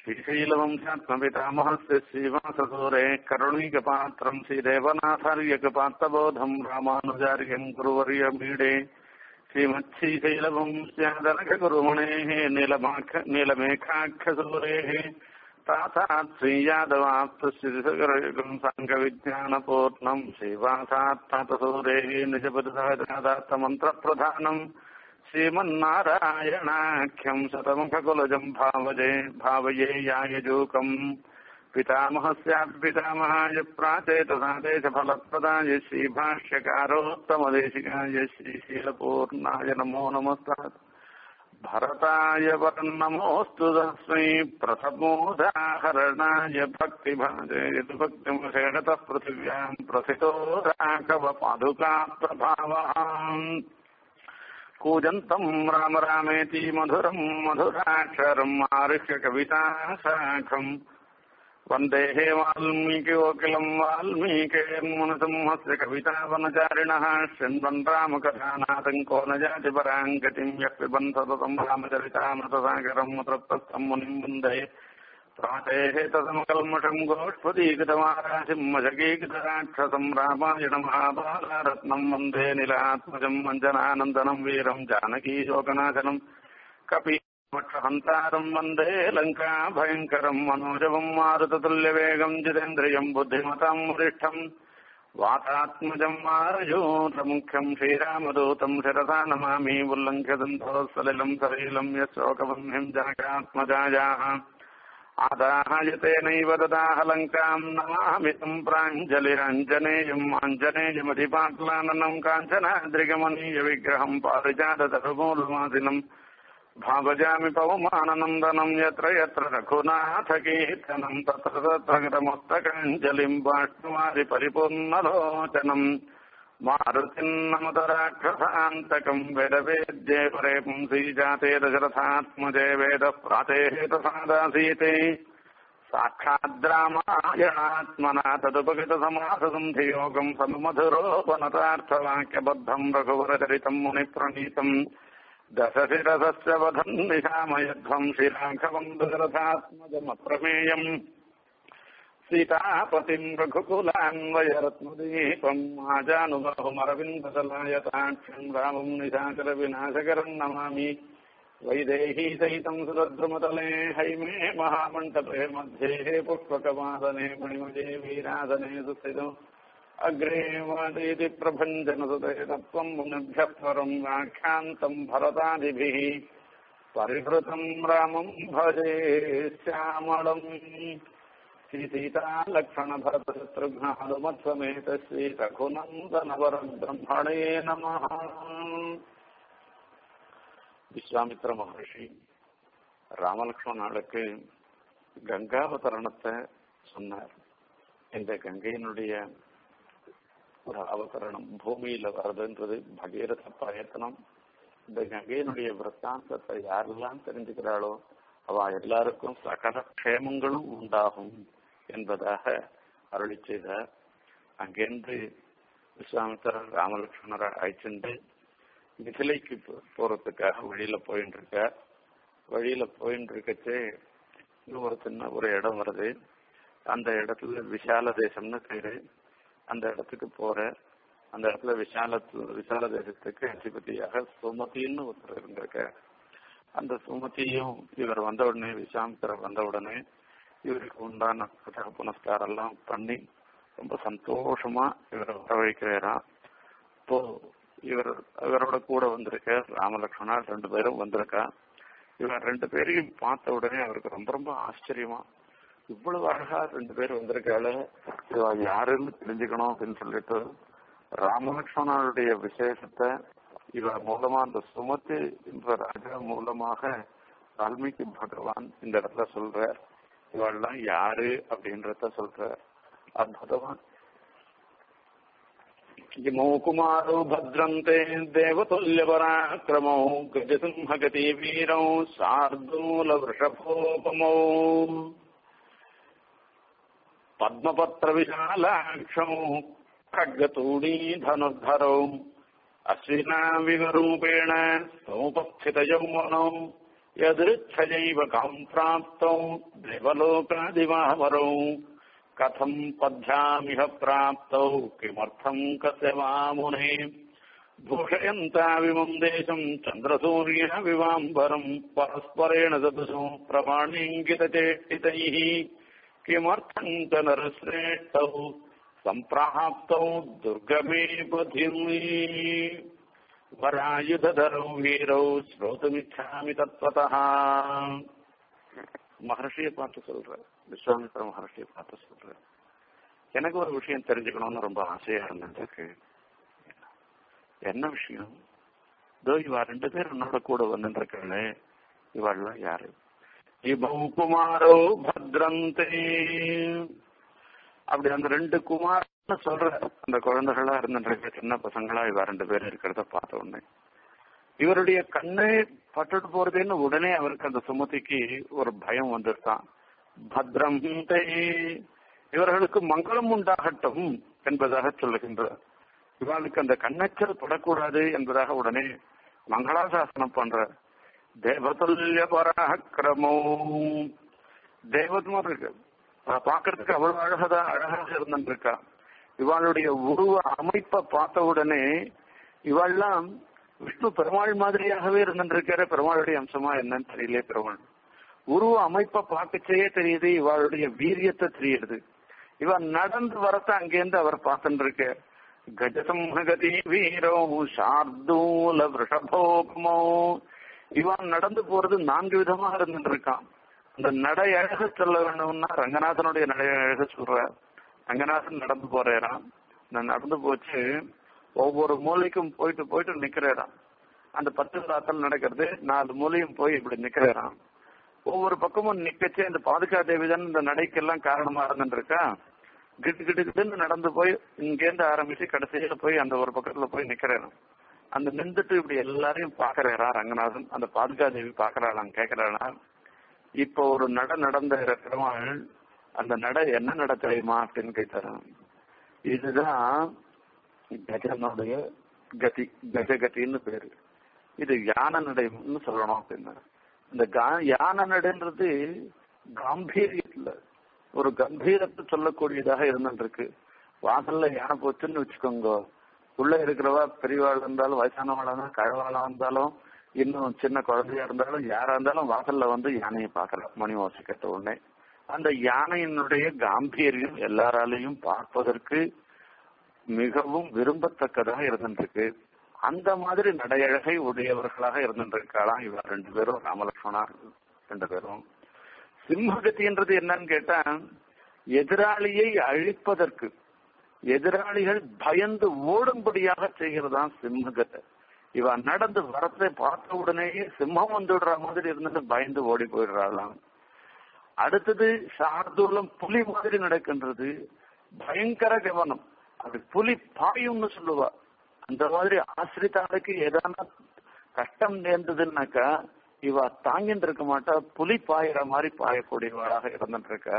श्रीशैलवंशात्मपितामहस्य श्रीवाससूरे करुणीकपात्रम् श्रीदेवनाथार्यकपात्रबोधम् रामानुजार्यम् कुरुवर्यमीडे श्रीमच्छीशैलवंश्यादनकगुरुमणेः नीलमाख नीलमेघाख्यसूरेः तातात् श्रीयादवाप्तश्रीसगरयुगम् साङ्गविज्ञानपूर्णम् श्रीवासात्मतसूरेः निजपरिधादात्तमन्त्रप्रधानम् श्रीमन्नारायणाख्यम् शतमुखकुलजम् भावजे भावये यायजूकम् पितामहस्यापितामहाय प्राचेतसादेशफलप्रदाय श्रीभाष्यकारोत्तमदेशिकाय श्रीशीलपूर्णाय नमो नमस्तः भरताय वर्णमोऽस्तु तस्मै प्रथमोदाहरणाय भक्तिभाजे यतु भक्तिमुषेणतः पृथिव्याम् प्रथितो राघवपादुका प्रभावः कूजन्तम् राम रामेति मधुरम् मधुराक्षरम् आरुह्य कविताशाखम् वन्देः वाल्मीकिकोकिलम् वाल्मीकेर्मुनसिंहस्य कवितावनचारिणः शृण्वन् रामकथानाथम् को न जाति पराम् गतिम् यः पिबन् सततम् रामचरितामृतसागरम् मुत्रप्रस्थम् मुनिम् वन्दे प्रातेः तदमकल्मषम् गोष्पदीकृतमाराशिम् मशकीकृतराक्षसम् रामायण महाबालारत्नम् वन्दे निलात्मजम् अञ्जनानन्दनम् वीरम् जानकीशोकनाशनम् कपि वक्षहन्तारम् वन्दे लङ्का भयङ्करम् मनोजवम् मारुततुल्यवेगम् जितेन्द्रियम् बुद्धिमताम् वरिष्ठम् वातात्मजम् मारयूतमुख्यम् श्रीरामदूतम् शिरसा नमामि उल्लङ्घ्य सलिलम् सलीलम् यशोकवह्निम् जनकात्मजायाः आदाहयतेनैव ददाह लङ्काम् नमामि तम् प्राञ्जलिरञ्जनेयम् आञ्जनेयमधिपाट्लाननम् काञ्चनाद्रिगमनीयविग्रहम् पारिजाततरुमूलमादिनम् भावजामि पवमाननन्दनम् यत्र यत्र रघुनाथकीर्तनम् तत्र तत्र गतमस्तकाञ्जलिम् बाष्पमारि परिपूर्णलोचनम् मारुतिम् नमत राक्षसान्तकम् वेदवेद्ये परे पुंसी जाते दशरथात्मजे वेदः प्रातेः तथादासीते साक्षाद्रामायणात्मना तदुपगतसमाससन्धियोगम् सन्मधुरोपनतार्थवाक्यबद्धम् रघुवरचरितम् मुनिप्रणीतम् दशशिरसस्य वधम् निशामयध्वम् श्रीराघवम् दशरथात्मजमप्रमेयम् सीतापतिम् रघुकुलान्वयरत्नदीपम् आजानुबाहुमरविन्दतलायताक्षम् रामम् निशाचरविनाशकरम् नमामि वैदेही सहितम् सुरद्रुमतले हैमे महामण्डपे मध्ये पुष्पकवादने मणिमजे वीरासने सुस्थितम् अग्रे वादयति प्रभञ्जनसुते तत्त्वम् मुनिभ्यः परम् व्याख्यान्तम् भरतादिभिः परिहृतम् रामम् भजे श्यामलम् श्रीसीतालक्ष्मणभरतशत्रुघ्न हनुमत्समेत श्रीरघुनन्दनवरम् ब्रह्मणे नमः விஸ்வாமித்ர மகர்ஷி ராமலக்ஷ்மணனுக்கு கங்காவதரணத்தை சொன்னார் இந்த கங்கையினுடைய ஒரு அவதரணம் பூமியில வர்றதுன்றது பகீரத பிரயத்தனம் இந்த கங்கையினுடைய விற்த்தாந்தத்தை யாரெல்லாம் தெரிஞ்சுக்கிறாளோ அவ எல்லாருக்கும் சகல க்ஷேமங்களும் உண்டாகும் என்பதாக அருளி செய்தார் அங்கிருந்து விஸ்வாமித்திரர் ராமலட்சுமணரை அழைச்சிட்டு மிதிலைக்கு போறதுக்காக வழியில போயிட்டு இருக்க வழியில போயிட்டு இருக்கச்சே ஒரு சின்ன ஒரு இடம் வருது அந்த இடத்துல விஷால தேசம்னு பேரு அந்த இடத்துக்கு போற அந்த இடத்துல விஷால விஷால தேசத்துக்கு அதிபதியாக சுமதின்னு ஒருத்தர் இருந்திருக்க அந்த சுமதியும் இவர் வந்த உடனே விசாமித்திரர் வந்த உடனே இவருக்கு உண்டான புத்தக புனஸ்காரம் எல்லாம் பண்ணி ரொம்ப சந்தோஷமா இவரை வரவழைக்கிறாராம் இப்போ இவர் இவரோட கூட வந்திருக்க ராமலட்சுமணா ரெண்டு பேரும் வந்திருக்கா இவர் ரெண்டு பேரையும் பார்த்த உடனே அவருக்கு ரொம்ப ரொம்ப ஆச்சரியமா இவ்வளவு அழகா ரெண்டு பேர் வந்திருக்காளு இவ யாருன்னு தெரிஞ்சுக்கணும் அப்படின்னு சொல்லிட்டு ராமலட்சுமணனுடைய விசேஷத்தை இவ மூலமா அந்த சுமதி என்ற ராஜா மூலமாக வால்மீகி பகவான் இந்த இடத்துல சொல்றார் இவெல்லாம் யாரு அப்படின்றத சொல்றார் அற்புதமா इमौ कुमारौ भद्रन्ते देवतुल्यपराक्रमौ गजसिंहगति वीरौ शार्दूलवृषभोपमौ पद्मपत्रविशालाक्षौ खड्गतूणीधनुर्धरौ अश्विनाविवरूपेण समुपस्थितयौवनौ यदृच्छयैव काम् प्राप्तौ देवलोकादिवामरौ कथम् पद्भ्यामिह प्राप्तौ किमर्थम् कस्य वा मुने भूषयन्ताविमम् देशम् चन्द्रसूर्यः विवाम्बरम् परस्परेण सदृशौ प्रमाणीङ्गितचेष्टितैः किमर्थम् च नरश्रेष्ठौ सम्प्राप्तौ दुर्गमे पथिर्मी वरायुधधरौ वीरौ श्रोतुमिच्छामि तत्त्वतः மகர்ஷியை பார்த்து சொல்றேன் விஸ்வாமித்திர மகர்ஷியை பார்த்து சொல்றேன் எனக்கு ஒரு விஷயம் தெரிஞ்சுக்கணும்னு ரொம்ப ஆசையா இருந்ததுக்கு என்ன விஷயம் இதோ இவா ரெண்டு பேர் என்னோட கூட வந்துருக்காளே இவாள்லாம் யாரு இபௌ குமாரோ பத்ரந்தே அப்படி அந்த ரெண்டு குமார்னு சொல்ற அந்த குழந்தைகளா இருந்துட்டு சின்ன பசங்களா இவ ரெண்டு பேர் இருக்கிறத பார்த்த உடனே இவருடைய கண்ணே பட்டுட்டு போறதுன்னு உடனே அவருக்கு அந்த சுமதிக்கு ஒரு பயம் வந்துருக்கான் பத்ரம் தே இவர்களுக்கு மங்களம் உண்டாகட்டும் என்பதாக சொல்லுகின்றார் இவளுக்கு அந்த கண்ணச்சல் படக்கூடாது என்பதாக உடனே மங்களாசாசனம் பண்ற தேவதுல்ய பராக்கிரமோ தேவதுமா இருக்கு பாக்குறதுக்கு அவ்வளவு அழகதான் அழகாக இருந்துருக்கா இவாளுடைய உருவ அமைப்பை பார்த்த உடனே இவாள்லாம் விஷ்ணு பெருமாள் மாதிரியாகவே இருந்துருக்கிற பெருமாளுடைய அம்சமா என்னன்னு தெரியல பெருமாள் உருவ அமைப்பை பார்க்கச்சே தெரியுது இவாளுடைய வீரியத்தை தெரியுது இவ நடந்து வரத்த அங்கேருந்து அவர் பார்த்துட்டு இருக்க கஜசம்ஹகதி வீரோ சார்தூல விஷபோகமோ இவன் நடந்து போறது நான்கு விதமா இருந்துட்டு இருக்கான் அந்த நடை அழக சொல்ல வேணும்னா ரங்கநாதனுடைய நடை அழக சொல்ற ரங்கநாதன் நடந்து போறேறான் நான் நடந்து போச்சு ஒவ்வொரு மூலைக்கும் போயிட்டு போயிட்டு நிக்கிறேறான் அந்த பத்து தாத்தல் நடக்கிறது நாலு மூலையும் போய் இப்படி நிக்கிறேறான் ஒவ்வொரு பக்கமும் நிக்கச்சு இந்த பாதுகா தேவி தான் இந்த நடைக்கெல்லாம் காரணமா இருந்துருக்கா கிட்டு கிட்டு கிட்டுன்னு நடந்து போய் இங்கேருந்து ஆரம்பிச்சு கடைசியில போய் அந்த ஒரு பக்கத்துல போய் நிக்கிறேன் அந்த நின்றுட்டு இப்படி எல்லாரையும் பாக்குறாரா ரங்கநாதன் அந்த பாதுகா தேவி பாக்குறாளாம் கேக்குறாளா இப்ப ஒரு நட நடந்த பெருமாள் அந்த நட என்ன நட தெரியுமா அப்படின்னு கேட்டாராம் இதுதான் கஜனுடைய கதி கஜகத்தின்னு பேரு இது யான நடைன்னு சொல்லணும் அப்படின்னா இந்த யான நடைன்றது காம்பீரியத்துல ஒரு கம்பீரத்தை சொல்லக்கூடியதாக இருந்துருக்கு வாசல்ல யானை போச்சுன்னு வச்சுக்கோங்க உள்ள இருக்கிறவா பெரியவாள் இருந்தாலும் வயசானவாளா இருந்தாலும் கழவாளா இருந்தாலும் இன்னும் சின்ன குழந்தையா இருந்தாலும் யாரா இருந்தாலும் வாசல்ல வந்து யானையை பாக்கலாம் மணி ஓசை கட்ட உடனே அந்த யானையினுடைய காம்பீரியம் எல்லாராலையும் பார்ப்பதற்கு மிகவும் விரும்பத்தக்கதாக இருந்துருக்கு அந்த மாதிரி நடையழகை உடையவர்களாக இருந்துருக்காளாம் இவர் ரெண்டு பேரும் ராமலட்சுமணா ரெண்டு பேரும் சிம்மகத்தின்றது என்னன்னு கேட்டா எதிராளியை அழிப்பதற்கு எதிராளிகள் பயந்து ஓடும்படியாக செய்கிறதான் சிம்மகத்தை இவ நடந்து வரத்தை பார்த்த உடனேயே சிம்மம் வந்துடுற மாதிரி இருந்துட்டு பயந்து ஓடி போயிடுறாளாம் அடுத்தது சார்தூலம் புலி மாதிரி நடக்கின்றது பயங்கர கவனம் அது புலி பாயும்னு சொல்லுவா அந்த மாதிரி ஆசிரித்தாளுக்கு ஏதான கஷ்டம் நேர்ந்ததுன்னாக்கா இவ தாங்கிட்டு இருக்க மாட்டா புலி பாயிற மாதிரி பாயக்கூடியவளாக இருந்துட்டு இருக்க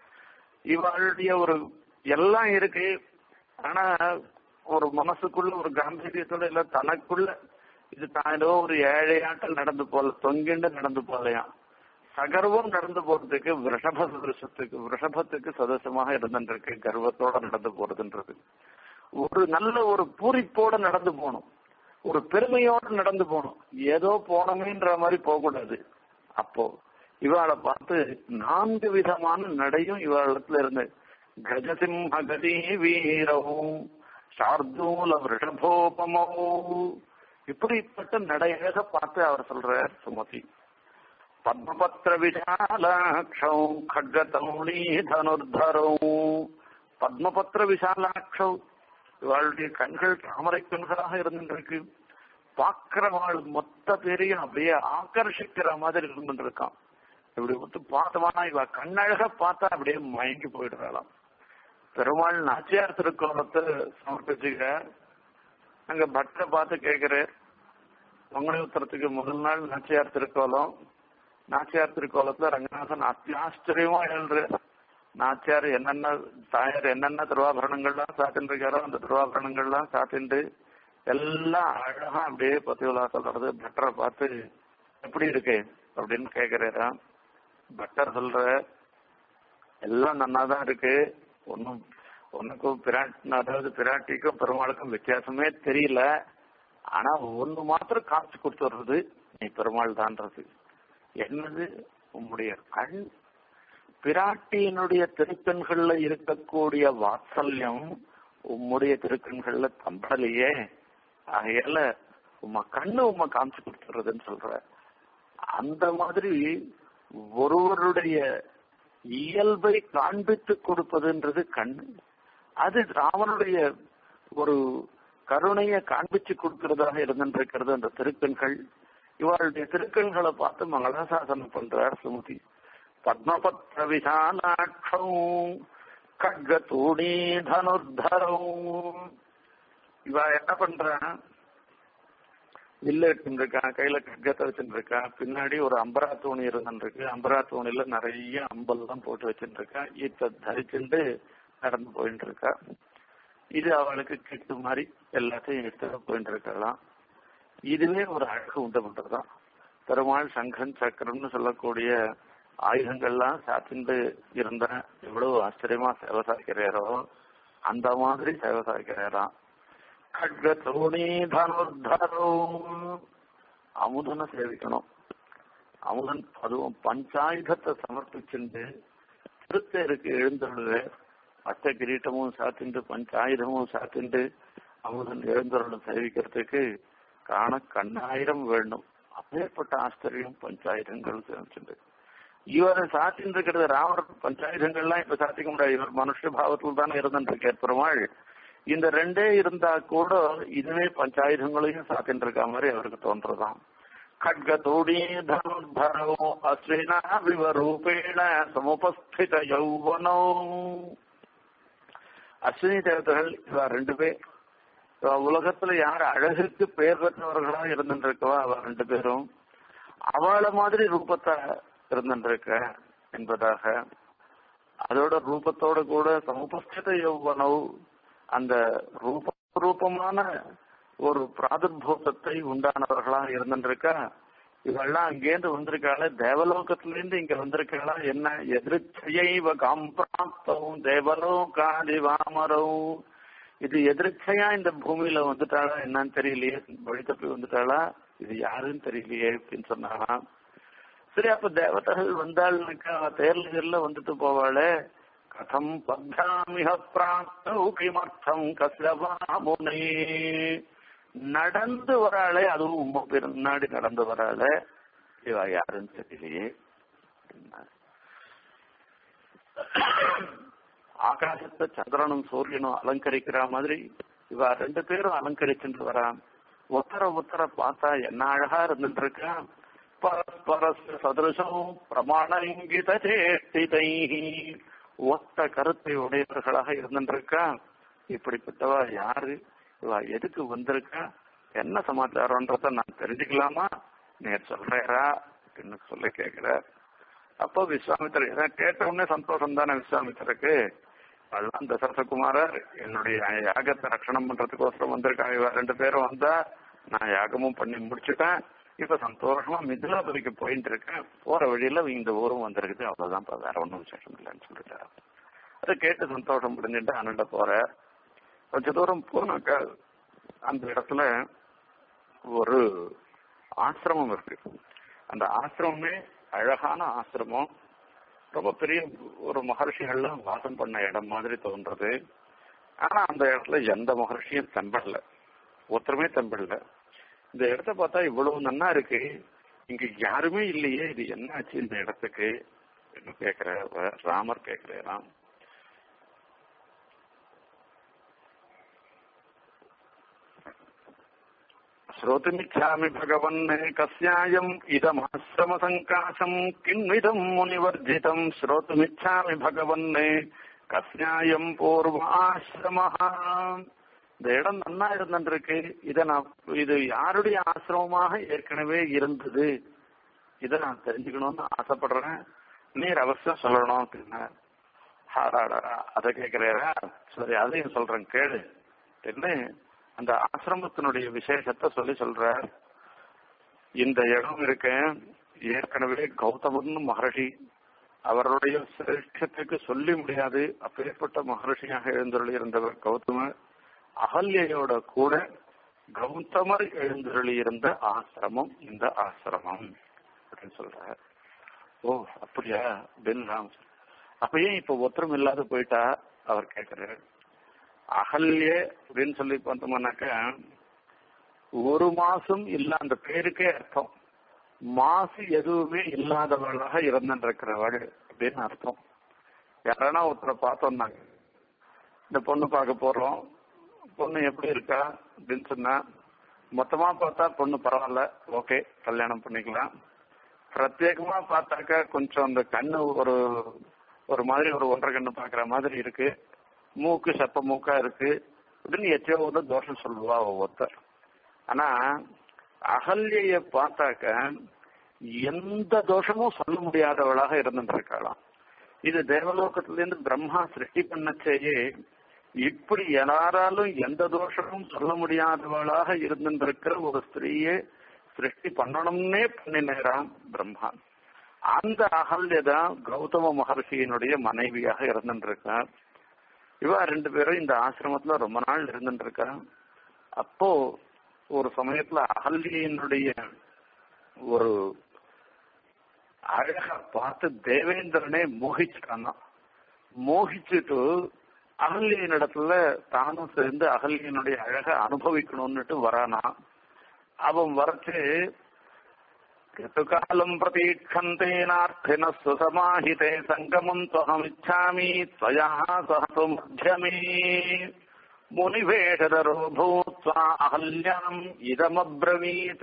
இவளுடைய ஒரு எல்லாம் இருக்கு ஆனா ஒரு மனசுக்குள்ள ஒரு காம்பீரியத்தோட இல்ல தனக்குள்ள இது தான் ஏதோ ஒரு ஏழையாட்டம் நடந்து போல தொங்கிண்டு நடந்து போலையாம் சகர்வம் நடந்து போறதுக்கு விஷப சதசத்துக்கு விஷபத்துக்கு சதசமாக இருந்துருக்கு கர்வத்தோட நடந்து போறதுன்றது ஒரு நல்ல ஒரு பூரிப்போட நடந்து போகணும் ஒரு பெருமையோட நடந்து போகணும் ஏதோ போனமேன்ற மாதிரி போகக்கூடாது அப்போ இவாளை பார்த்து நான்கு விதமான நடையும் இவாளத்துல இருந்து கஜசிம்ம கதி வீரவும் சார்தூல விஷபோபமோ இப்படிப்பட்ட நடையாக பார்த்து அவர் சொல்றார் சுமதி பத்மபத்திர விஷாலாட்சௌ खड्गतौणी தனுர்தரௌ பத்மபத்திர விஷாலாட்சௌ இவளுடைய கண்கள் தாமரை கண்களாக இருந்துருக்கு பார்க்கிறவாள் மொத்த பேரையும் அப்படியே ஆக்கர்ஷிக்கிற மாதிரி இருந்துருக்கான் இப்படி வந்து பார்த்தோம்னா இவ கண்ணழக பார்த்தா அப்படியே மயங்கி போயிடுறாளாம் பெருமாள் நாச்சியார் திருக்கோலத்தை சமர்ப்பிச்சுக்க அங்க பட்டரை பார்த்து கேட்கிறார் மங்கள உத்தரத்துக்கு முதல் நாள் நாச்சியார் திருக்கோலம் நாச்சியார் திருக்கோலத்துல ரங்கநாதன் அத்தியாச்சரியமா எழுந்து நாச்சியார் என்னென்ன தாயார் என்னென்ன திருவாபரணங்கள்லாம் சாத்தின்னு இருக்காரோ அந்த திருவாபரணங்கள்லாம் சாத்திண்டு எல்லாம் அழகா அப்படியே பத்தி விழா சொல்றது பட்டரை பார்த்து எப்படி இருக்கு அப்படின்னு கேக்குறாராம் பட்டர் சொல்ற எல்லாம் நன்னாதான் இருக்கு ஒன்னும் ஒன்னுக்கும் பிராட் அதாவது பிராட்டிக்கும் பெருமாளுக்கும் வித்தியாசமே தெரியல ஆனா ஒண்ணு மாத்திரம் காமிச்சு கொடுத்துடுறது நீ பெருமாள் தான்றது என்னது உம்முடைய கண் பிராட்டியினுடைய திருக்கண்கள்ல இருக்கக்கூடிய வாத்சல்யம் உம்முடைய திருக்கண்கள்ல தம்பலையே ஆகையால உம்ம கண்ணு உம்ம காமிச்சு கொடுத்துறதுன்னு சொல்ற அந்த மாதிரி ஒருவருடைய இயல்பை காண்பித்து கொடுப்பதுன்றது கண் அது ராமனுடைய ஒரு கருணையை காண்பிச்சு கொடுக்கிறதாக இருந்திருக்கிறது அந்த திருக்கண்கள் இவளுடைய திருக்கண்களை பார்த்து மங்களாசாசனம் பண்றார் சுமதி பத்மபத்ர விசாலாட்சம் கட்க தூணி தனுர்தரம் இவ என்ன பண்றான் வில்லு எடுத்துட்டு இருக்கான் கையில கட்கத்தை வச்சுட்டு இருக்கான் பின்னாடி ஒரு அம்பரா தூணி இருந்துருக்கு அம்பரா தூணில நிறைய அம்பல்லாம் போட்டு வச்சுட்டு இருக்கான் இத தரிச்சுட்டு நடந்து போயிட்டு இருக்கா இது அவளுக்கு கிட்டு மாதிரி எல்லாத்தையும் எடுத்து போயிட்டு இருக்கலாம் இதுவே ஒரு அழகு உண்டு பண்றதுதான் பெருமாள் சங்கன் சக்கரம்னு சொல்லக்கூடிய ஆயுதங்கள்லாம் சாத்திண்டு இருந்தா எவ்வளவு ஆச்சரியமா சேவை சாய்க்கிறாரோ அந்த மாதிரி சேவை சாய்க்கிறாராம் கட்க தோணி தனுர்தரும் அமுதனை சேவிக்கணும் அமுதன் அதுவும் பஞ்சாயுதத்தை சமர்ப்பிச்சுண்டு திருத்தேருக்கு எழுந்தருளு அட்ட கிரீட்டமும் சாத்திண்டு பஞ்சாயுதமும் சாத்திண்டு அமுதன் எழுந்தருளும் சேவிக்கிறதுக்கு காண கண்ணாயிரம் வேண்டும் அப்பேற்பட்ட ஆச்சரியம் பஞ்சாயுதங்கள் சேமிச்சுண்டு இவர் சாத்தின்னு இருக்கிறது ராமர் பஞ்சாயுதங்கள்லாம் இப்ப சாத்திக்க முடியாது இவர் மனுஷ பாவத்தில் தானே இருந்துருக்கார் பெருமாள் இந்த ரெண்டே இருந்தா கூட இதுவே பஞ்சாயுதங்களையும் சாத்தின்னு இருக்க மாதிரி அவருக்கு தோன்றதாம் खड्ग तोड़ी धनुर्धरो अश्विना विवरूपेण समुपस्थित यौवनो அஸ்வினி தேவதைகள் இவ ரெண்டு பேர் இவ உலகத்துல யார் அழகுக்கு பெயர் பெற்றவர்களா இருந்துருக்கவா அவ ரெண்டு பேரும் அவளை மாதிரி ரூபத்தை இருந்துருக்க என்பதாக அதோட ரூபத்தோட கூட சமுபஸ்தித யௌவனவு அந்த ரூப ரூபமான ஒரு பிராதுர்பூதத்தை உண்டானவர்களா இருந்துருக்கா இவெல்லாம் அங்கேருந்து வந்திருக்காள தேவலோகத்திலிருந்து இங்க வந்திருக்காளா என்ன எதிர்ச்சையைவ காம்பிராப்தவும் தேவலோகாதி வாமரவும் இது எதிர்ச்சையா இந்த பூமியில வந்துட்டாளா என்னன்னு தெரியலையே வழி தப்பி வந்துட்டாளா இது யாருன்னு தெரியலையே அப்படின்னு சொன்னாலாம் சரி அப்ப தேவதைகள் வந்தாள்னாக்கா தேர்ல தேர்ல வந்துட்டு போவாளே கதம் பத்தாமிக பிராப்தௌ கிமர்த்தம் கஸ்யவா முனே நடந்து வராளே அதுவும் உங்க பின்னாடி நடந்து வராளே இவ யாருன்னு தெரியலையே ஆகாசத்தை சந்திரனும் சூரியனும் அலங்கரிக்கிற மாதிரி இவ ரெண்டு பேரும் அலங்கரிச்சுட்டு வரான் ஒத்தர ஒத்தர பார்த்தா என்ன அழகா இருந்துட்டு இருக்கா பரஸ்பர சதுருஷம் பிரமாண இங்கித சேஷ்டிதை ஒத்த கருத்தை உடையவர்களாக இருந்துருக்கா இப்படிப்பட்டவ யாரு இவ எதுக்கு வந்திருக்கா என்ன சமாச்சாரம்ன்றத நான் தெரிஞ்சுக்கலாமா நேர் சொல்றேரா அப்படின்னு சொல்லி கேக்குற அப்போ விஸ்வாமித்தர் ஏதாவது கேட்ட உடனே சந்தோஷம் தானே விஸ்வாமித்தருக்கு அதுதான் தசரசகுமாரர் என்னுடைய யாகத்தை ரட்சணம் பண்றதுக்கோசரம் வந்திருக்காங்க இவ ரெண்டு பேரும் வந்தா நான் யாகமும் பண்ணி முடிச்சுட்டேன் இப்ப சந்தோஷமா மிதிலாபுரிக்கு போயிட்டு இருக்கேன் போற வழியில இந்த ஊரும் வந்திருக்குது அவ்வளவுதான் வேற ஒன்றும் விசேஷம் இல்லைன்னு சொல்லிட்டாரு அதை கேட்டு சந்தோஷம் முடிஞ்சுட்டு அண்ணன் போற கொஞ்ச தூரம் போனாக்கா அந்த இடத்துல ஒரு ஆசிரமம் இருக்கு அந்த ஆசிரமமே அழகான ஆசிரமம் ரொம்ப பெரிய ஒரு மகர்ஷிகள்லாம் வாசம் பண்ண இடம் மாதிரி தோன்றது ஆனா அந்த இடத்துல எந்த மகர்ஷியும் தம்படல ஒருத்தருமே தம்படல இந்த இடத்த பார்த்தா இவ்வளவு நன்னா இருக்கு இங்க யாருமே இல்லையே இது என்ன ஆச்சு இந்த இடத்துக்கு கேக்குற ராமர் கேக்குறாராம் श्रोतुमिच्छामि भगवन् कस्यायम् इदमाश्रम सङ्काशम् किन्विदम् मुनिवर्धितम् श्रोतुमिच्छामि भगवन् கஸ்யாயம் பூர்வ ஆசிரமஹா இந்த இடம் நன்னா இருந்துருக்கு இத நான் இது யாருடைய ஆசிரமமாக ஏற்கனவே இருந்தது இதை நான் தெரிஞ்சுக்கணும்னு ஆசைப்படுறேன் நீர் அவசியம் சொல்லணும் அப்படின்னா ஹாராடா அதை கேட்கிறேரா சரி அதையும் சொல்றேன் கேளு என்ன அந்த ஆசிரமத்தினுடைய விசேஷத்தை சொல்லி சொல்ற இந்த இடம் இருக்க ஏற்கனவே கௌதமன் மகர்ஷி அவருடைய சிரேஷ்டத்துக்கு சொல்லி முடியாது அப்பேற்பட்ட மகர்ஷியாக எழுந்தருளி இருந்தவர் கௌதமர் அகல்யோட கூட கௌதமர் எழுந்தருளி இருந்த ஆசிரமம் இந்த ஆசிரமம் அப்படின்னு சொல்றாரு ஓ அப்படியா அப்படின்னு ராம் அப்ப ஏன் இப்ப ஒத்தரம் இல்லாத போயிட்டா அவர் கேட்கிறாரு அகல்ய அப்படின்னு சொல்லி பார்த்தோம்னாக்க ஒரு மாசம் இல்ல அந்த பேருக்கே அர்த்தம் மாசு எதுவுமே இல்லாதவளாக இருந்திருக்கிறவள் அப்படின்னு அர்த்தம் யாரானா ஒருத்தரை பார்த்தோம்னாங்க இந்த பொண்ணு பார்க்க போறோம் பொண்ணு எப்படி இருக்கா அப்படின்னு சொன்னா மொத்தமா பார்த்தா பொண்ணு பரவாயில்ல ஓகே கல்யாணம் பண்ணிக்கலாம் பிரத்யேகமா பார்த்தாக்கா கொஞ்சம் அந்த கண்ணு ஒரு ஒரு மாதிரி ஒரு ஒன்றரை கண்ணு பாக்குற மாதிரி இருக்கு மூக்கு செப்ப மூக்கா இருக்கு அப்படின்னு எச்சோ ஒரு தோஷம் சொல்லுவா ஒவ்வொருத்தர் ஆனா அகல்ய பார்த்தாக்க எந்த தோஷமும் சொல்ல முடியாதவளாக இருந்துருக்கலாம் இது தேவலோகத்திலிருந்து பிரம்மா சிருஷ்டி பண்ணச்சேயே இப்படி எல்லாராலும் எந்த தோஷமும் சொல்ல முடியாதவளாக இருந்திருக்கிற ஒரு ஸ்திரீயை சிருஷ்டி பண்ணணும்னே பண்ணினேராம் பிரம்மா அந்த அகல்யதான் கௌதம மகர்ஷியினுடைய மனைவியாக இருந்துருக்கார் இவா ரெண்டு பேரும் இந்த ஆசிரமத்துல ரொம்ப நாள் இருந்துருக்கா அப்போ ஒரு சமயத்துல அகல்யினுடைய ஒரு அழக பார்த்து தேவேந்திரனே மோகிச்சுட்டானா மோகிச்சுட்டு அகல்யின் இடத்துல தானும் சேர்ந்து அகல்யனுடைய அழக அனுபவிக்கணும்னுட்டு வரானா அவன் வரச்சு ऋतुकालम् प्रतीक्षन्तेनार्थिनः सुसमाहिते सङ्गमम् त्वहमिच्छामि त्वया सह तु मध्यमे मुनिवेषधरो भूत्वा அகல்யாம் இதமப்ரவீத்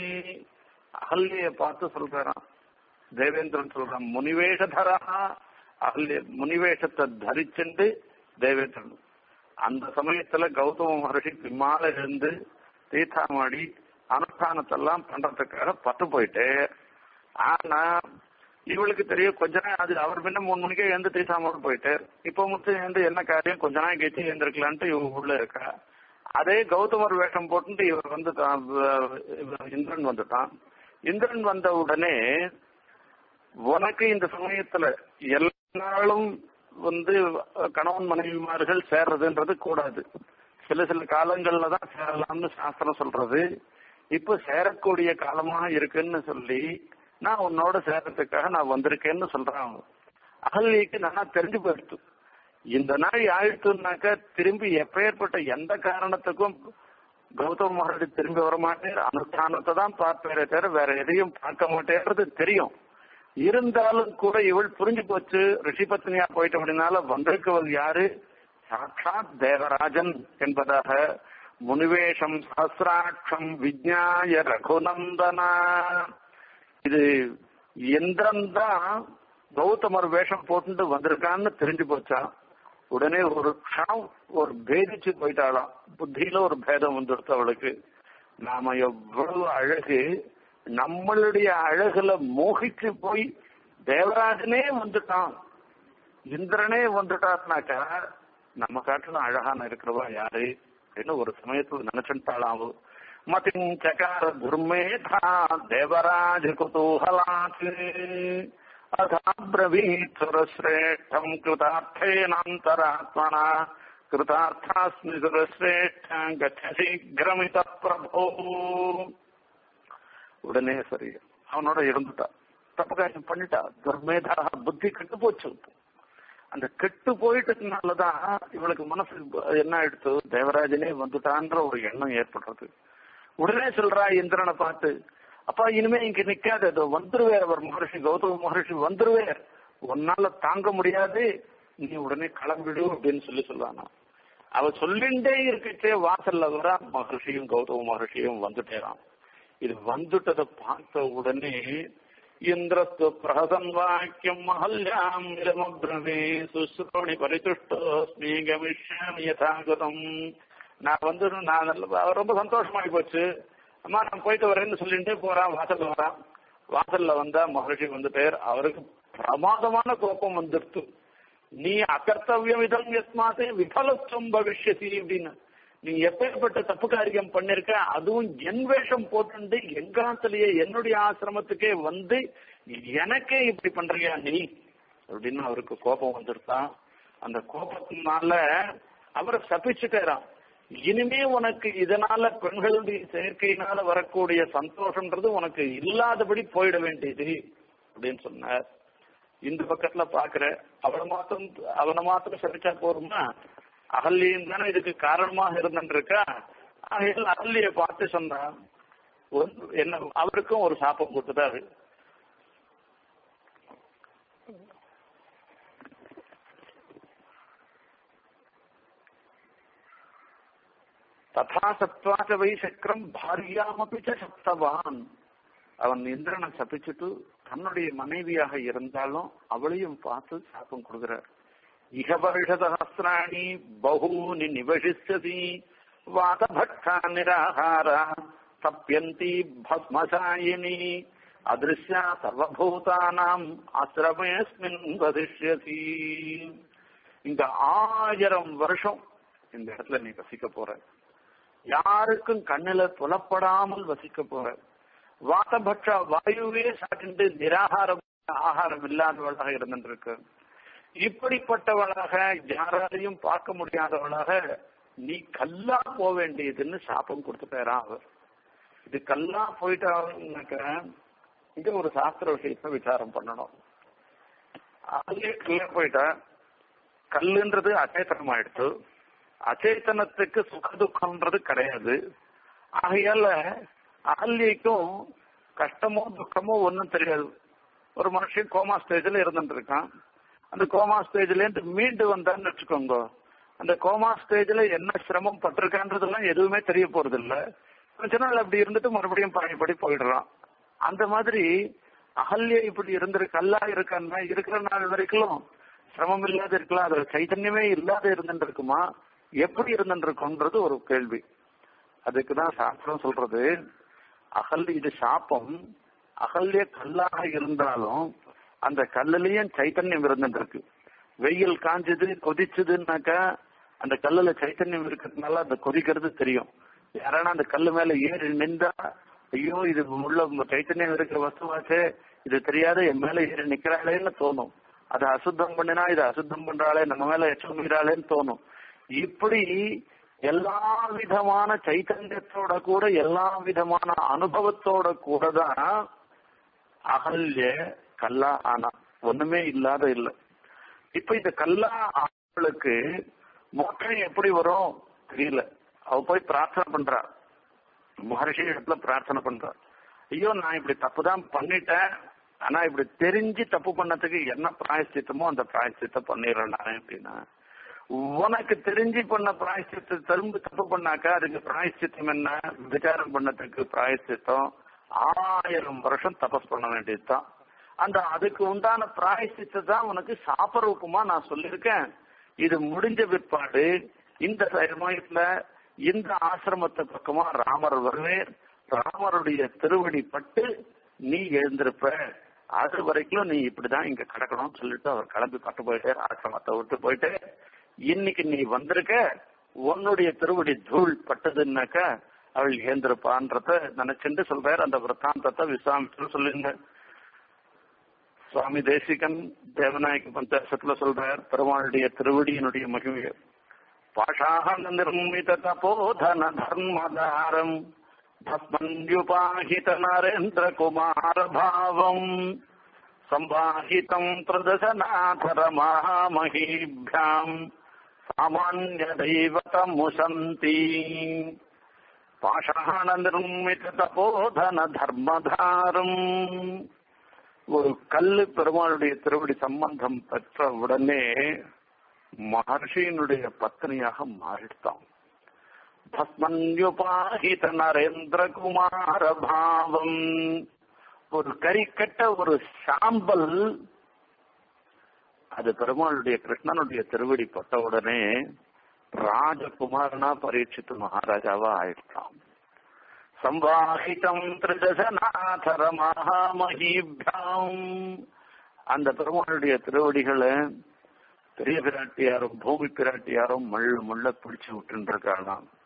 அகல்ய பார்த்து சொல்றான் தேவேந்திரன் சொல்றான் முனிவேஷதரா அகல்ய முனிவேஷத்தை தரிச்சுண்டு தேவேந்திரன் அந்த சமயத்துல கௌதம மகர்ஷி பின்னால இருந்து தீர்த்தாமாடி அனுஷ்டானத்தெல்லாம் பண்றதுக்காக பட்டு போயிட்டு ஆனா இவளுக்கு தெரியும் கொஞ்ச நாள் அது அவர் பின்ன மூணு மணிக்கே எழுந்து தீசாமோடு போயிட்டு இப்ப மட்டும் எழுந்து என்ன காரியம் கொஞ்ச நாள் கெச்சு எழுந்திருக்கலான்ட்டு இவங்க உள்ள இருக்கா அதே கௌதமர் வேஷம் போட்டு இவர் வந்து இந்திரன் வந்துட்டான் இந்திரன் வந்த உடனே உனக்கு இந்த சமயத்துல எல்லா நாளும் வந்து கணவன் மனைவிமார்கள் சேர்றதுன்றது கூடாது சில சில காலங்கள்ல தான் சேரலாம்னு சாஸ்திரம் சொல்றது இப்ப சேரக்கூடிய காலமாக இருக்குன்னு சொல்லி நான் உன்னோட சேரத்துக்காக நான் வந்திருக்கேன்னு சொல்றான் அகல்விக்கு நல்லா தெரிஞ்சு போயிடுத்து இந்த நாள் ஆயிடுத்துனாக்க திரும்பி எப்பேற்பட்ட எந்த காரணத்துக்கும் கௌதம மகர்ஷி திரும்பி வர மாட்டேன் அனுஷ்டானத்தை தான் பார்ப்பேரே தவிர வேற எதையும் பார்க்க மாட்டேன்றது தெரியும் இருந்தாலும் கூட இவள் புரிஞ்சு போச்சு ரிஷி பத்னியா போயிட்ட அப்படின்னால வந்திருக்கவள் யாரு சாட்சாத் தேவராஜன் என்பதாக முனிவேஷம் சஹசிராட்சம் விஜ்ஞாய ரகுநந்தனா இது எந்திரன் தான் கௌதமர் வேஷம் போட்டு வந்திருக்கான்னு தெரிஞ்சு போச்சா உடனே ஒரு க்ஷணம் ஒரு பேதிச்சு போயிட்டாளாம் புத்தியில ஒரு பேதம் வந்துடுத்து அவளுக்கு நாம எவ்வளவு அழகு நம்மளுடைய அழகுல மோகிச்சு போய் தேவராஜனே வந்துட்டான் இந்திரனே வந்துட்டான்னாக்கா நம்ம காட்டிலும் அழகான இருக்கிறவா யாரு அப்படின்னு ஒரு சமயத்துல நினைச்சுட்டாளாம் மதிம் சகார துர்மேதா தேவராஜ குதூகலாத் அதாபிரவீத் சுரஸ்ரேஷ்டம் கிருதார்த்தேனாந்தராத்மனா கிருதார்த்தாஸ்மி சுரஸ்ரேஷ்டம் கச்ச சீக்கிரமித பிரபோ உடனே சரி அவனோட இருந்துட்டா தப்பு காரியம் பண்ணிட்டா துர்மேதா புத்தி கெட்டு போச்சு அந்த கெட்டு போயிட்டதுனாலதான் இவளுக்கு மனசு என்ன ஆயிடுத்து தேவராஜனே வந்துட்டான்ற ஒரு எண்ணம் ஏற்படுறது உடனே சொல்றா இந்திரனை பார்த்து அப்பா இனிமே இங்க நிக்காது அது வந்துருவேர் அவர் மகர்ஷி கௌதம மகர்ஷி வந்துருவேர் உன்னால தாங்க முடியாது நீ உடனே கிளம்பிடு அப்படின்னு சொல்லி சொல்லானா அவ சொல்லிண்டே இருக்கச்சே வாசல்ல வர மகர்ஷியும் கௌதம மகர்ஷியும் வந்துட்டேறான் இது வந்துட்டதை பார்த்த உடனே இந்திரஸ்து பிரஹசன் வாக்கியம் மஹல்யாம் நிலமப்ரவே சுஸ்ரோணி பரிதுஷ்டோஸ்மி கமிஷ்யாமி யதாகதம் நான் வந்து நான் நல்ல ரொம்ப சந்தோஷமாயி போச்சு அம்மா நான் போயிட்டு வரேன்னு சொல்லிட்டு போறான் வாசல்ல வரான் வாசல்ல வந்தா மகர்ஷி வந்துட்டார் அவருக்கு பிரமாதமான கோபம் வந்துடுத்து நீ அகர்த்தவியம் இதம் எஸ்மாத்தே விபலத்துவம் பவிஷ்யசி அப்படின்னு நீ எப்பேற்பட்ட தப்பு காரியம் பண்ணிருக்க அதுவும் என் வேஷம் போட்டு எங்காத்திலேயே என்னுடைய ஆசிரமத்துக்கே வந்து எனக்கே இப்படி பண்றியா நீ அப்படின்னு அவருக்கு கோபம் வந்துருக்கான் அந்த கோபத்தினால அவரை சபிச்சுட்டாராம் இனிமே உனக்கு இதனால பெண்களுடைய செயற்கையினால வரக்கூடிய சந்தோஷம்ன்றது உனக்கு இல்லாதபடி போயிட வேண்டியது அப்படின்னு சொன்னார் இந்த பக்கத்துல பாக்குற அவளை மாத்திரம் அவனை மாத்திரம் சபிச்சா போருமா அகல்யம் தானே இதுக்கு காரணமாக இருந்துருக்கா ஆகையால் அகல்ய பார்த்து சொன்னா என்ன அவருக்கும் ஒரு சாப்பம் கொடுத்துட்டாரு ததா சத்வாச்ச வை சக்கரம் பாரியாமபி சப்தவான் அவன் இந்திரனை சபிச்சுட்டு தன்னுடைய மனைவியாக இருந்தாலும் அவளையும் பார்த்து சாப்பம் கொடுக்கிறார் இக வருஷசஹசிராணி பகூனி நிவசிஷ்யதி வாதபட்டா நிராகாரா தப்பியந்தி பத்மசாயினி அதிருஷ்யா சர்வபூதானாம் ஆசிரமேஸ்மின் வதிஷ்யதி இந்த ஆயிரம் வருஷம் இந்த இடத்துல நீ வசிக்க போற யாருக்கும் கண்ணுல புலப்படாமல் வசிக்க போற வாதபட்ச வாயுவே சாட்டிண்டு நிராகாரம் ஆகாரம் இல்லாதவளாக இருந்திருக்கு இப்படிப்பட்டவளாக யாராலையும் பார்க்க முடியாதவளாக நீ கல்லா போக வேண்டியதுன்னு சாப்பம் கொடுத்துட்டாரா அவர் இது கல்லா போயிட்டாருன்னாக்க இங்க ஒரு சாஸ்திர விஷயத்த விசாரம் பண்ணணும் அதுலயே கல்ல போயிட்டா கல்லுன்றது அச்சேத்தனம் ஆயிடுச்சு அச்சேத்தனத்துக்கு சுக துக்கம்ன்றது கிடையாது ஆகையால அகல்யக்கும் கஷ்டமோ துக்கமோ ஒன்றும் தெரியாது ஒரு மனுஷன் கோமா ஸ்டேஜ்ல இருந்துட்டு இருக்கான் அந்த கோமா ஸ்டேஜ்ல இருந்து மீண்டு வந்தான்னு வச்சுக்கோங்க அந்த கோமா ஸ்டேஜ்ல என்ன சிரமம் பட்டிருக்கான்றதெல்லாம் எதுவுமே தெரிய போறது இல்ல கொஞ்ச நாள் அப்படி இருந்துட்டு மறுபடியும் பழையபடி போயிடுறான் அந்த மாதிரி அகல்ய இப்படி இருந்திருக்கு கல்லா இருக்கான்னா இருக்கிற நாள் வரைக்கும் சிரமம் இல்லாத இருக்கலாம் அதுல சைத்தன்யமே இல்லாத இருந்துட்டு இருக்குமா எப்படி இருந்துட்டு இருக்கும்ன்றது ஒரு கேள்வி அதுக்குதான் சாஸ்திரம் சொல்றது அகல் இது சாப்பம் அகல்ய கல்லாக இருந்தாலும் அந்த கல்லுலயும் சைத்தன்யம் இருந்துட்டு இருக்கு வெயில் காஞ்சது கொதிச்சதுன்னாக்கா அந்த கல்லுல சைத்தன்யம் இருக்கிறதுனால அந்த கொதிக்கிறது தெரியும் யாரானா அந்த கல்லு மேல ஏறி நின்றா ஐயோ இது உள்ள சைத்தன்யம் இருக்கிற வஸ்துவாச்சே இது தெரியாத என் மேல ஏறி நிக்கிறாளேன்னு தோணும் அதை அசுத்தம் பண்ணினா இது அசுத்தம் பண்றாளே நம்ம மேல எச்சமிக்கிறாளேன்னு தோணும் இப்படி எல்லா விதமான சைத்தன்யத்தோட கூட எல்லா விதமான அனுபவத்தோட கூட தான் அகல்ய கல்லா ஆனா ஒண்ணுமே இல்லாத இல்ல இப்ப இந்த கல்லா ஆளுக்கு மோட்சம் எப்படி வரும் தெரியல அவ போய் பிரார்த்தனை பண்றா மகர்ஷி இடத்துல பிரார்த்தனை பண்றா ஐயோ நான் இப்படி தப்பு தான் பண்ணிட்டேன் ஆனா இப்படி தெரிஞ்சு தப்பு பண்ணதுக்கு என்ன பிராயஷ்சித்தமோ அந்த பிராயஷ்சித்தை பண்ணிடுறேன் நான் அப்படின்னா உனக்கு தெரிஞ்சு பண்ண பிராயஷ்சித்தை திரும்ப தப்பு பண்ணாக்கா அதுக்கு பிராயஷ்சித்தம் என்ன விசாரம் பண்ணதுக்கு பிராயஷ்சித்தம் ஆயிரம் வருஷம் தபஸ் பண்ண வேண்டியதுதான் அந்த அதுக்கு உண்டான பிராயஷ்சித்தை தான் உனக்கு சாப்பரூபமா நான் சொல்லியிருக்கேன் இது முடிஞ்ச பிற்பாடு இந்த சமயத்துல இந்த ஆசிரமத்தை பக்கமா ராமர் வருவேர் ராமருடைய திருவடி பட்டு நீ எழுந்திருப்ப அது வரைக்கும் நீ இப்படிதான் இங்க கிடக்கணும்னு சொல்லிட்டு அவர் கிளம்பி பட்டு போயிட்டே ஆசிரமத்தை விட்டு போயிட்டு இன்னைக்கு நீ வந்திருக்க உன்னுடைய திருவடி தூள் பட்டதுன்னாக்க அவள் ஏந்திருப்பான்றத நினைச்சுட்டு சொல்றாரு அந்த விற்த்தாந்தத்தை விஸ்வாமித்திர சொல்லுங்க சுவாமி தேசிகன் தேவநாயக பஞ்சாசத்துல சொல்றார் பெருமாளுடைய திருவடியினுடைய மகிமையை பாஷாக நிர்மித தபோதன தர்மதாரம் भस्मन्युपाहित नरेन्द्र कुमार भावम् सम्भाहितम् प्रदशनाथर महामहीभ्याम् सामान्यदैवतमुशन्ति பாஷாண நிர்மித தபோதன தர்மதாரம் ஒரு கல்லு பெருமாளுடைய திருவடி சம்பந்தம் பெற்ற உடனே மகர்ஷியினுடைய பத்னியாக மாறிட்டான் பஸ்மன்யுபாஹித நரேந்திர குமார பாவம் ஒரு கறிக்கட்ட ஒரு சாம்பல் அது பெருமாளுடைய கிருஷ்ணனுடைய திருவடி பட்ட உடனே ராஜகுமாரனா பரீட்சித்து மகாராஜாவா ஆயிட்டான் சம்வாஹிதம் திரிதசநாதர மகாமஹிபியாம் அந்த பெருமாளுடைய திருவடிகளை பெரிய பிராட்டியாரும் பூமி பிராட்டியாரும் முள்ள முள்ள பிடிச்சு விட்டுருக்காளாம்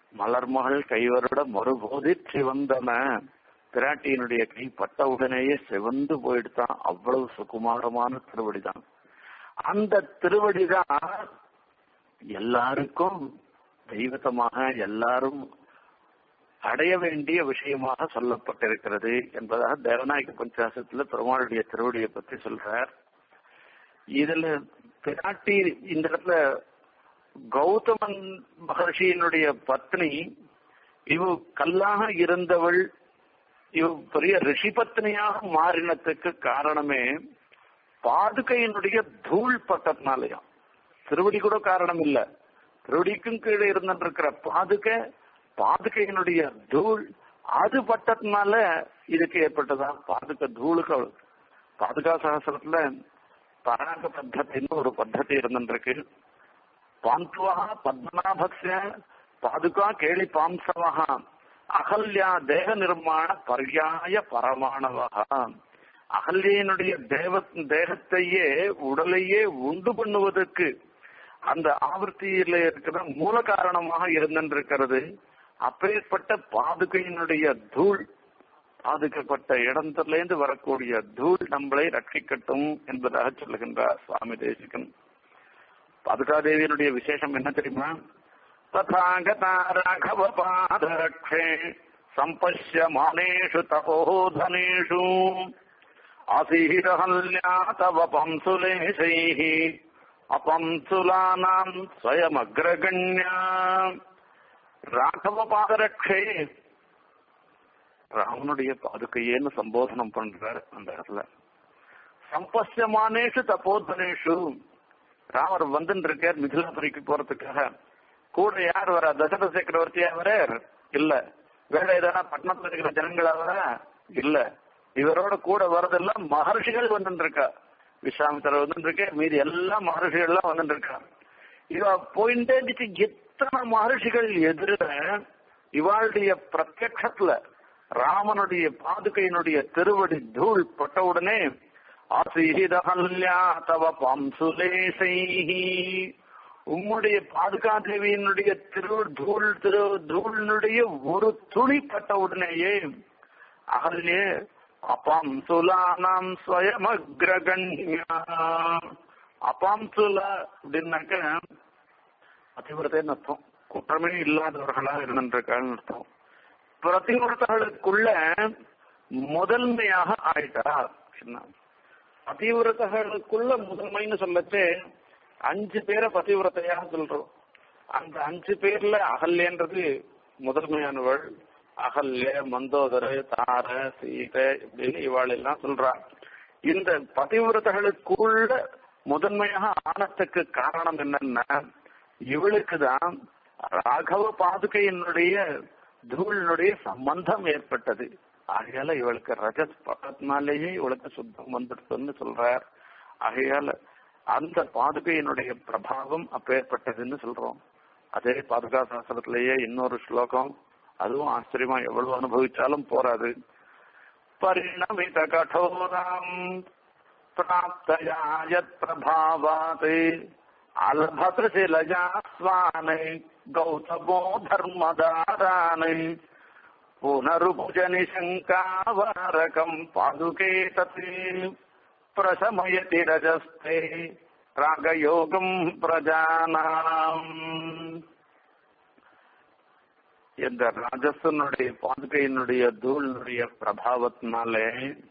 மலர்மகள் கைவருட மறுபோதி சிவந்தன பிராட்டியினுடைய கை பட்ட உடனேயே சிவந்து போயிடுதான் அவ்வளவு சுகுமாரமான திருவடிதான் அந்த திருவடிதான் எல்லாருக்கும் தெய்வத்தமாக எல்லாரும் அடைய வேண்டிய விஷயமாக சொல்லப்பட்டிருக்கிறது என்பதாக தேவநாயக பஞ்சாசத்துல பெருமாளுடைய திருவடியை பத்தி சொல்றார் இதுல பிராட்டி இந்த இடத்துல கௌதமன் மகர்ஷியினுடைய பத்னி இவ கல்லாக இருந்தவள் இவ பெரிய ரிஷி பத்னியாக மாறினத்துக்கு காரணமே பாதுகையினுடைய தூள் பட்டத்தினாலயா திருவடி கூட காரணம் இல்ல திருவடிக்கும் கீழே இருந்திருக்கிற பாதுகை பாதுகையினுடைய தூள் அது பட்டத்தினால இதுக்கு ஏற்பட்டதா பாதுகை தூளுக்கு பாதுகா சகசிரத்துல பராக பத்தத்தின்னு ஒரு பத்ததி இருந்துருக்கு பாந்துவா பத்மநாபக்ய பாதுகா கேளி பாம்சவா அகல்யா தேக நிர்மாண பர்யாய பரமாணவா அகல்யனுடைய தேவ தேகத்தையே உடலையே உண்டு பண்ணுவதற்கு அந்த ஆவர்த்தியில இருக்கிற மூல காரணமாக இருந்திருக்கிறது அப்பேற்பட்ட பாதுகையினுடைய தூள் பாதுகாப்பட்ட இடத்திலிருந்து வரக்கூடிய தூள் நம்மளை ரட்சிக்கட்டும் என்பதாக சொல்லுகின்றார் சுவாமி தேசிகன் பாதுகாதேவியனுடைய விசேஷம் என்ன தெரியுமா ததாகதா ராഘவ பாதரக்ஷே சம்பஷ்யமானேஷு தபோதனேஷு ஆசீரஹல்யா தவ பம்சுலேஷைः அபம்சுலானாம் ஸ்வயமக்ரகண்யா ராഘவ பாதரக்ஷே ராமனுடைய பாதுகையேன்னு சம்போதனம் பண்றார் அந்த இடத்துல சம்பசியமானேஷு தபோதனேஷு ராமர் வந்துட்டு இருக்கார் மிதிலாபுரிக்கு போறதுக்காக கூட யார் வரா தசரத சக்கரவர்த்தியா வரார் இல்ல வேற ஏதாவது பட்டணத்துல இருக்கிற ஜனங்களா வரா இல்ல இவரோட கூட வரதெல்லாம் மகர்ஷிகள் வந்துட்டு இருக்கா விஸ்வாமித்தர் வந்துட்டு இருக்க மீதி எல்லா மகர்ஷிகள் எல்லாம் வந்துட்டு இருக்கா இவ போயிட்டே இருந்துச்சு எத்தனை மகர்ஷிகள் எதிர இவாளுடைய பிரத்யக்ஷத்துல ராமனுடைய பாதுகையினுடைய திருவடி தூள் பட்ட உடனே ஆசீதகல்யா தவ பம்சுலேசைஹி உம்முடைய பாதுகா தேவியினுடைய திரு தூள் திரு தூளினுடைய ஒரு துளி பட்ட உடனேயே அகல்யே அபாம்சுலானாம் ஸ்வயமக்ரகண்யா அபாம்சுலா அப்படின்னாக்க பதிவிரதைன்னு அர்த்தம் குற்றமே இல்லாதவர்களா இருந்திருக்கான்னு அர்த்தம் பிரதிவிரதர்களுக்குள்ள முதன்மையாக ஆயிட்டா பதிவிரதர்களுக்குள்ள முதன்மைன்னு சொல்லச்சு அஞ்சு பேரை பதிவிரத்தையாக சொல்றோம் அந்த அஞ்சு பேர்ல அகல்யன்றது முதன்மையானவள் அகல்ய மந்தோதர தார சீதை இப்படின்னு இவாள் எல்லாம் சொல்றா இந்த பதிவிரதர்களுக்குள்ள முதன்மையாக ஆனத்துக்கு காரணம் என்னன்னா இவளுக்கு தான் ராகவ பாதுகையினுடைய தூளினுடைய சம்பந்தம் ஏற்பட்டது ஆகையால இவளுக்கு ரஜத் பக்கத்தினாலேயே இவளுக்கு சுத்தம் வந்துடுதுன்னு சொல்றார் ஆகையால அந்த பாதுகையினுடைய பிரபாவம் அப்பேற்பட்டதுன்னு சொல்றோம் அதே பாதுகா சாஸ்திரத்திலேயே இன்னொரு ஸ்லோகம் அதுவும் ஆச்சரியமா எவ்வளவு அனுபவிச்சாலும் போராது பரிணமித கடோராம் பிராப்தயா யத் பிரபாவாத் அலபத்ரசிலஜா ஸ்வானை கௌதமோ தர்மதாரானை புனருபுஜனி சங்காவாரகம் பாதுகே தத்து பிரசமயதி ரஜஸ்தே ராகயோகம் பிரஜானாம் இந்த ராஜசனுடைய பாதுகையினுடைய தூளினுடைய பிரபாவத்தினாலே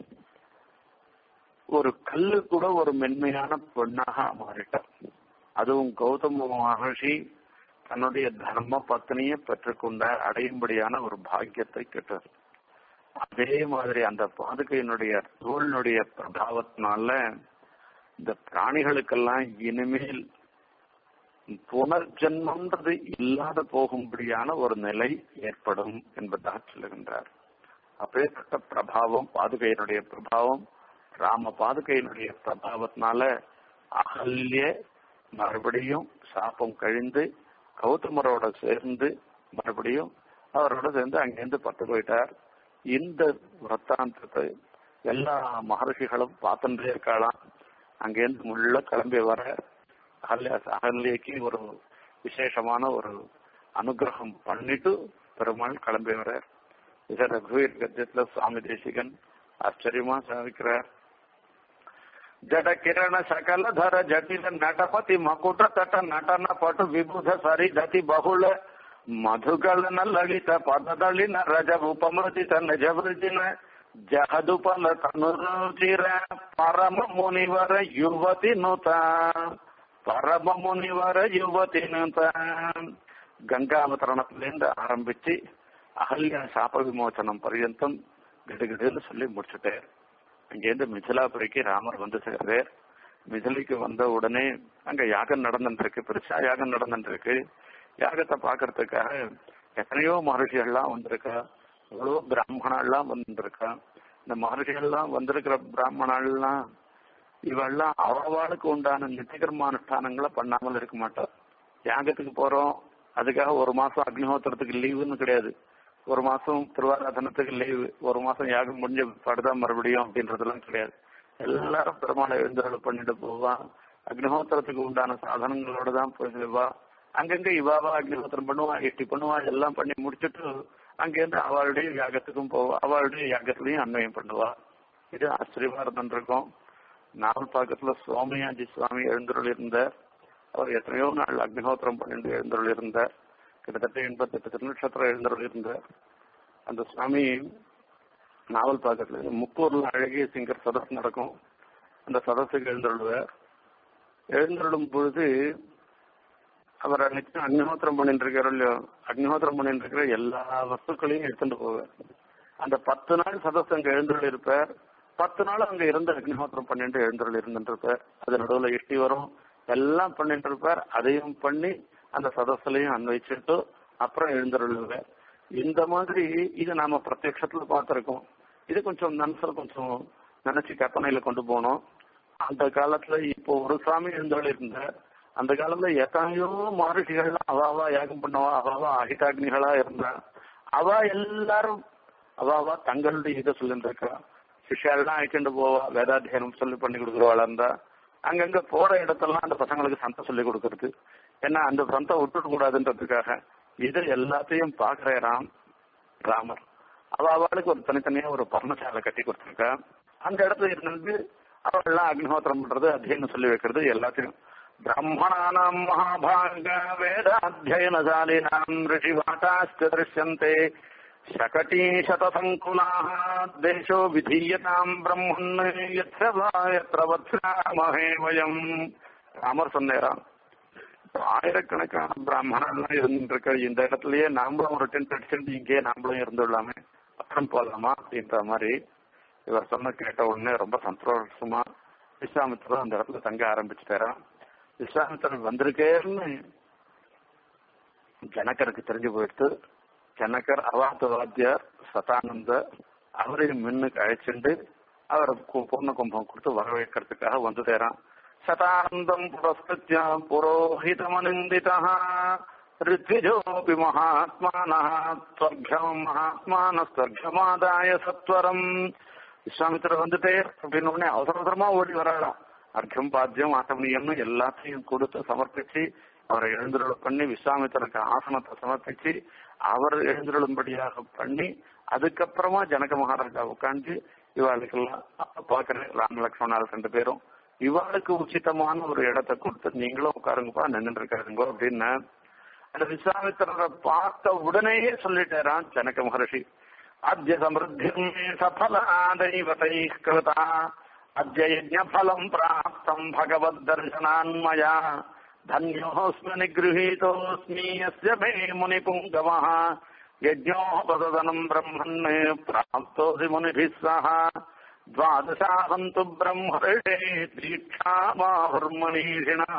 ஒரு கல்லு கூட ஒரு மென்மையான பெண்ணாக மாறிட்டார் அதுவும் கௌதம மகர்ஷி தன்னுடைய தர்ம பத்னியை பெற்றுக்கொண்டார் அடையும்படியான ஒரு பாக்கியத்தை பெற்றார் அதே மாதிரி அந்த பாதுகையினுடைய தோளினுடைய பிரபாவத்தினால இந்த பிராணிகளுக்கெல்லாம் இனிமேல் புனர்ஜன்மன்றது இல்லாத போகும்படியான ஒரு நிலை ஏற்படும் என்பதாக சொல்லுகின்றார் அப்பேற்பட்ட பிரபாவம் பாதுகையினுடைய பிரபாவம் ராம பாதுகையினுடைய பிரபாவத்தினால அகல்ய மறுபடியும் சாப்பம் கழிந்து கௌதமரோட சேர்ந்து மறுபடியும் அவரோட சேர்ந்து அங்கிருந்து பட்டு போயிட்டார் இந்த விரத்தாந்தத்தை எல்லா மகர்ஷிகளும் பார்த்துட்டே இருக்கலாம் அங்கேருந்து முள்ள கிளம்பி வர அகல்யா அகல்யக்கு ஒரு விசேஷமான ஒரு அனுகிரகம் பண்ணிட்டு பெருமாள் கிளம்பி வர்றார் இத ரகுவீர் கத்தியத்துல சுவாமி தேசிகன் ஆச்சரியமா சாதிக்கிறார் ಜಡ ಕಿರಣ ಸಕಲಧರ ಜಟಿಲ ನಟಪತಿ ಮಕುಟ ತಟ ನಟನ ಪಟು ವಿಬುಧ ಸರಿ ದತಿ ಬಹುಳ ಮಧುಗಳನ ಲಲಿತ ಪದದಳಿನ ರಜ ಉಪಮೃತಿತ ನಿಜವೃಜಿನ ಜಹದುಪಲ ತನುರುಚಿರ ಪರಮ ಮುನಿವರ ಯುವತಿ ನುತ ಪರಮ ಮುನಿವರ ಯುವತಿ ನುತ கங்காவதரணத்திலிருந்து ஆரம்பிச்சு அகல்யா சாப விமோசனம் பர்யந்தம் கிடுகிடுன்னு சொல்லி முடிச்சுட்டார் அங்கேருந்து மிதிலாபுரிக்கு ராமர் வந்து சேர்றார் மிதிலைக்கு வந்த உடனே அங்க யாகம் நடந்துட்டு இருக்கு பெருசா யாகம் நடந்துட்டு இருக்கு யாகத்தை பாக்குறதுக்காக எத்தனையோ மகர்ஷிகள்லாம் வந்திருக்கா எவ்வளவோ பிராமணாலாம் வந்திருக்கா இந்த மகர்ஷிகள்லாம் வந்திருக்கிற பிராமணாலாம் இவெல்லாம் அவளுக்கு உண்டான நித்திகர்மானுஷ்டானங்களை பண்ணாமல் இருக்க மாட்டா யாகத்துக்கு போறோம் அதுக்காக ஒரு மாசம் அக்னிஹோத்திரத்துக்கு லீவுன்னு கிடையாது ஒரு மாசம் திருவாராதனத்துக்கு லீவு ஒரு மாசம் யாகம் முடிஞ்ச படுதான் மறுபடியும் அப்படின்றதெல்லாம் கிடையாது எல்லாரும் பெருமாளை எழுந்தருள் பண்ணிட்டு போவான் அக்னிஹோத்திரத்துக்கு உண்டான சாதனங்களோட தான் போயிடுவா அங்கங்க இவாவா அக்னிஹோத்திரம் பண்ணுவா எட்டி பண்ணுவா எல்லாம் பண்ணி முடிச்சுட்டு அங்கேருந்து அவளுடைய யாகத்துக்கும் போவா அவளுடைய யாகத்திலையும் அன்வயம் பண்ணுவா இது ஆச்சரியமா இருந்துருக்கும் நாவல் பாக்கத்துல சோமயாஜி சுவாமி எழுந்தருள் இருந்தார் அவர் எத்தனையோ நாள் அக்னிஹோத்திரம் பண்ணிட்டு எழுந்தருள் இருந்தார் கிட்டத்தட்ட எண்பத்தெட்டு திருநட்சத்திரம் எழுந்தருள் இருந்தார் அந்த சுவாமி நாவல் பாக்கத்துல முக்கூர்ல அழகிய சிங்கர் சதஸ் நடக்கும் அந்த சதஸுக்கு எழுந்தருள்வார் எழுந்தருளும் பொழுது அவர் நிச்சயம் அக்னிஹோத்திரம் பண்ணிட்டு இருக்காரோ இல்லையோ அக்னிஹோத்திரம் பண்ணிட்டு இருக்கிற எல்லா வஸ்துக்களையும் எடுத்துட்டு போவார் அந்த பத்து நாள் சதஸ் அங்க எழுந்தருள் இருப்பார் பத்து நாள் அங்க இருந்து அக்னிஹோத்திரம் பண்ணிட்டு எழுந்தருள் இருந்துட்டு இருப்பார் அது நடுவுல எட்டி வரும் எல்லாம் பண்ணிட்டு இருப்பார் அதையும் பண்ணி அந்த சதஸ்லையும் அன்வைச்சுட்டு அப்புறம் எழுந்தருள்வார் இந்த மாதிரி இது நாம பிரத்யட்சத்துல பார்த்திருக்கோம் இது கொஞ்சம் மனசுல கொஞ்சம் நினைச்சு கற்பனையில கொண்டு போனோம் அந்த காலத்துல இப்போ ஒரு சாமி எழுந்தருள் இருந்தார் அந்த காலத்துல எத்தனையோ மகர்ஷிகள்லாம் அவாவா யாகம் பண்ணவா அவாவா அகிதாக்னிகளா இருந்தா அவ எல்லாரும் அவாவா தங்களுடைய இதை சொல்லிட்டு இருக்கா சிஷ்யாலாம் அழைக்கிட்டு போவா வேதாத்தியனம் சொல்லி பண்ணி கொடுக்குறவாளா இருந்தா அங்கங்க போற இடத்தெல்லாம் அந்த பசங்களுக்கு சந்தை சொல்லி கொடுக்கறது ஏன்னா அந்த சந்தை விட்டுட்டு கூடாதுன்றதுக்காக இது எல்லாத்தையும் பாக்குறாராம் ராமர் அவ அவளுக்கு ஒரு தனித்தனியா ஒரு பர்ணசாலை கட்டி கொடுத்துருக்கா அந்த இடத்துல இருந்து அவள்லாம் அக்னிஹோத்திரம் பண்றது அத்தியனம் சொல்லி வைக்கிறது எல்லாத்தையும் பிராமணானாம் மகாபாக வேதாத்தியனசாலினாம் ரிஷி வாட்டாஸ்த திருஷ்யந்தே शकटी शतसङ्कुलाः देशो विधीयताम् ब्रह्मन् यत्र वा यत्र वत्सामहे वयम् ராமர் சொன்னேராம் ஆயிரக்கணக்கான பிராமணர்லாம் இருந்துட்டு இருக்க இந்த இடத்துலயே நாமளும் ஒரு டென்ட் அடிச்சுட்டு இங்கேயே நாமளும் இருந்துடலாமே அப்புறம் போலாமா அப்படின்ற மாதிரி இவர் சொன்ன கேட்ட உடனே ரொம்ப சந்தோஷமா விஸ்வாமித்திரர் அந்த இடத்துல தங்க ஆரம்பிச்சுட்டாராம் விஸ்வாமித்திரர் வந்திருக்கேன்னு ஜனக்கருக்கு தெரிஞ்சு போயிடுத்து ஜனகர் அவாத்த வாத்தியார் சதானந்த அவரையும் மின்னுக்கு அழைச்சிண்டு அவரை பூர்ண கும்பம் கொடுத்து வரவேற்கிறதுக்காக வந்து தேரான் சதானந்தம் புரஸ்கிருத்யா புரோஹிதமனிந்திதா ரித்விஜோபி மகாத்மான ஸ்வர்க்கம் மகாத்மான ஸ்வர்க்கமாதாய சத்வரம் விஸ்வாமித்திரர் வந்துட்டே அப்படின்னு உடனே அவசர அவசரமா ஓடி வராளாம் அர்க்கம் பாத்தியம் ஆசமணியம்னு எல்லாத்தையும் கொடுத்து சமர்ப்பிச்சு அவரை எழுந்துருள பண்ணி விஸ்வாமித்திரருக்கு ஆசனத்தை சமர்ப்பிச்சு அவர் எழுந்துருளும்படியாக பண்ணி அதுக்கப்புறமா ஜனக மகாராஜா உட்காந்து இவாளுக்கெல்லாம் பாக்குறேன் ராம லக்ஷ்மணால் ரெண்டு பேரும் இவாளுக்கு உச்சிதமான ஒரு இடத்தை கொடுத்து நீங்களும் உட்காருங்கப்பா நின்று இருக்காருங்க அப்படின்னு அந்த விஸ்வாமித்திரரை பார்த்த உடனேயே சொல்லிட்டாரான் ஜனக மகர்ஷி அத்திய சமிருத்தி சஃபலா தெய்வத்தை கிருதா அத்திய யஜ்ஞபலம் பிராப்தம் பகவத் தர்சனான்மயா धन्योऽस्मि निगृहीतोऽस्मि यस्य मे मुनिपुङ्गवः यज्ञोपसदनम् ब्रह्मन् प्राप्तोऽसि मुनिभिः सह द्वादशाहम् तु ब्रह्मर्षे दीक्षामाहुर्मनीषिणः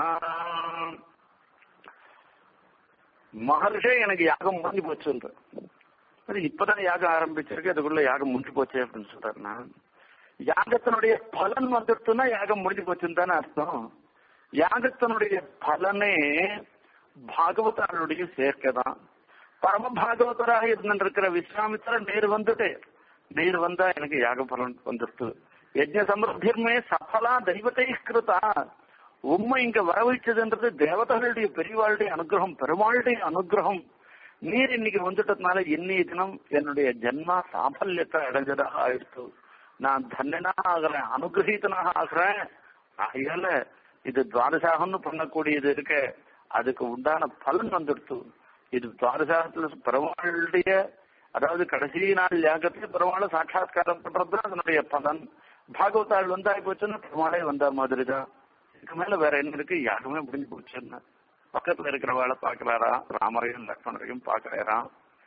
மகர்ஷே எனக்கு யாகம் முடிஞ்சு போச்சுன்ற சரி இப்பதான் யாகம் ஆரம்பிச்சிருக்கு அதுக்குள்ள யாகம் முடிஞ்சு போச்சு அப்படின்னு சொல்றாருன்னா யாகத்தினுடைய பலன் வந்துடுச்சுன்னா யாகம் முடிஞ்சு போச்சுன்னு தானே அர்த்தம் யாகத்தினுடைய பலனே பாகவதாருடைய சேர்க்கை தான் பரம பாகவதராக இருந்திருக்கிற விஸ்வாமித்திரன் நேர் வந்துட்டு நேர் வந்தா எனக்கு யாக பலன் வந்துட்டு யஜ்ஞ சமிருத்தியுமே சஃபலா தெய்வத்தை கிருதா உண்மை இங்க வரவழைச்சதுன்றது தேவதைகளுடைய பெரியவாளுடைய அனுகிரகம் பெருமாளுடைய அனுகிரகம் நீர் இன்னைக்கு வந்துட்டதுனால இன்னைய தினம் என்னுடைய ஜென்மா சாபல்யத்தை அடைஞ்சதாக ஆயிடுச்சு நான் தன்யனாக ஆகிறேன் அனுகிரகீதனாக ஆகிறேன் ஆகையால இது துவாரசாகம்னு பண்ணக்கூடியது இருக்க அதுக்கு உண்டான பலன் வந்துடுத்து இது துவாரசாகத்துல பெருமாளுடைய அதாவது கடைசி நாள் யாகத்துல பெருமாளை சாட்சாத்காரம் பண்றதுதான் அதனுடைய பலன் பாகவதாள் வந்தாய் போச்சுன்னா பெருமாளே வந்த மாதிரி தான் இதுக்கு மேல வேற என்ன இருக்கு யாருமே முடிஞ்சு போச்சுன்னு பக்கத்துல இருக்கிறவாளை பாக்குறாரா ராமரையும் லக்ஷ்மணரையும் பாக்குறாராம்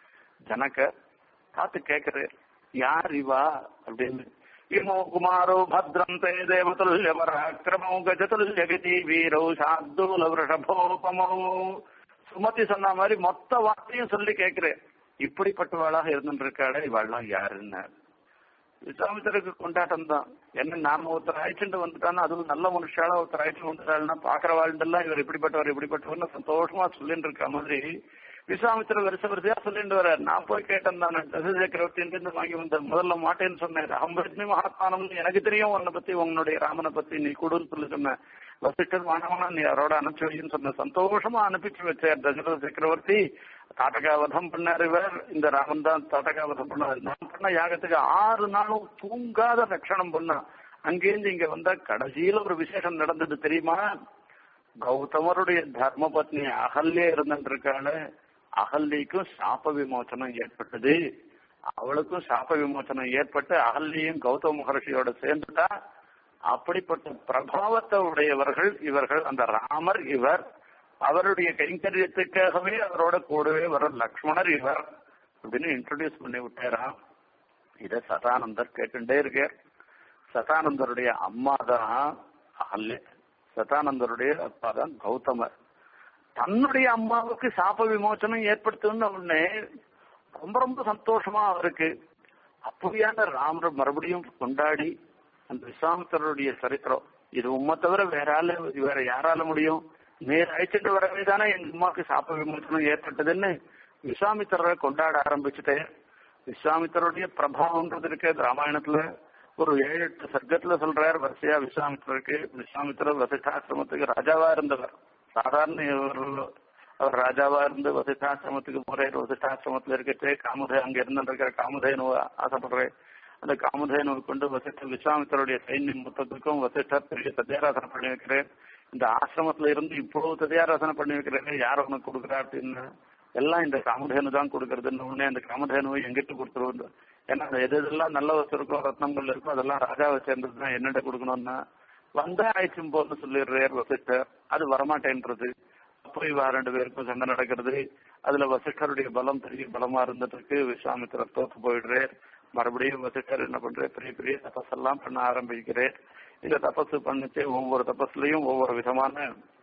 ஜனக பார்த்து கேக்குறாரு யார் இவா அப்படின்னு இமோ குமாரோ பத்ரம் தே தேவதுல்ய பராக்கிரமோ கஜதுல்ய கதி வீரோ சார்தூல விருஷபோபமோ சுமதி சொன்ன மாதிரி மொத்த வார்த்தையும் சொல்லி கேக்குறேன் இப்படிப்பட்டவாளாக இருந்துட்டு இருக்காளே இவாள்லாம் யாருன்னு விஸ்வாமித்தருக்கு கொண்டாட்டம் தான் என்ன நாம ஒருத்தர் அழைச்சிட்டு வந்துட்டான்னா அதுவும் நல்ல மனுஷால ஒருத்தர் அழைச்சிட்டு வந்துட்டாள்னா பாக்குற வாழ்ந்தெல்லாம் இவர் இப்படிப்பட்டவர் இப்படிப்பட்டவர்னு சந்தோஷமா சொல்லிட்டு இருக்க மாதிரி விஸ்வாமித்திர வருஷ வரிசையா சொல்லிட்டு வர்றார் நான் போய் கேட்டேன் தானே தச சக்கரவர்த்தி வாங்கி வந்தேன் முதல்ல மாட்டேன்னு சொன்னேன் அம்பத்மி மகாத்மானம்னு எனக்கு தெரியும் உன்னை பத்தி உன்னுடைய ராமனை பத்தி நீ கொடுன்னு சொல்லி சொன்ன வசிஷ்டர் வானவனா நீ அவரோட அனுப்பிச்சு வைன்னு சொன்ன சந்தோஷமா அனுப்பிச்சு வச்சார் தசரத சக்கரவர்த்தி தாட்டகாவதம் பண்ணார் இவர் இந்த ராமன் தான் தாட்டகாவதம் பண்ணார் நான் பண்ண யாகத்துக்கு ஆறு நாளும் தூங்காத ரட்சணம் பண்ணா அங்கேருந்து இங்க வந்தா கடைசியில ஒரு விசேஷம் நடந்தது தெரியுமா கௌதமருடைய தர்ம பத்னி அகல்யே இருந்துருக்காளு அகல்லிக்கும் சாப விமோச்சனம் ஏற்பட்டது அவளுக்கும் சாப விமோச்சனம் ஏற்பட்டு அகல்லியும் கௌதம மகர்ஷியோட சேர்ந்துட்டா அப்படிப்பட்ட பிரபாவத்தை உடையவர்கள் இவர்கள் அந்த ராமர் இவர் அவருடைய கைங்கரியத்துக்காகவே அவரோட கூடவே வர லக்ஷ்மணர் இவர் அப்படின்னு இன்ட்ரோடியூஸ் பண்ணி விட்டாராம் இத சதானந்தர் கேட்டுட்டே இருக்கார் சதானந்தருடைய அம்மா தான் அகல்ய சதானந்தருடைய அப்பா தான் கௌதமர் தன்னுடைய அம்மாவுக்கு சாப விமோச்சனம் ஏற்படுத்துன்னு உடனே ரொம்ப ரொம்ப சந்தோஷமா அவருக்கு அப்படியான ராமர் மறுபடியும் கொண்டாடி அந்த விஸ்வாமித்தருடைய சரித்திரம் இது உண்மை தவிர வேற ஆளு வேற யாரால முடியும் நேர் அழைச்சிட்டு வரவே தானே எங்க அம்மாவுக்கு சாப்ப விமோச்சனம் ஏற்பட்டதுன்னு விஸ்வாமித்தரை கொண்டாட ஆரம்பிச்சுட்டேன் விஸ்வாமித்தருடைய பிரபாவம்ன்றது இருக்கு ராமாயணத்துல ஒரு ஏழு எட்டு சர்க்கத்துல சொல்றாரு வரிசையா விஸ்வாமித்திரருக்கு விஸ்வாமித்திரர் வசிஷ்டாசிரமத்துக்கு ராஜாவா இருந்தவர் சாதாரண அவர் ராஜாவா இருந்து வசிஷ்டாசிரமத்துக்கு போறாரு வசிஷ்டாசிரமத்துல இருக்கட்டே காமுதே அங்க இருந்துருக்கிற காமுதேனு ஆசைப்படுறேன் அந்த காமுதேனுவை கொண்டு வசிஷ்ட விஸ்வாமித்தருடைய சைன்யம் மொத்தத்துக்கும் வசிஷ்டர் பெரிய சத்தியாராசனை பண்ணி வைக்கிறேன் இந்த ஆசிரமத்துல இருந்து இவ்வளவு சத்தியாராசனை பண்ணி வைக்கிறேன் யார் உனக்கு கொடுக்குறா அப்படின்னு எல்லாம் இந்த காமதேனு தான் கொடுக்கறதுன்னு உடனே அந்த காமதேனுவை எங்கிட்ட கொடுத்துருவோம் ஏன்னா எது எதெல்லாம் நல்ல வசதி இருக்கோ ரத்னங்கள் இருக்கோ அதெல்லாம் ராஜாவை சேர்ந்தது தான் என்னென்ன கொடுக்கணும்னா வந்தா ஆயிடுச்சும் போன்னு சொல்லிடுறார் வசிஷ்டர் அது வரமாட்டேன்றது போய் வா ரெண்டு பேருக்கும் சண்டை நடக்கிறது அதுல வசிஷ்டருடைய பலம் பெரிய பலமா இருந்துட்டு இருக்கு விஸ்வாமித்திரர் தோத்து போயிடுறார் மறுபடியும் வசிஷ்டர் என்ன பண்ற பெரிய பெரிய தபஸ் எல்லாம் பண்ண ஆரம்பிக்கிறேன் இந்த தபஸ் பண்ணிச்சு ஒவ்வொரு தபஸ்லயும் ஒவ்வொரு விதமான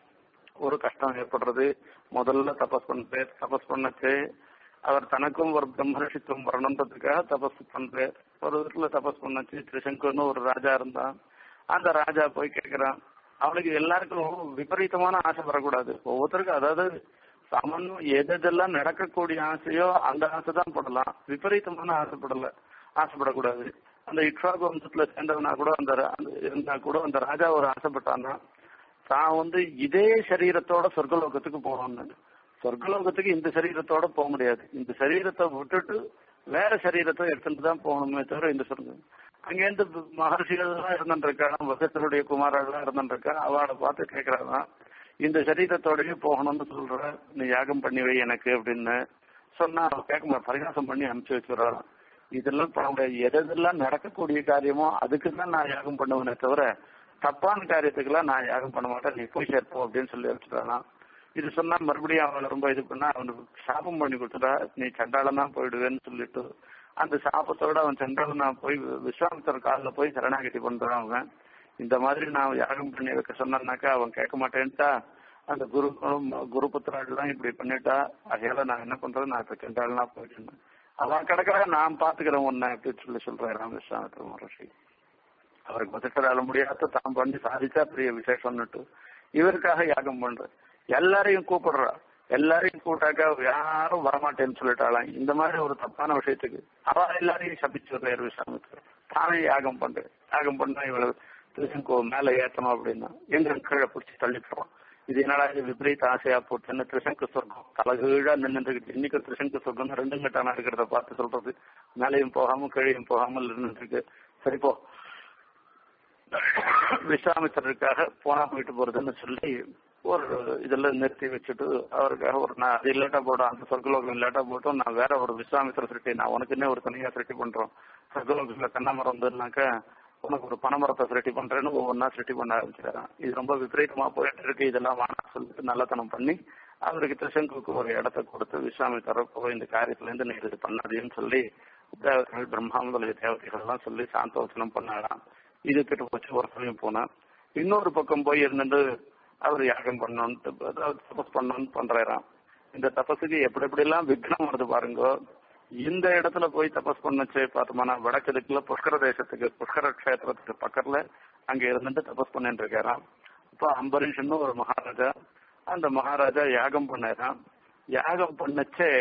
ஒரு கஷ்டம் ஏற்படுறது முதல்ல தபஸ் பண்றார் தபஸ் பண்ணச்சு அவர் தனக்கும் ஒரு பிரம்மரிஷித்துவம் வரணுன்றதுக்காக தபஸ் பண்றார் ஒரு வீட்டுல தபஸ் பண்ணச்சு திருசங்குன்னு ஒரு ராஜா இருந்தான் அந்த ராஜா போய் கேட்கிறான் அவனுக்கு எல்லாருக்கும் விபரீதமான ஆசை வரக்கூடாது ஒவ்வொருத்தருக்கும் அதாவது சாமானியம் எதெல்லாம் நடக்கக்கூடிய ஆசையோ அந்த ஆசை தான் படலாம் விபரீதமான ஆசைப்படல ஆசைப்படக்கூடாது அந்த இக்ஷாகு வம்சத்துல சேர்ந்தவனா கூட அந்த இருந்தா கூட அந்த ராஜா ஒரு ஆசைப்பட்டான்னா தான் வந்து இதே சரீரத்தோட சொர்க்கலோகத்துக்கு போகணும்னு சொர்க்கலோகத்துக்கு இந்த சரீரத்தோட போக முடியாது இந்த சரீரத்தை விட்டுட்டு வேற சரீரத்தை எடுத்துட்டு தான் போகணுமே தவிர இந்த சொர்க்கம் அங்கேருந்து மகர்ஷிகள் எல்லாம் இருந்துருக்காங்க வசத்தருடைய குமாரெல்லாம் இருந்துருக்கா அவளை பார்த்து கேட்கறாங்க இந்த சரீரத்தோடயே போகணும்னு சொல்ற நீ யாகம் பண்ணி வை எனக்கு அப்படின்னு சொன்னா அவன் கேட்க பரிகாசம் பண்ணி அனுப்பிச்சு வச்சுறான் இதெல்லாம் பண்ண முடியாது எதெல்லாம் நடக்கக்கூடிய காரியமோ அதுக்கு தான் நான் யாகம் பண்ணுவேனே தவிர தப்பான காரியத்துக்கெல்லாம் நான் யாகம் பண்ண மாட்டேன் நீ போய் சேர்ப்போம் அப்படின்னு சொல்லி வச்சுட்டானா இது சொன்னா மறுபடியும் அவனை ரொம்ப இது பண்ணா அவனுக்கு சாபம் பண்ணி கொடுத்துட்டா நீ சண்டாளம் தான் போயிடுவேன்னு சொல்லிட்டு அந்த சாபத்தோட அவன் சண்டாளம் நான் போய் விஸ்வாமித்தர் காலில் போய் சரணாகதி பண்றான் அவன் இந்த மாதிரி நான் யாகம் பண்ணி வைக்க சொன்னாக்கா அவன் கேட்க மாட்டேன்ட்டா அந்த குரு குருபுத்திராலாம் இப்படி பண்ணிட்டா அதையால நான் என்ன பண்றது நான் இப்ப சண்டாளனா போயிட்டு அவன் கிடக்குறா நான் பாத்துக்கிறேன் உன்னை அப்படின்னு சொல்லி சொல்றேன் ராமகிருஷ்ண மகர்ஷி அவருக்கு வசக்கரால முடியாத தான் பண்ணி சாதிச்சா பெரிய விசேஷம்னுட்டு இவருக்காக யாகம் பண்ற எல்லாரையும் கூப்பிடுறா எல்லாரையும் கூட்டாக்கா யாரும் வரமாட்டேன்னு சொல்லிட்டாலாம் இந்த மாதிரி ஒரு தப்பான விஷயத்துக்கு அவ எல்லாரையும் சபிச்சு விடுறாரு விசாமித்து தானே யாகம் பண்றேன் யாகம் பண்ணா இவ்வளவு திருச்செங்கோ மேல ஏத்தணும் அப்படின்னா எங்க கீழே பிடிச்சி தள்ளிட்டுறோம் இது என்னடா இது விபரீத ஆசையா போட்டுன்னு திருசங்கு சொர்க்கம் தலகீழா நின்று இன்னைக்கு திருசங்கு சொர்க்கம் ரெண்டு கட்டானா இருக்கிறத பார்த்து சொல்றது மேலையும் போகாம கீழையும் போகாமல் நின்றுட்டு இருக்கு சரி போ விஸ்வாமித்திரருக்காக போனா போயிட்டு போறதுன்னு சொல்லி ஒரு இதெல்லாம் நிறுத்தி வச்சுட்டு அவருக்காக ஒரு நான் அது இல்லாட்டா போடும் அந்த சொர்க்கலோகம் இல்லாட்டா போட்டும் நான் வேற ஒரு விஸ்வாமித்திர சிருஷ்டி நான் உனக்குன்னே ஒரு தனியா சிருஷ்டி பண்றோம் சொர்க்கலோகத்துல தென்னமரம் இருந்ததுனாக்கா உனக்கு ஒரு பனைமரத்தை சிருஷ்டி பண்றேன்னு ஒவ்வொன்றா சிருஷ்டி பண்ண ஆரம்பிச்சிடறான் இது ரொம்ப விபரீதமா போயிட்டு இருக்கு இதெல்லாம் வேணாம் சொல்லிட்டு நல்லத்தனம் பண்ணி அவருக்கு திருசங்குக்கு ஒரு இடத்த கொடுத்து விஸ்வாமித்திரர் போய் இந்த காரியத்துல இருந்து நீ இது பண்ணாதேன்னு சொல்லி தேவதைகள் பிரம்மாந்தலைய தேவதைகள் எல்லாம் சொல்லி சாந்தோசனம் பண்ணாராம் இது கிட்ட போச்சு ஒரு சமயம் போனா இன்னொரு பக்கம் போய் இருந்துட்டு அவர் யாகம் பண்ணணும்ட்டு தபஸ் பண்ணணும்னு பண்றாராம் இந்த தபஸுக்கு எப்படி எப்படி எல்லாம் விக்னம் வருது பாருங்க இந்த இடத்துல போய் தபஸ் பண்ணச்சு பார்த்தோம்னா வடக்கு திக்குல புஷ்கர தேசத்துக்கு புஷ்கர கஷேத்திரத்துக்கு பக்கத்துல அங்க இருந்துட்டு தபஸ் பண்ணிட்டு இருக்காராம் அப்ப அம்பரீஷன் ஒரு மகாராஜா அந்த மகாராஜா யாகம் பண்ணாராம் யாகம் பண்ணச்சே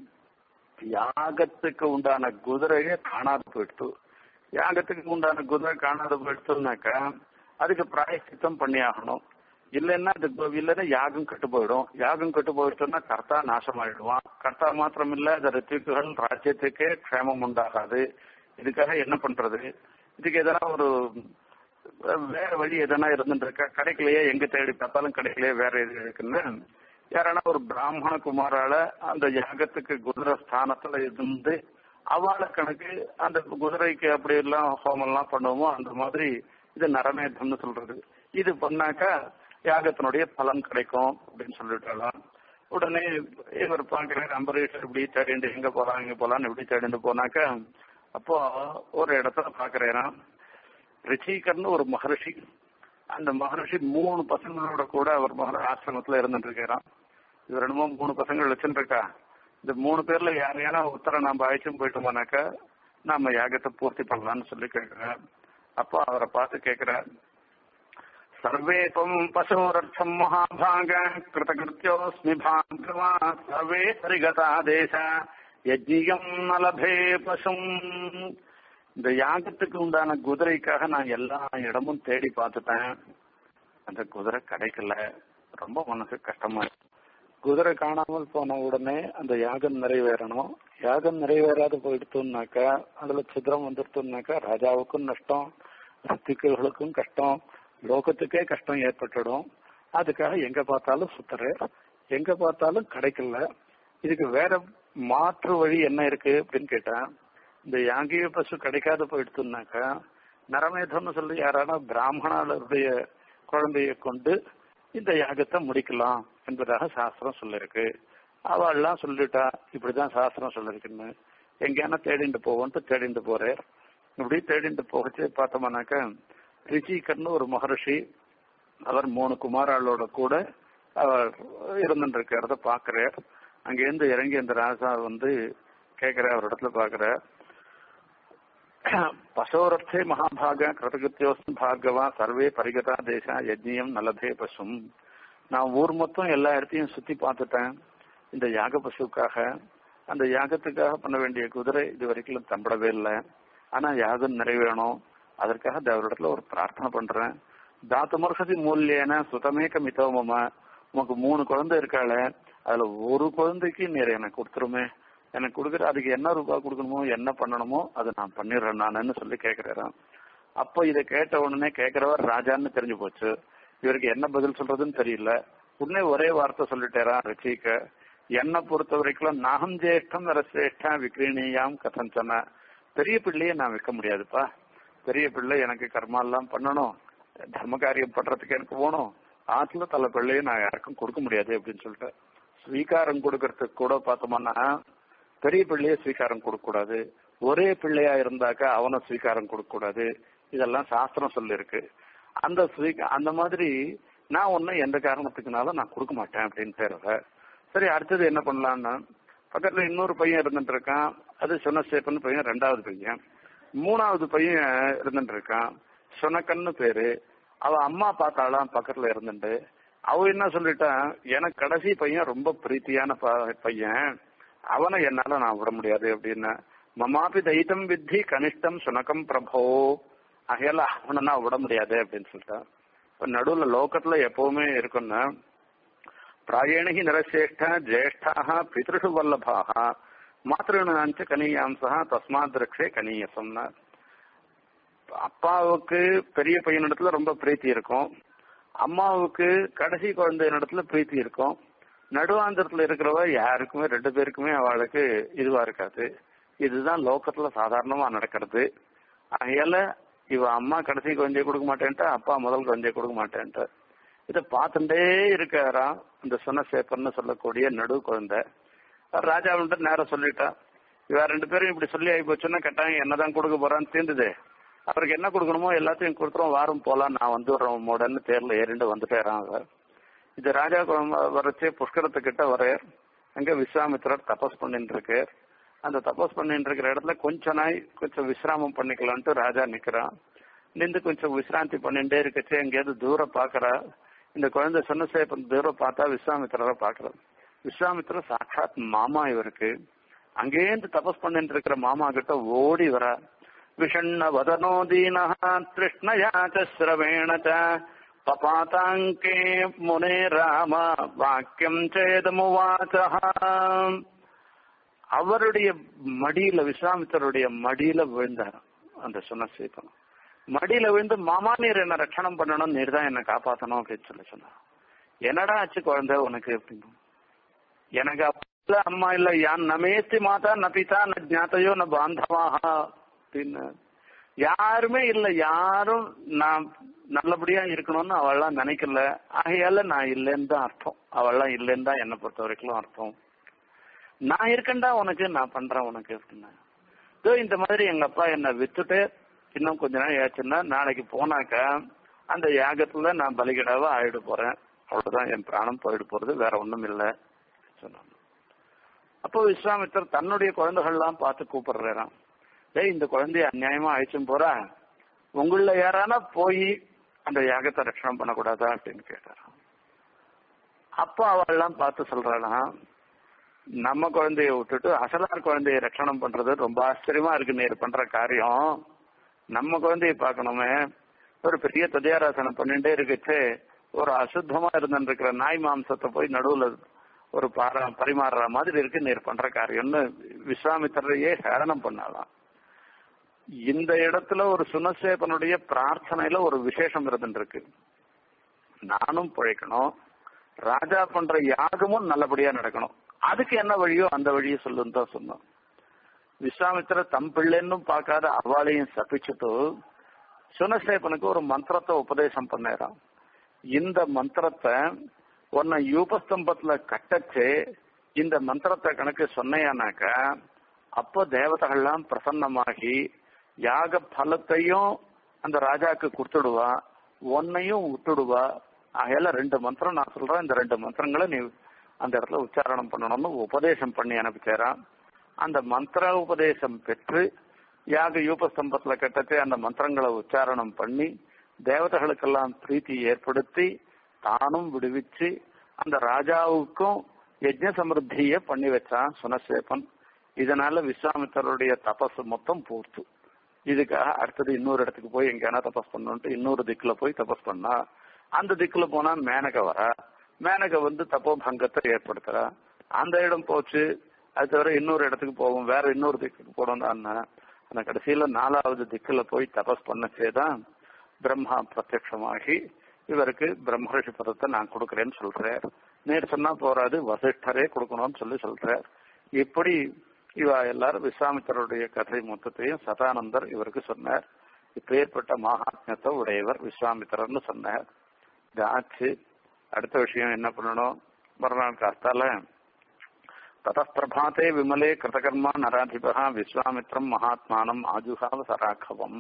யாகத்துக்கு உண்டான குதிரையே காணாது போயிடுத்து யாகத்துக்கு உண்டான குதிரை காணாது போயிடுத்துனாக்கா அதுக்கு பிராயசித்தம் பண்ணி ஆகணும் இல்லைன்னா அது இல்லைன்னா யாகம் கெட்டு போயிடும் யாகம் கெட்டு போயிட்டோம்னா கர்த்தா நாசமாயிடுவான் கர்த்தா மாத்திரம் இல்ல அந்த ரித்திக்குகள் ராஜ்யத்துக்கே க்ஷேமம் உண்டாகாது இதுக்காக என்ன பண்றது இதுக்கு எதனா ஒரு வேற வழி எதனா இருந்துட்டு இருக்கா கிடைக்கலையே எங்க தேடி பார்த்தாலும் கிடைக்கலையே வேற எது இருக்குன்னு யாரானா ஒரு பிராமண குமாரால அந்த யாகத்துக்கு குதிரை ஸ்தானத்துல இருந்து அவள கணக்கு அந்த குதிரைக்கு அப்படி எல்லாம் ஹோமம் எல்லாம் பண்ணுவோமோ அந்த மாதிரி இது நரமேதம்னு சொல்றது இது பண்ணாக்கா யாகத்தினுடைய பலன் கிடைக்கும் அப்படின்னு சொல்லிட்டாலாம் உடனே இவர் பாக்குறாரு அம்பரீஷர் இப்படி தேடிண்டு எங்க போலாம் இங்க போலான்னு இப்படி தேடிண்டு போனாக்கா அப்போ ஒரு இடத்துல பாக்குறேன் ரிஷிகர்னு ஒரு மகர்ஷி அந்த மகர்ஷி மூணு பசங்களோட கூட அவர் மகர ஆசிரமத்துல இருந்துட்டு இருக்கிறான் இவர் என்னமோ மூணு பசங்கள் வச்சுட்டு இருக்கா இந்த மூணு பேர்ல யாரையான உத்தர நாம அழைச்சும் போயிட்டோம்னாக்கா நாம யாகத்தை பூர்த்தி பண்ணலாம்னு சொல்லி கேட்கிறேன் அப்போ அவரை பார்த்து கேட்கிறார் சர்வேபம் பசோரர்த்தம் மகாபாக கிருதகிருத்தியோஸ்மி பாகவா சர்வே பரிகதா தேச யஜ்யம் நலபே பசும் இந்த யாகத்துக்கு உண்டான குதிரைக்காக நான் எல்லா இடமும் தேடி பார்த்துட்டேன் அந்த குதிரை கிடைக்கல ரொம்ப மனசு கஷ்டமா இருக்கு குதிரை காணாமல் போன உடனே அந்த யாகம் நிறைவேறணும் யாகம் நிறைவேறாத போயிடுத்தோம்னாக்கா அதுல சித்திரம் வந்துடுத்தோம்னாக்கா ராஜாவுக்கும் நஷ்டம் ரத்திகளுக்கும் கஷ்டம் லோகத்துக்கே கஷ்டம் ஏற்பட்டுடும் அதுக்காக எங்க பார்த்தாலும் சுத்துற எங்க பார்த்தாலும் கிடைக்கல இதுக்கு வேற மாற்று வழி என்ன இருக்கு அப்படின்னு கேட்டேன் இந்த யாங்கிய பசு கிடைக்காத போயிடுத்துனாக்கா நரமேதம்னு சொல்லி யாரான பிராமணருடைய குழந்தைய கொண்டு இந்த யாகத்தை முடிக்கலாம் என்பதாக சாஸ்திரம் சொல்லிருக்கு அவள்லாம் சொல்லிட்டா இப்படிதான் சாஸ்திரம் சொல்லிருக்குன்னு எங்கேயான தேடிட்டு போவோன்ட்டு தேடிட்டு போறேன் இப்படி தேடிட்டு போகச்சு பார்த்தோம்னாக்கா ரிஷிகர்னு ஒரு மகர்ஷி அவர் மூணு குமாராளோட கூட அவர் இருந்துட்டு இருக்கிறத பாக்குறார் அங்கேருந்து இறங்கி அந்த ராஜா வந்து கேக்குற அவர் இடத்துல பாக்குற பசோரர்த்தே மகாபாக கிருதகிருத்தியோஸ்ம் பார்கவா சர்வே பரிகதா தேசா யஜ்யம் நலதே பசும் நான் ஊர் மொத்தம் எல்லா இடத்தையும் சுத்தி பார்த்துட்டேன் இந்த யாக பசுக்காக அந்த யாகத்துக்காக பண்ண வேண்டிய குதிரை இது வரைக்கும் தம்படவே இல்லை ஆனா யாகம் நிறைவேறணும் அதற்காக தேவரிடத்துல ஒரு பிரார்த்தனை பண்றேன் தாத்து மருஷதி மூலியன சுதமேக மிதோமமா உனக்கு மூணு குழந்தை இருக்காள அதுல ஒரு குழந்தைக்கு நீர் எனக்கு கொடுத்துருமே எனக்கு கொடுக்குற அதுக்கு என்ன ரூபாய் கொடுக்கணுமோ என்ன பண்ணணுமோ அதை நான் பண்ணிடுறேன் நானுன்னு சொல்லி கேக்குறேன் அப்போ இதை கேட்ட உடனே கேட்கிறவர் ராஜான்னு தெரிஞ்சு போச்சு இவருக்கு என்ன பதில் சொல்றதுன்னு தெரியல உடனே ஒரே வார்த்தை சொல்லிட்டேரான் ரிச்சிக்க என்னை பொறுத்த வரைக்கும் நாகம் ஜேஷ்டம் வர சிரேஷ்டா விக்ரீணியாம் கதஞ்சன பெரிய பிள்ளையை நான் வைக்க முடியாதுப்பா பெரிய பிள்ளை எனக்கு கர்மா எல்லாம் பண்ணணும் தர்ம காரியம் பண்றதுக்கு எனக்கு போகணும் ஆத்துல தலை பிள்ளையை நான் யாருக்கும் கொடுக்க முடியாது அப்படின்னு சொல்லிட்டு ஸ்வீகாரம் கொடுக்கறதுக்கு கூட பார்த்தோம்னா பெரிய பிள்ளைய ஸ்வீகாரம் கொடுக்க கூடாது ஒரே பிள்ளையா இருந்தாக்கா அவனை ஸ்வீகாரம் கொடுக்க கூடாது இதெல்லாம் சாஸ்திரம் சொல்லிருக்கு அந்த ஸ்வீக அந்த மாதிரி நான் ஒன்னும் எந்த காரணத்துக்குனாலும் நான் கொடுக்க மாட்டேன் அப்படின்னு பேர சரி அடுத்தது என்ன பண்ணலாம்னா பக்கத்துல இன்னொரு பையன் இருந்துட்டு இருக்கான் அது சொன்னசேப்பன் பையன் ரெண்டாவது பையன் மூணாவது பையன் இருந்துட்டு இருக்கான் சொனக்கன்னு பேரு அவ அம்மா பார்த்தாலாம் பக்கத்துல இருந்துட்டு அவ என்ன சொல்லிட்டான் எனக்கு கடைசி பையன் ரொம்ப பிரீத்தியான பையன் அவனை என்னால நான் விட முடியாது அப்படின்னு மமாபி தைத்தம் வித்தி கனிஷ்டம் சுனகம் பிரபோ அகையால அவனை நான் விட முடியாது அப்படின்னு சொல்லிட்டான் இப்ப நடுவுல லோக்கத்துல எப்பவுமே இருக்குன்னா பிராயணி நிரசேஷ்ட ஜேஷ்டாக பித்ருஷு வல்லபாக மாத்திருநாஞ்ச கனியாம்சா தஸ்மாத் ரக்ஷே கனியசம்னா அப்பாவுக்கு பெரிய பையனிடத்துல ரொம்ப பிரீத்தி இருக்கும் அம்மாவுக்கு கடைசி குழந்தையினிடத்துல பிரீத்தி இருக்கும் நடுவாந்திரத்துல இருக்கிறவ யாருக்குமே ரெண்டு பேருக்குமே அவளுக்கு இதுவா இருக்காது இதுதான் லோக்கத்துல சாதாரணமா நடக்கிறது ஆகையால இவ அம்மா கடைசி குழந்தைய கொடுக்க மாட்டேன்ட்டா அப்பா முதல் குழந்தைய கொடுக்க மாட்டேன்ட்டு இதை பார்த்துட்டே இருக்காராம் இந்த சுனசேப்பர்னு சொல்லக்கூடிய நடு குழந்தை ராஜா வந்துட்டு நேரம் சொல்லிட்டா இவ ரெண்டு பேரும் இப்படி சொல்லி ஆகி போச்சுன்னா கட்டாயம் என்னதான் கொடுக்க போறான்னு தீர்ந்துது அவருக்கு என்ன கொடுக்கணுமோ எல்லாத்தையும் கொடுத்துரும் வாரம் போலாம் நான் வந்துடுறேன் உடனே தேர்ல ஏறிண்டு வந்துட்டேறான் அவர் இது ராஜா வரச்சே புஷ்கரத்துக்கிட்ட வர அங்க விஸ்வாமித்திரர் தபஸ் பண்ணிட்டு இருக்கு அந்த தபஸ் பண்ணிட்டு இருக்கிற இடத்துல கொஞ்ச நாய் கொஞ்சம் விசிராமம் பண்ணிக்கலான்ட்டு ராஜா நிக்கிறான் நின்று கொஞ்சம் விசிராந்தி பண்ணிட்டே இருக்கச்சே எங்கேயாவது தூரம் பாக்குறா இந்த குழந்தை சொன்னசேப்பன் தூரம் பார்த்தா விஸ்வாமித்திரரை பாக்குறான் விஸ்வாமித்திரர் சாட்சாத் மாமா இவருக்கு அங்கேருந்து தபஸ் பண்ணிட்டு இருக்கிற மாமா கிட்ட ஓடி வர விஷண்ண வதனோ தீன திருஷ்ணயா சிரவேண பபாதாங்கே முனே ராம வாக்கியம் சேதமுவாச்ச அவருடைய மடியில விஸ்வாமித்தருடைய மடியில விழுந்தார் அந்த சுனசீபம் மடியில விழுந்து மாமா நீர் என்ன ரட்சணம் பண்ணணும் நீர் தான் என்ன காப்பாத்தணும் அப்படின்னு சொல்லி சொன்னார் என்னடா ஆச்சு குழந்தை உனக்கு அப்படின்னு எனக்கு அப்பா அம்மா இல்ல யான் நமேஸ்தி மாதா ந பிதா ந ஜாத்தையோ ந பாந்தவாக அப்படின்னு யாருமே இல்ல யாரும் நான் நல்லபடியா இருக்கணும்னு அவள்லாம் நினைக்கல ஆகையால நான் இல்லைன்னு தான் அர்த்தம் அவள்லாம் இல்லைன்னு தான் என்னை பொறுத்த வரைக்கும் அர்த்தம் நான் இருக்கேன்டா உனக்கு நான் பண்றேன் உனக்கு அப்படின்னா இதோ இந்த மாதிரி எங்க அப்பா என்னை வித்துட்டு இன்னும் கொஞ்ச நாள் ஆச்சுன்னா நாளைக்கு போனாக்க அந்த யாகத்துல நான் பலிகடாவா ஆயிட போறேன் அவ்வளவுதான் என் பிராணம் போயிட்டு போறது வேற ஒண்ணும் இல்லை சொன்னாங்க அப்போ விஸ்வாமித்தர் தன்னுடைய குழந்தைகள்லாம் பார்த்து கூப்பிடுறாராம் டேய் இந்த குழந்தைய அநியாயமா அழைச்சும் போறா உங்கள யாரானா போய் அந்த யாகத்தை ரட்சணம் பண்ணக்கூடாதா அப்படின்னு கேட்டாராம் அப்போ அவள்லாம் பார்த்து சொல்றாளாம் நம்ம குழந்தைய விட்டுட்டு அசலார் குழந்தைய ரட்சணம் பண்றது ரொம்ப ஆச்சரியமா இருக்கு நீர் பண்ற காரியம் நம்ம குழந்தைய பார்க்கணுமே ஒரு பெரிய ததியாராசனம் பண்ணிட்டே இருக்குச்சு ஒரு அசுத்தமா இருந்துருக்கிற நாய் மாம்சத்தை போய் நடுவுல ஒரு பாரா பரிமாறுற மாதிரி இருக்கு நீர் பண்ற காரியம்னு விஸ்வாமித்திரையே ஹேளனம் பண்ணாலாம் இந்த இடத்துல ஒரு சுனசேபனுடைய பிரார்த்தனையில ஒரு விசேஷம் இருந்துருக்கு நானும் பிழைக்கணும் ராஜா பண்ற யாகமும் நல்லபடியா நடக்கணும் அதுக்கு என்ன வழியோ அந்த வழியை சொல்லுன்னு தான் சொன்னோம் விஸ்வாமித்திர தம் பிள்ளைன்னு பார்க்காத அவாளையும் சபிச்சுட்டு சுனசேபனுக்கு ஒரு மந்திரத்தை உபதேசம் பண்ணாராம் இந்த மந்திரத்தை உன்னை யூபஸ்தம்பத்துல கட்டச்சு இந்த மந்திரத்தை கணக்கு சொன்னையானாக்க அப்போ தேவதைகள்லாம் பிரசன்னமாகி யாக பலத்தையும் அந்த ராஜாக்கு கொடுத்துடுவா உன்னையும் விட்டுடுவா ஆகையால ரெண்டு மந்திரம் நான் சொல்றேன் இந்த ரெண்டு மந்திரங்களை நீ அந்த இடத்துல உச்சாரணம் பண்ணணும்னு உபதேசம் பண்ணி அனுப்பிச்சாரான் அந்த மந்திர உபதேசம் பெற்று யாக யூபஸ்தம்பத்துல கட்டத்தை அந்த மந்திரங்களை உச்சாரணம் பண்ணி தேவதைகளுக்கெல்லாம் பிரீத்தி ஏற்படுத்தி தானும் விடுவிச்சு அந்த ராஜாவுக்கும் யஜ்ஞ சமிருத்திய பண்ணி வச்சான் சுனசேபன் இதனால விஸ்வாமித்தருடைய தபஸ் மொத்தம் பூர்த்து இதுக்காக அடுத்தது இன்னொரு இடத்துக்கு போய் எங்கேனா தபஸ் பண்ணணும்ட்டு இன்னொரு திக்குல போய் தபஸ் பண்ணா அந்த திக்குல போனா மேனக வர மேனக வந்து தப்போ பங்கத்தை ஏற்படுத்துறா அந்த இடம் போச்சு அது தவிர இன்னொரு இடத்துக்கு போவோம் வேற இன்னொரு திக்குக்கு போனோம்னா அந்த கடைசியில நாலாவது திக்குல போய் தபஸ் பண்ணச்சேதான் பிரம்மா பிரத்யமாகி இவருக்கு பிரம்மரிஷி பதத்தை நான் கொடுக்கறேன்னு சொல்றார் நேர் சொன்னா போறாது வசிஷ்டரே கொடுக்கணும்னு சொல்லி சொல்றார் இப்படி இவ எல்லாரும் விஸ்வாமித்தருடைய கதை மொத்தத்தையும் சதானந்தர் இவருக்கு சொன்னார் இப்பேற்பட்ட மகாத்மியத்தை உடையவர் விஸ்வாமித்திரர்னு சொன்னார் இது ஆச்சு அடுத்த விஷயம் என்ன பண்ணணும் மறுநாள் காத்தால ததப்பிரபாத்தே விமலே கிருதகர்மா நராதிபா விஸ்வாமித்ரம் மகாத்மானம் ஆஜுகாவ சராகவம்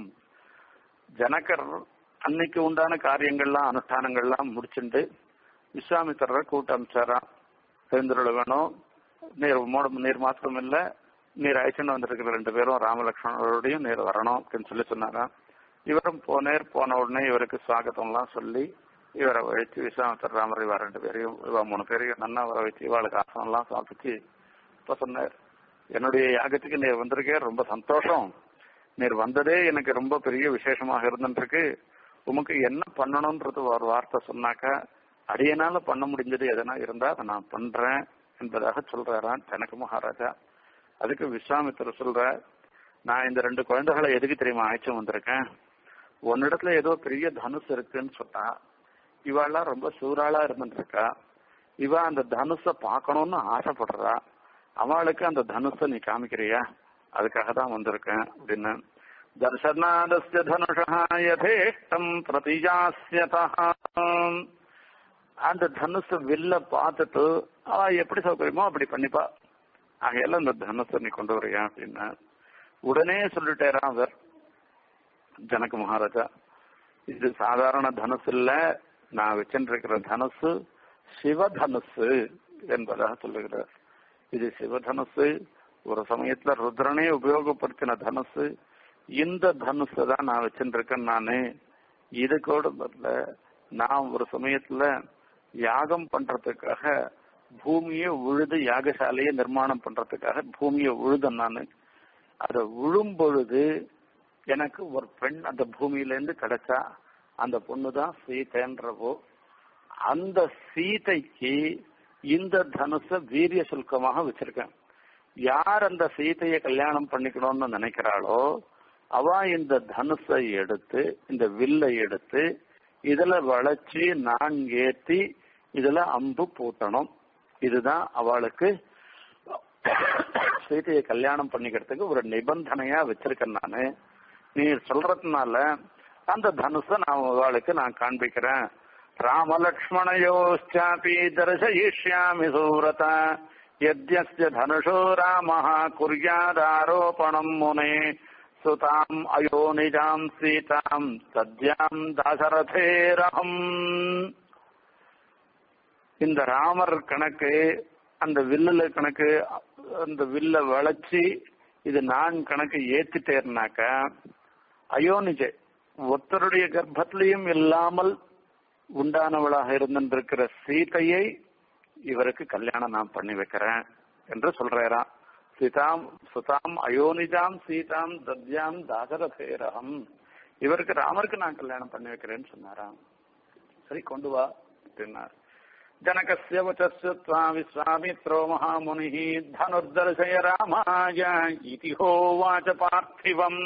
ஜனகர் அன்னைக்கு உண்டான காரியங்கள்லாம் அனுஷ்டானங்கள்லாம் முடிச்சுட்டு விஸ்வாமித்திரரை கூட்ட அமைச்சாராம் எழுந்துருள வேணும் நீர் மோட நீர் மாத்திரம் இல்ல நீர் அழைச்சுன்னு வந்திருக்கிற ரெண்டு பேரும் ராமலட்சுமணரோடையும் நீர் வரணும் அப்படின்னு சொல்லி சொன்னாராம் இவரும் போனேர் போன உடனே இவருக்கு சுவாகத்தம்லாம் சொல்லி இவரை வச்சு விஸ்வாமித்தர் ராமர் இவா ரெண்டு பேரையும் இவா மூணு பேரையும் நன்னா வர வச்சு இவாளுக்கு ஆசனம்லாம் சாப்பிட்டு இப்ப சொன்னார் என்னுடைய யாகத்துக்கு நீர் வந்திருக்கே ரொம்ப சந்தோஷம் நீர் வந்ததே எனக்கு ரொம்ப பெரிய விசேஷமாக இருந்துருக்கு உமக்கு என்ன பண்ணணும்ன்றது ஒரு வார்த்தை சொன்னாக்கா அடியனால பண்ண முடிஞ்சது எதனா இருந்தா அதை நான் பண்றேன் என்பதாக சொல்றாராம் ஜனக மகாராஜா அதுக்கு விஸ்வாமித்திர சொல்ற நான் இந்த ரெண்டு குழந்தைகளை எதுக்கு தெரியுமா அழைச்சு வந்திருக்கேன் உன்னிடத்துல ஏதோ பெரிய தனுஷ் இருக்குன்னு சொன்னா இவாள்லாம் ரொம்ப சூறாளா இருந்துருக்கா இவ அந்த தனுஷ பார்க்கணும்னு ஆசைப்படுறா அவளுக்கு அந்த தனுஷ நீ காமிக்கிறியா அதுக்காக தான் வந்திருக்கேன் அப்படின்னு தர்சனாதஸ்ய தனுஷா யதேஷ்டம் பிரதிஜாஸ்யதா அந்த தனுஷ வில்ல பார்த்துட்டு அவ எப்படி சௌகரியமோ அப்படி பண்ணிப்பா ஆகையால அந்த தனுஷ நீ கொண்டு வரியா அப்படின்னு உடனே சொல்லிட்டேரா அவர் ஜனக மகாராஜா இது சாதாரண தனுசு இல்ல நான் வச்சிருக்கிற தனுசு சிவதனுசு என்பதாக சொல்லுகிறார் இது சிவதனுசு ஒரு சமயத்துல ருத்ரனே உபயோகப்படுத்தின தனுசு இந்த தனுசு தான் நான் வச்சிருக்கேன் நானு இது கூட வரல நான் ஒரு சமயத்துல யாகம் பண்றதுக்காக பூமியை உழுது யாகசாலையை நிர்மாணம் பண்றதுக்காக பூமியை உழுதன் நானு அதை உழும் பொழுது எனக்கு ஒரு பெண் அந்த பூமியில இருந்து கிடைச்சா அந்த பொண்ணு தான் சீதைன்றவோ அந்த சீதைக்கு இந்த தனுஷ வீரிய சுல்கமாக வச்சிருக்கேன் யார் அந்த சீதையை கல்யாணம் பண்ணிக்கணும்னு நினைக்கிறாளோ அவ இந்த தனுஷை எடுத்து இந்த வில்லை எடுத்து இதுல வளைச்சு நான் ஏத்தி இதுல அம்பு பூட்டணும் இதுதான் அவளுக்கு சீதையை கல்யாணம் பண்ணிக்கிறதுக்கு ஒரு நிபந்தனையா வச்சிருக்கேன் நானு நீ சொல்றதுனால அந்த தனுஷ நான் அவளுக்கு நான் காண்பிக்கிறேன் ராமலக்ஷ்மணயோச்சாபி தர்சயிஷ்யாமி சூரத யத்யஸ்ய தனுஷோ ராமः குர்யாதாரோபணம் முனே சுதாம் அயோனிஜாம் சீதாம் சத்யாம் தாசரதேரகம் இந்த ராமர் கணக்கு அந்த வில்லுல கணக்கு அந்த வில்ல வளைச்சி இது நான் கணக்கு ஏத்திட்டேர்னாக்க அயோனிஜை ஒருத்தருடைய கர்ப்பத்திலையும் இல்லாமல் உண்டானவளாக இருந்திருக்கிற சீதையை இவருக்கு கல்யாணம் நான் பண்ணி வைக்கிறேன் என்று சொல்றாராம் சீதாம் சுதாம் அயோனிஜாம் சீதாம் தத்யாம் தாசரதேரகம் இவருக்கு ராமருக்கு நான் கல்யாணம் பண்ணி வைக்கிறேன்னு சொன்னாராம் சரி கொண்டு வா அப்படின்னார் जनकस्य वचस्वा विश्वामित्रो महामुनिः धनुर्दर्शय रामाय इति होवाच பார்த்திவம்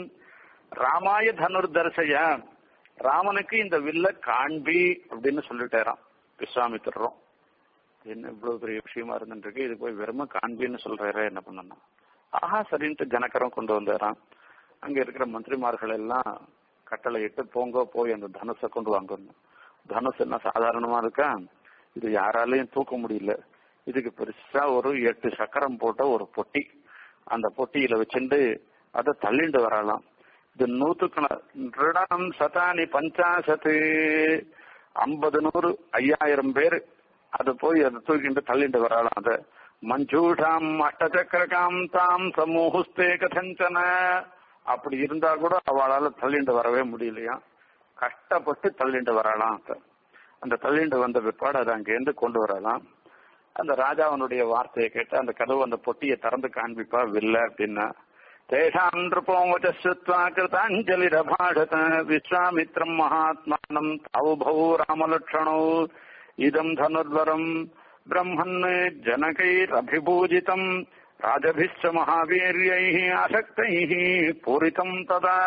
ராமாய தனுர்தர்சய ராமனுக்கு இந்த வில்ல காண்பி அப்படின்னு சொல்லிட்டாராம் விஸ்வாமித்திரம் என்ன இவ்வளவு பெரிய விஷயமா இருந்துருக்கு இது போய் வெறும காண்பின்னு சொல்றாரு என்ன பண்ணணும் ஆஹா சரின்ட்டு ஜனக்கரம் கொண்டு வந்தாராம் அங்க இருக்கிற மந்திரிமார்கள் எல்லாம் கட்டளை இட்டு போங்க போய் அந்த தனுஷை கொண்டு வாங்கணும் தனுஷ் என்ன சாதாரணமா இருக்கா இது யாராலையும் தூக்க முடியல இதுக்கு பெருசா ஒரு எட்டு சக்கரம் போட்ட ஒரு பொட்டி அந்த பொட்டியில வச்சுட்டு அதை தள்ளிண்டு வரலாம் இது நூத்துக்கணம் சதானி பஞ்சாசத்து ஐம்பது நூறு ஐயாயிரம் பேர் அது போய் அதை தூக்கிட்டு தள்ளிட்டு வரலாம் அத மஞ்சூஷாம் அஷ்டச்சக்கரகாம் தாம் சமூகஸ்தே கதஞ்சன அப்படி இருந்தா கூட அவளால தள்ளிண்டு வரவே முடியலையா கஷ்டப்பட்டு தள்ளிண்டு வரலாம் அந்த தள்ளிண்டு வந்த பிற்பாடு அதை அங்கேருந்து கொண்டு வரலாம் அந்த ராஜாவனுடைய வார்த்தையை கேட்டு அந்த கதவு அந்த பொட்டியை திறந்து காண்பிப்பா வில்ல அப்படின்னா தேஷாம் நிருபோம் வச்சுத்வா கிருதாஞ்சலிரபாஷத விஸ்வாமித்ரம் மகாத்மானம் தௌபௌ ராமலட்சணௌ இதம் தனுர்வரம் பிரம்மன் ஜனகைரபிபூஜிதம் ராஜபிஷ்ட மகாவீரியை அசக்தை பூரிதம் ததா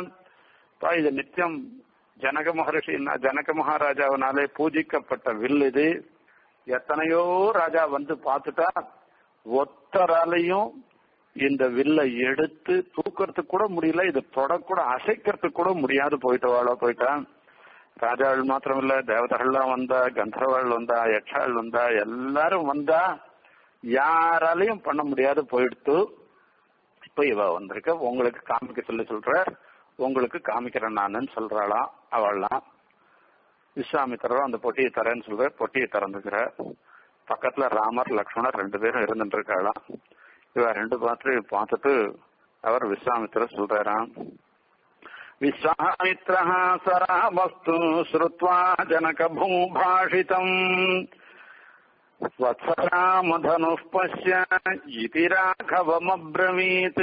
இது நித்தியம் ஜனக மகர்ஷி ஜனக மகாராஜாவினாலே பூஜிக்கப்பட்ட வில் இது எத்தனையோ ராஜா வந்து பார்த்துட்டா ஒத்தராலையும் இந்த வில்லை எடுத்து தூக்கறதுக்கு கூட முடியல இது தொடக்கூட அசைக்கிறதுக்கு கூட முடியாது போயிட்டவாளோ போயிட்டான் ராஜாவில் மாத்திரம் இல்ல தேவதைகள்லாம் வந்தா கந்தர்வாள் வந்தா யட்சாள் வந்தா எல்லாரும் வந்தா யாராலையும் பண்ண முடியாது போயிடுத்து இப்ப இவ வந்திருக்க உங்களுக்கு காமிக்க சொல்லி சொல்ற உங்களுக்கு காமிக்கிறேன் நானுன்னு சொல்றாளாம் அவள்லாம் விஸ்வாமித்திரரும் அந்த பொட்டியை தரேன்னு சொல்ற பொட்டியை திறந்துக்கிற பக்கத்துல ராமர் லக்ஷ்மணர் ரெண்டு பேரும் இருந்துட்டு இருக்காளாம் இவ ரெண்டு பார்த்து பார்த்துட்டு அவர் விஸ்வாமித்திரர் சொல்றாராம் விஸ்வாமித்திர சராமஸ்து ஸ்ருத்வா ஜனக பூபாஷிதம் வத்சராமதனுः பश्य इति राघवमब्रवीत्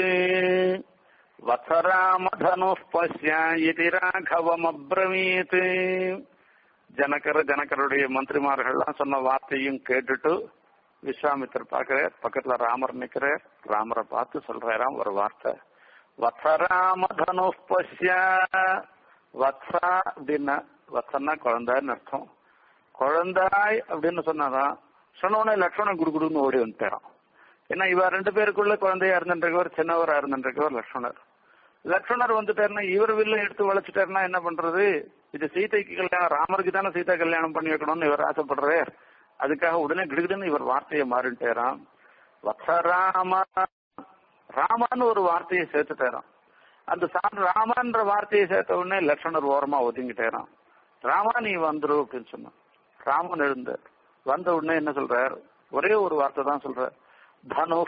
वत्सरामधनुः पश्य इति राघवमब्रवीत् ஜனகர் ஜனகருடைய மந்திரிமார்கள்லாம் சொன்ன வார்த்தையும் கேட்டுட்டு விஸ்வாமித்தர் பார்க்கிறார் பக்கத்துல ராமர் நிக்கிறார் ராமரை பார்த்து சொல்றாராம் ஒரு வார்த்தை வத்சராம தனுஷ்பஷ்ய வத்சா அப்படின்னா வத்சன்னா குழந்தைன்னு அர்த்தம் குழந்தாய் அப்படின்னு சொன்னாதான் சொன்ன உடனே லக்ஷ்மணன் குடுகுடுன்னு ஓடி வந்துட்டாராம் ஏன்னா இவ ரெண்டு பேருக்குள்ள குழந்தையா இருந்துருக்கவர் சின்னவரா இருந்துருக்கவர் லக்ஷ்மணர் லக்ஷ்மணர் வந்துட்டாருன்னா இவர் வில்ல எடுத்து வளைச்சிட்டாருன்னா என்ன பண்றது இது சீதைக்கு கல்யாணம் ராமருக்கு தானே சீதா கல்யாணம் பண்ணி வைக்கணும்னு இவர் ஆசைப்படுறார் அதுக்காக உடனே கிடுகிடுன்னு இவர் வார்த்தையை மாறிட்டாராம் வத்சராம ராமான்னு ஒரு வார்த்தையை சேர்த்துட்டாராம் அந்த சா- ராமான்ற வார்த்தையை சேர்த்த உடனே லக்ஷ்மணர் ஓரமா ஒதுங்கிட்டாராம் ராமா நீ வந்துரு அப்படின்னு சொன்னான் ராமன் எழுந்தார் வந்த உடனே என்ன சொல்றார் ஒரே ஒரு வார்த்தை தான் சொல்றார் தனு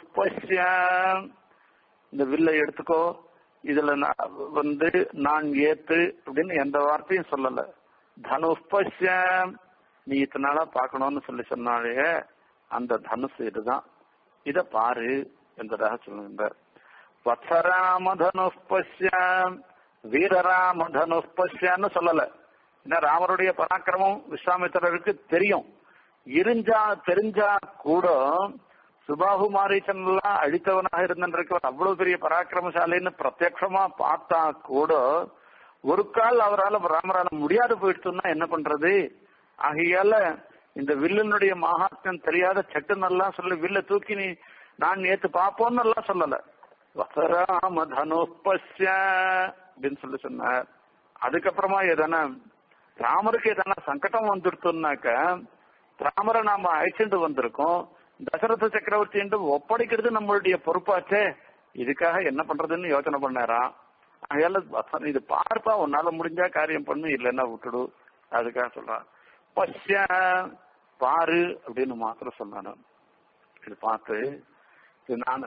இந்த வில்லை எடுத்துக்கோ இதுல நான் வந்து நான் ஏத்து அப்படின்னு எந்த வார்த்தையும் சொல்லல தனுஷ்பஷ்ய நீ இத்தனை நாளா பார்க்கணும்னு சொல்லி சொன்னாலே அந்த தனுசு இதுதான் இத பாரு என்பதாக சொல்லுகின்றார் வத்சராம தனுஷ்பஷ்ய வீரராம தனுஷ்பஷ்யன்னு சொல்லல ஏன்னா ராமருடைய பராக்கிரமம் விஸ்வாமித்திரருக்கு தெரியும் இருஞ்சா தெரிஞ்சா கூட சுபாகு மாரீச்சன் எல்லாம் அழித்தவனாக இருந்திருக்கவர் அவ்வளவு பெரிய பராக்கிரமசாலின்னு பிரத்யக்ஷமா பார்த்தா கூட ஒரு கால் அவரால் ராமரால முடியாது போயிடுச்சுன்னா என்ன பண்றது ஆகையால இந்த வில்லினுடைய மகாத்மியம் தெரியாத சட்டுன்னெல்லாம் சொல்லி வில்ல தூக்கி நீ நான் நேத்து பாப்போன்னு எல்லாம் சொல்லல வசராம தனுஷ்பஷ்ய அப்படின்னு சொல்லி சொன்னார் அதுக்கப்புறமா எதனா ராமருக்கு எதனா சங்கடம் வந்துடுத்துனாக்க ராமரை நாம அழைச்சிட்டு வந்திருக்கோம் தசரத சக்கரவர்த்தி என்று ஒப்படைக்கிறது நம்மளுடைய பொறுப்பாச்சே இதுக்காக என்ன பண்றதுன்னு யோசனை பண்ணாராம் அதனால வசனம் இது பார்ப்பா உன்னால முடிஞ்சா காரியம் பண்ணு இல்லைன்னா விட்டுடு அதுக்காக சொல்றான் பஷ்ய பாரு அப்படின்னு மாத்திரம் சொன்னானு இது பார்த்து இது நான்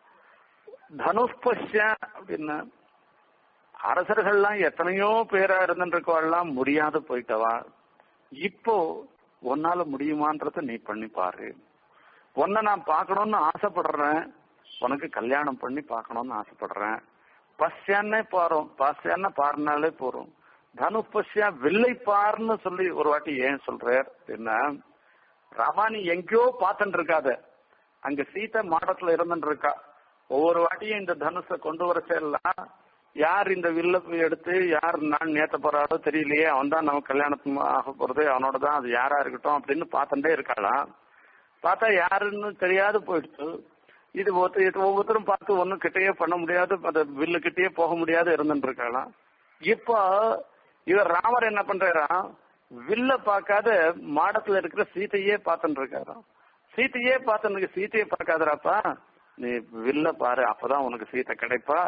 தனுஷ்பஷ்ய அப்படின்னா அரசர்கள்லாம் எத்தனையோ பேரா இருந்துருக்கவாள்லாம் முடியாத போயிட்டவா இப்போ உன்னால முடியுமான்றத நீ பண்ணி பாரு உன்னை நான் பார்க்கணும்னு ஆசைப்படுறேன் உனக்கு கல்யாணம் பண்ணி பார்க்கணும்னு ஆசைப்படுறேன் பஸ்யான்னே போறோம் பஸ்யான்னு பாருனாலே போறோம் தனுஷ் பஸ்யா வில்லை பார்னு சொல்லி ஒரு வாட்டி ஏன் சொல்றார் அப்படின்னா ராமானி எங்கேயோ பார்த்துட்டு இருக்காத அங்க சீதை மாடத்துல இருந்துட்டு இருக்கா ஒவ்வொரு வாட்டியும் இந்த தனுஷை கொண்டு வரச்செல்லாம் யார் இந்த வில்ல எடுத்து யார் நான் நேத்த போறாரோ தெரியலையே அவன் தான் நமக்கு கல்யாணத்துக்கு ஆக போறது அவனோட தான் அது யாரா இருக்கட்டும் அப்படின்னு பார்த்துட்டே இருக்காளாம் பார்த்தா யாருன்னு தெரியாது போயிடுச்சு இது ஒருத்தர் இது ஒவ்வொருத்தரும் பார்த்து ஒன்னும் கிட்டயே பண்ண முடியாது அந்த வில்லு கிட்டயே போக முடியாது இருந்துட்டு இருக்காளாம் இப்போ இவர் ராமர் என்ன பண்றாராம் வில்ல பார்க்காத மாடத்துல இருக்கிற சீத்தையே பார்த்துட்டு இருக்காராம் சீத்தையே பார்த்து சீத்தையே பார்க்காதராப்பா நீ வில்ல பாரு அப்பதான் உனக்கு சீத்தை கிடைப்பா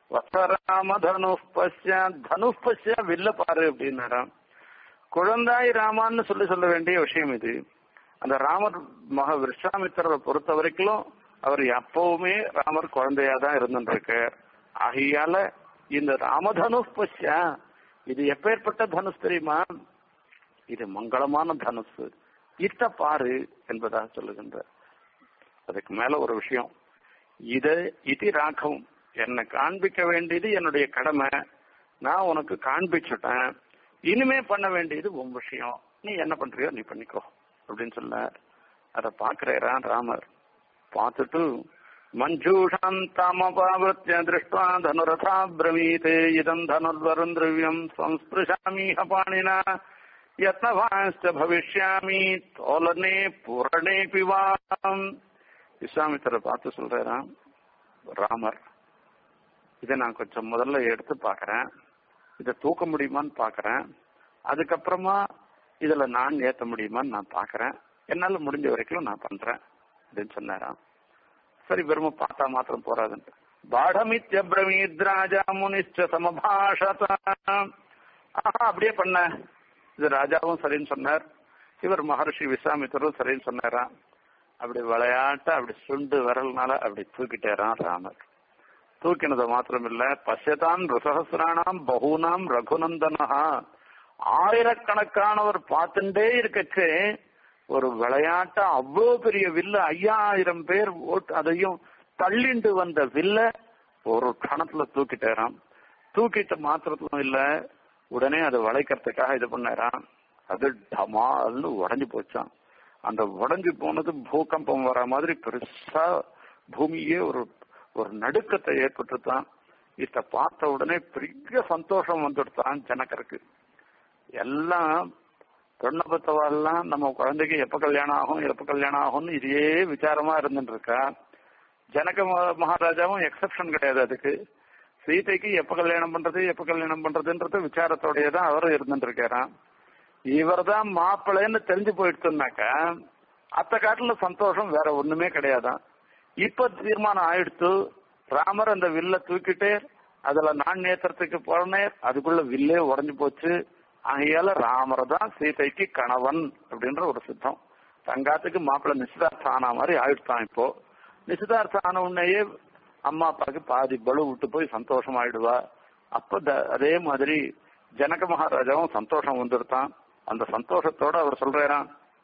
வசராம தனுஷ்பஷ்ய தனுஷ்பஷ்ய வில்ல பாரு அப்படின்னாராம் குழந்தாய் ராமான்னு சொல்லி சொல்ல வேண்டிய விஷயம் இது அந்த ராமர் மக விஸ்வாமித்திரரை பொறுத்த வரைக்கும் அவர் எப்பவுமே ராமர் குழந்தையா தான் இருந்துருக்கு ஆகையால இந்த ராமதனுஷ் பஷ்யா இது எப்பேற்பட்ட தனுஷ் தெரியுமா இது மங்களமான தனுஷ் இத்த பாரு என்பதாக சொல்லுகின்ற அதுக்கு மேல ஒரு விஷயம் இது இது ராகவும் என்னை காண்பிக்க வேண்டியது என்னுடைய கடமை நான் உனக்கு காண்பிச்சுட்டேன் இனிமே பண்ண வேண்டியது உன் விஷயம் நீ என்ன பண்றியோ நீ பண்ணிக்கோ அப்படின்னு சொல்ல அத பாக்குறான் ராமர் பார்த்துட்டு மஞ்சூஷாம் தாமபாவிருத்திய திருஷ்டுவா தனுரதா பிரமீதே இதம் தனுர்வரும் திரவியம் சம்ஸ்பிருஷாமீஹ பாணினா யத்னவாஸ்ட பவிஷ்யாமி தோலனே பூரணே பிவாம் விஸ்வாமித்திர பார்த்து சொல்றாராம் ராமர் இதை நான் கொஞ்சம் முதல்ல எடுத்து பாக்குறேன் இதை தூக்க முடியுமான்னு பாக்குறேன் அதுக்கப்புறமா இதுல நான் ஏத்த முடியுமான்னு நான் பாக்குறேன் என்னால முடிஞ்ச வரைக்கும் நான் பண்றேன் அப்படின்னு சொன்னாராம் சரி வெறும பார்த்தா மாத்திரம் போறாதுன்ட்டு பாடமித்யபிரமீத் ராஜா முனிஷ்ட சமபாஷத ஆஹா அப்படியே பண்ண இது ராஜாவும் சரின்னு சொன்னார் இவர் மகர்ஷி விஸ்வாமித்தரும் சரின்னு சொன்னாராம் அப்படி விளையாட்ட அப்படி சுண்டு விரல்னால அப்படி தூக்கிட்டாராம் ராமர் தூக்கினது மாத்திரம் இல்ல பசியதான் ருசகசிரானாம் பகுனாம் ரகுநந்தனஹா ஆயிரக்கணக்கானவர் பார்த்துட்டே இருக்கச்சு ஒரு விளையாட்ட அவ்வளவு பெரிய வில்ல ஐயாயிரம் பேர் ஓட்டு அதையும் தள்ளிண்டு வந்த வில்ல ஒரு கணத்துல தூக்கிட்டாராம் தூக்கிட்ட மாத்திரத்திலும் இல்ல உடனே அதை வளைக்கிறதுக்காக இது பண்ணாராம் அது டமால்னு உடஞ்சு போச்சான் அந்த உடஞ்சு போனது பூகம்பம் வர மாதிரி பெருசா பூமியே ஒரு ஒரு நடுக்கத்தை ஏற்பட்டுத்தான் இத பார்த்த உடனே பெரிய சந்தோஷம் வந்துடுத்தான் ஜனகருக்கு எல்லாம் பெண்ணை பத்தவாள்லாம் நம்ம குழந்தைக்கு எப்ப கல்யாணம் ஆகும் எப்ப கல்யாணம் ஆகும்னு இதே விசாரமா இருந்துட்டு இருக்கா ஜனக ம- மகாராஜாவும் எக்ஸப்ஷன் கிடையாது அதுக்கு சீதைக்கு எப்ப கல்யாணம் பண்றது எப்ப கல்யாணம் பண்றதுன்றது விசாரத்தோடயே தான் அவரும் இருந்துட்டு இருக்காராம் இவர் தான் மாப்பிள்ளைன்னு தெரிஞ்சு போயிடுச்சுனாக்கா அத்த காட்டுல சந்தோஷம் வேற ஒண்ணுமே கிடையாதான் இப்ப தீர்மானம் ஆயிடுத்து ராமர் அந்த வில்ல தூக்கிட்டு அதுல நான் நேத்திரத்துக்கு போனேன் அதுக்குள்ள வில்லே உடைஞ்சு போச்சு ஆகையால ராமர் தான் சீதைக்கு கணவன் அப்படின்ற ஒரு சித்தம் தங்காத்துக்கு மாப்பிள்ளை நிச்சயதார்த்தம் ஆன மாதிரி ஆயிடுத்தான் இப்போ நிச்சயதார்த்தம் ஆன உடனேயே அம்மா அப்பாவுக்கு பாதி பலு விட்டு போய் சந்தோஷம் ஆயிடுவா அப்ப த- அதே மாதிரி ஜனக மகாராஜாவும் சந்தோஷம் வந்துருத்தான் அந்த சந்தோஷத்தோட அவர் சொல்றாராம்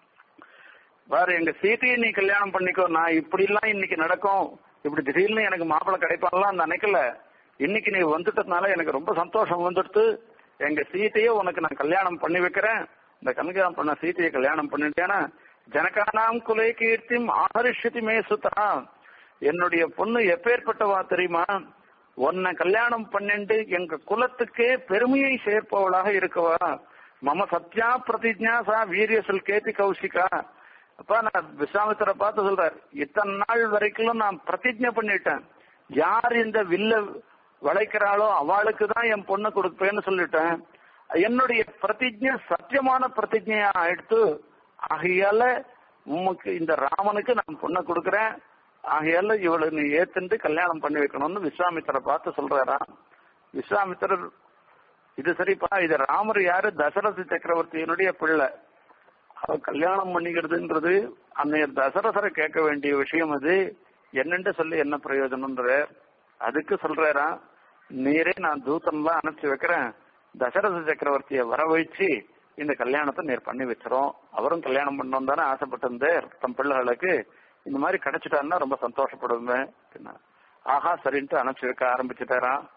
பாரு எங்க சீதையை நீ கல்யாணம் பண்ணிக்கோ நான் இப்படி எல்லாம் இன்னைக்கு நடக்கும் இப்படி திடீர்னு எனக்கு மாப்பிள்ளை கிடைப்பான்லாம் நினைக்கல இன்னைக்கு நீ வந்துட்டதுனால எனக்கு ரொம்ப சந்தோஷம் வந்துடுத்து எங்க சீதையை உனக்கு நான் கல்யாணம் பண்ணி வைக்கிறேன் இந்த கல்யாணம் பண்ண சீதையை கல்யாணம் பண்ணிட்டேன்னா ஜனகானாம் குலை கீர்த்திம் ஆகரிஷதி மே சுதா என்னுடைய பொண்ணு எப்பேற்பட்டவா தெரியுமா உன்னை கல்யாணம் பண்ணிட்டு எங்க குலத்துக்கே பெருமையை சேர்ப்பவளாக இருக்கவா மம சத்யா பிரதிஜா சா வீரிய கேத்தி கௌசிகா அப்பா நான் விஸ்வாமித்திர பார்த்து சொல்றார் இத்தனை நாள் வரைக்கும் நான் பிரதிஜை பண்ணிட்டேன் யார் இந்த வில்ல வளைக்கிறாளோ அவளுக்கு தான் என் பொண்ணு கொடுப்பேன்னு சொல்லிட்டேன் என்னுடைய பிரதிஜை சத்தியமான பிரதிஜையா எடுத்து ஆகையால உமக்கு இந்த ராமனுக்கு நான் பொண்ணை கொடுக்கறேன் ஆகையால இவளை நீ ஏத்துண்டு கல்யாணம் பண்ணி வைக்கணும்னு விஸ்வாமித்திர பார்த்து சொல்றாராம் விஸ்வாமித்திரர் இது சரிப்பா இது ராமர் யாரு தசரத சக்கரவர்த்தியினுடைய பிள்ளை அவ கல்யாணம் பண்ணிக்கிறதுன்றது அன்னைய தசரதரை கேட்க வேண்டிய விஷயம் அது என்னன்னு சொல்லி என்ன பிரயோஜனம்ன்ற அதுக்கு சொல்றாரா நீரே நான் தூதன்லாம் அனுப்பிச்சு வைக்கிறேன் தசரத சக்கரவர்த்திய வர வச்சு இந்த கல்யாணத்தை நீர் பண்ணி வச்சிரும் அவரும் கல்யாணம் பண்ணணும் தானே ஆசைப்பட்டிருந்தார் தம் பிள்ளைகளுக்கு இந்த மாதிரி கிடைச்சிட்டாருன்னா ரொம்ப சந்தோஷப்படுவேன் அப்படின்னா. ஆஹா சரின்ட்டு அனுப்பிச்சு வைக்க ஆரம்பிச்சுட்டாராம்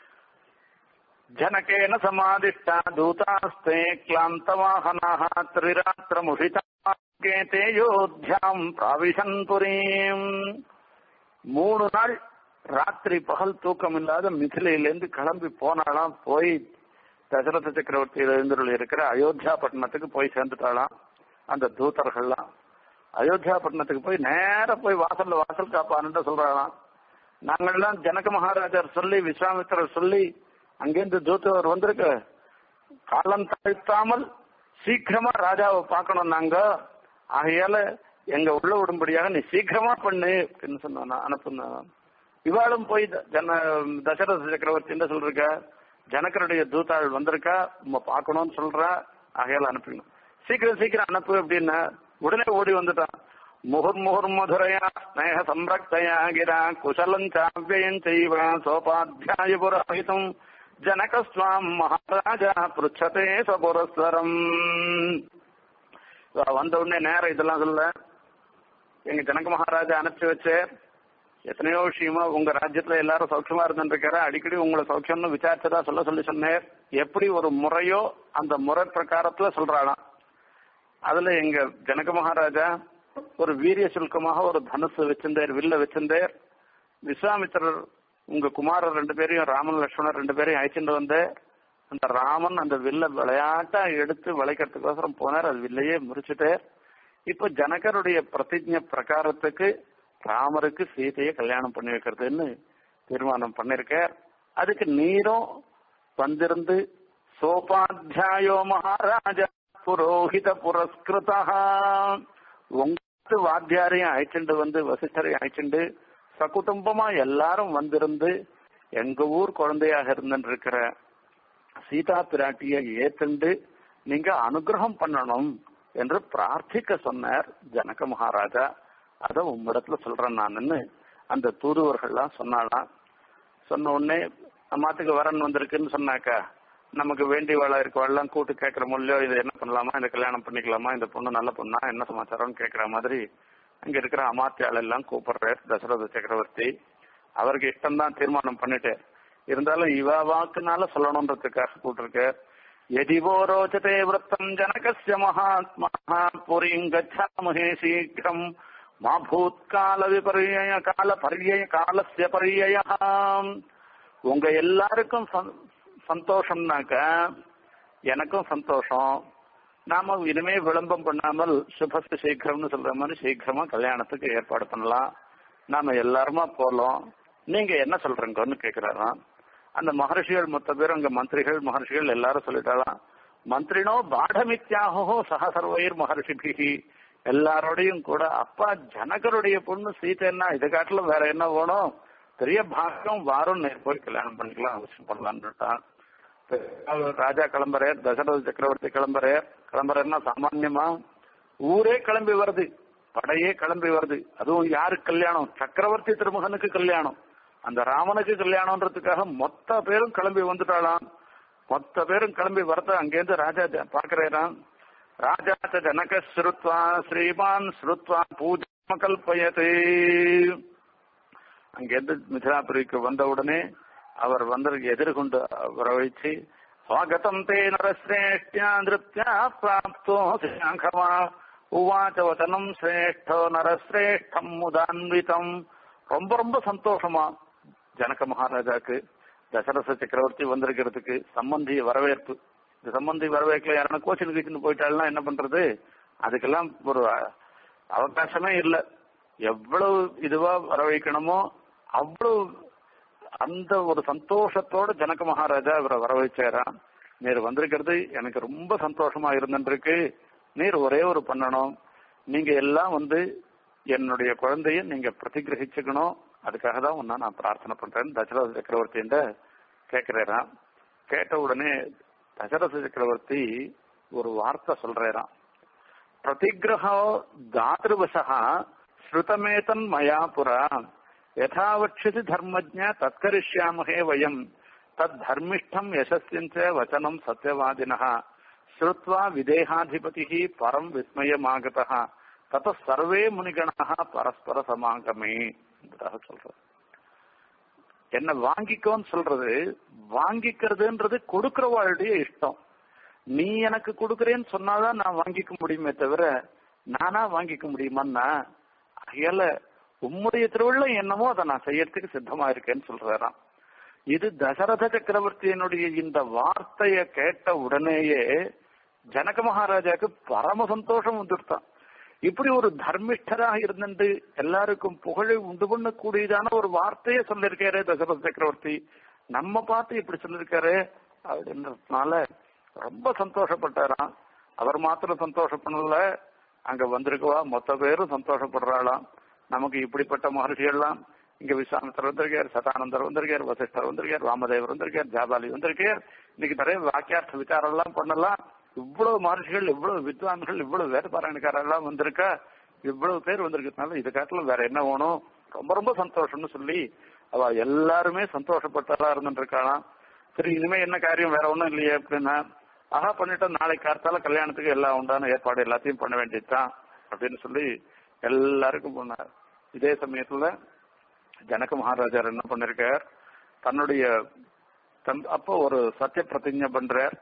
जनकेन समादिष्टा दूतास्ते क्लान्तवाहनाः त्रिरात्रमुषिताकेते योध्याम् प्राविशन् புரீம் மூணு நாள் ராத்திரி பகல் தூக்கம் இல்லாத மிथिலையிலேருந்து கிளம்பி போனாலாம் போய் தசரத சக்கரவர்த்தி எழுந்தருள் இருக்கிற அயோத்தியா பட்டணத்துக்கு போய் சேர்ந்துட்டாளாம் அந்த தூதர்கள்லாம் அயோத்தியா பட்டணத்துக்கு போய் நேரா போய் வாசல்ல வாசல் காப்பான்னு சொல்றாளாம் நாங்கள்லாம் ஜனக மகாராஜர் சொல்லி விஸ்வாமித்திரர் சொல்லி அங்கிருந்து தூத்தவர் வந்திருக்கு காலம் தாழ்த்தாமல் சீக்கிரமா ராஜாவை பார்க்கணும் நாங்க ஆகையால எங்க உள்ள விடும்படியாக நீ சீக்கிரமா பண்ணு அப்படின்னு சொன்னா அனுப்புனா இவாளும் போய் த- ஜன தசரத சக்கரவர்த்தி என்ன சொல்றா ஜனகருடைய தூத்தாள் வந்திருக்கா உங்க பார்க்கணும்னு சொல்றா ஆகையால அனுப்பிடணும் சீக்கிரம் சீக்கிரம் அனுப்பு அப்படின்னா உடனே ஓடி வந்துட்டான் முகுர் முகுர் மதுரையா ஸ்நேக சம்ரக்தயா கிரா குசலம் சாவியம் செய்வ சோபாத்தியாய புரோஹிதம் ஜனகஸ்வாம் மகாராஜா புருச்சதே சபுரஸ்வரம் வந்த உடனே நேரம் இதெல்லாம் சொல்ல எங்க ஜனக மகாராஜா அனுப்பிச்சு வச்சு எத்தனையோ விஷயமா உங்க ராஜ்யத்துல எல்லாரும் சௌக்கியமா இருந்துருக்காரு அடிக்கடி உங்களை சௌக்கியம்னு விசாரிச்சதா சொல்ல சொல்லி சொன்னேன் எப்படி ஒரு முறையோ அந்த முறை பிரகாரத்துல சொல்றாளாம் அதுல எங்க ஜனக மகாராஜா ஒரு வீரிய சுல்கமாக ஒரு தனுசு வச்சிருந்தார் வில்ல வச்சிருந்தார் விஸ்வாமித்திரர் உங்க குமாரர் ரெண்டு பேரையும் ராமன் லட்சுமணர் ரெண்டு பேரையும் அழைச்சிட்டு வந்து அந்த ராமன் அந்த வில்ல விளையாட்டா எடுத்து விளைக்கிறதுக்கோசரம் போனார் அது வில்லையே முறிச்சுட்டார் இப்போ ஜனகருடைய பிரதிஜை பிரகாரத்துக்கு ராமருக்கு சீதையை கல்யாணம் பண்ணி வைக்கிறதுன்னு தீர்மானம் பண்ணிருக்கார் அதுக்கு நீரும் வந்திருந்து சோபாத்தியாயோ மகாராஜா புரோஹித புரஸ்கிருதா உங்க வாத்தியாரையும் அழைச்சிண்டு வந்து வசிஷ்டரையும் அழைச்சிண்டு சகுடும்பமா எல்லாரும் வந்திருந்து எங்க ஊர் குழந்தையாக இருந்துருக்கிற சீதா பிராட்டியை ஏத்துண்டு நீங்க அனுகிரகம் பண்ணணும் என்று பிரார்த்திக்க சொன்னார் ஜனக மகாராஜா அத உம்மிடத்துல சொல்றேன் நானுன்னு அந்த தூதுவர்கள்லாம் சொன்னாலாம் சொன்ன உடனே அம்மாத்துக்கு வரன் வந்திருக்குன்னு சொன்னாக்கா நமக்கு வேண்டியவாளா இருக்கவாள்லாம் கூட்டு கேட்கிற மொழியோ இது என்ன பண்ணலாமா இந்த கல்யாணம் பண்ணிக்கலாமா இந்த பொண்ணு நல்ல பொண்ணா என்ன சமாச்சாரம்னு கேட்கிற மாதிரி அங்க இருக்கிற அமாத்தியாள் எல்லாம் கூப்பிடுறார் தசரத சக்கரவர்த்தி அவருக்கு இஷ்டம் தான் தீர்மானம் பண்ணிட்டு இருந்தாலும் இவ வாக்குனால சொல்லணுன்றதுக்காக கூப்பிட்டுருக்க यदि वो रोचते वृत्तम् जनकस्य महात्मनः पुरीम् गच्छामहे शीघ्रम् மா பூத்கால விபர்யய கால பர்யய காலசிய பர்யய உங்க எல்லாருக்கும் சந்- சந்தோஷம்னாக்க எனக்கும் சந்தோஷம் நாம இனிமே விளம்பரம் பண்ணாமல் சுபஸ்து சீக்கிரம்னு சொல்ற மாதிரி சீக்கிரமா கல்யாணத்துக்கு ஏற்பாடு பண்ணலாம் நாம எல்லாருமா போலாம் நீங்க என்ன சொல்றீங்கன்னு கேக்குறாராம் அந்த மகர்ஷிகள் மொத்த பேர் அங்க மந்திரிகள் மகர்ஷிகள் எல்லாரும் சொல்லிட்டாலாம் மந்திரினோ பாடமித்யாகோ சக சர்வயிர் மகர்ஷிபிகி எல்லாரோடையும் கூட அப்பா ஜனகருடைய பொண்ணு சீதைன்னா இதை காட்டிலும் வேற என்ன வேணும் பெரிய பாகம் வாரம் நேர் போய் கல்யாணம் பண்ணிக்கலாம் அவசியம் பண்ணலான்னுட்டான் அவர் ராஜா கிளம்புறார் தசரத சக்கரவர்த்தி கிளம்புறார் கிளம்புறாருன்னா சாமான்யமா ஊரே கிளம்பி வருது படையே கிளம்பி வருது அதுவும் யாருக்கு கல்யாணம் சக்கரவர்த்தி திருமகனுக்கு கல்யாணம் அந்த ராமனுக்கு கல்யாணம்ன்றதுக்காக மொத்த பேரும் கிளம்பி வந்துட்டாளாம் மொத்த பேரும் கிளம்பி வரத அங்கேருந்து ராஜா ஜ- பார்க்கறாராம் ராஜா ச ஜனக ஸ்ருத்வா ஸ்ரீமான் ஸ்ருத்வா பூஜா கல்பயதே அங்கிருந்து மிதிலாபுரிக்கு வந்த உடனே அவர் வந்து எதிர்கொண்டு வரவழைச்சு ஸ்வாகதம் தே நரசிரேஷ்டியா நிருத்யா பிராப்தோ சாங்கமா உவாச்ச வதனம் சிரேஷ்டோ நரசிரேஷ்டம் முதான்விதம் ரொம்ப ரொம்ப சந்தோஷமா ஜனக மகாராஜாக்கு தசரச சக்கரவர்த்தி வந்திருக்கிறதுக்கு சம்பந்தி வரவேற்பு இந்த சம்பந்தி வரவேற்கல யாரா கோச்சின் கீச்சின்னு போயிட்டாள்னா என்ன பண்றது அதுக்கெல்லாம் ஒரு அ- அவகாசமே இல்லை எவ்வளவு இதுவா வரவைக்கணுமோ அவ்வளவு அந்த ஒரு சந்தோஷத்தோட ஜனக மகாராஜா இவரை வரவழைச்சாராம் நீர் வந்திருக்கிறது எனக்கு ரொம்ப சந்தோஷமா இருந்துருக்கு நீர் ஒரே ஒரு பண்ணணும் நீங்க எல்லாம் வந்து என்னுடைய குழந்தைய நீங்க பிரதிகிரகிச்சுக்கணும் அதுக்காக தான் உன்னை நான் பிரார்த்தனை பண்றேன் தசரத சக்கரவர்த்தி கேட்கிறாராம் கேட்ட உடனே தசரத சக்கரவர்த்தி ஒரு வார்த்தை சொல்றாராம் பிரதிகிரகோ தாத்ருவசா ஸ்ருதமேதன் மயா புரா யதாவட்சிதி தர்மஜ தத்கரிஷ்யாமஹே வயம் தத் தர்மிஷ்டம் யசஸ்விஞ்ச வச்சனம் சத்யவாதின ஸ்ருத்வா விதேகாதிபதி பரம் விஸ்மயமாகத தத சர்வே முனிகணா பரஸ்பர சமாகமே என்பதாக சொல்றது என்ன வாங்கிக்கோன்னு சொல்றது வாங்கிக்கிறதுன்றது கொடுக்கிறவாளுடைய இஷ்டம் நீ எனக்கு கொடுக்கறேன்னு சொன்னாதான் நான் வாங்கிக்க முடியுமே தவிர நானா வாங்கிக்க முடியுமான்னா அகையால உம்முடைய திருவிழா என்னமோ அதை நான் செய்யறதுக்கு சித்தமா இருக்கேன்னு சொல்றாராம் இது தசரத சக்கரவர்த்தியினுடைய இந்த வார்த்தைய கேட்ட உடனேயே ஜனக மகாராஜாக்கு பரம சந்தோஷம் வந்துருத்தான் இப்படி ஒரு தர்மிஷ்டராக இருந்துட்டு எல்லாருக்கும் புகழை உண்டு பண்ணக்கூடியதான ஒரு வார்த்தையை சொல்லிருக்காரு தசரத சக்கரவர்த்தி நம்ம பார்த்து இப்படி சொல்லிருக்காரு அப்படின்றதுனால ரொம்ப சந்தோஷப்பட்டாராம் அவர் மாத்திரம் சந்தோஷப்படல அங்க வந்திருக்கவா மொத்த பேரும் சந்தோஷப்படுறாளாம் நமக்கு இப்படிப்பட்ட மகர்ஷிகள்லாம் இங்க விஸ்வாமித்தர் வந்திருக்கார் சதானந்தர் வந்திருக்கார் வசிஷ்டர் வந்திருக்கார் ராமதேவர் வந்திருக்கார் ஜாபாலி வந்திருக்கார் இன்னைக்கு நிறைய வாக்கியார்த்த விசாரம் எல்லாம் பண்ணலாம் இவ்வளவு மகர்ஷிகள் இவ்வளவு வித்வான்கள் இவ்வளவு வேதபாராயணக்காரர் எல்லாம் வந்திருக்கா இவ்வளவு பேர் வந்திருக்கிறதுனால இது காட்டிலும் வேற என்ன வேணும் ரொம்ப ரொம்ப சந்தோஷம்னு சொல்லி அவ எல்லாருமே சந்தோஷப்பட்டதா இருந்துட்டு இருக்காளாம் சரி இனிமே என்ன காரியம் வேற ஒண்ணும் இல்லையே அப்படின்னா ஆஹா பண்ணிட்டோம் நாளைக்கு கார்த்தால கல்யாணத்துக்கு எல்லாம் உண்டான ஏற்பாடு எல்லாத்தையும் பண்ண வேண்டியதுதான் அப்படின்னு சொல்லி எல்லாருக்கும் பண்ணார் இதே சமயத்துல ஜனக மகாராஜர் என்ன பண்ணிருக்கார் தன்னுடைய தன் அப்போ ஒரு சத்திய பிரதிஜை பண்றார்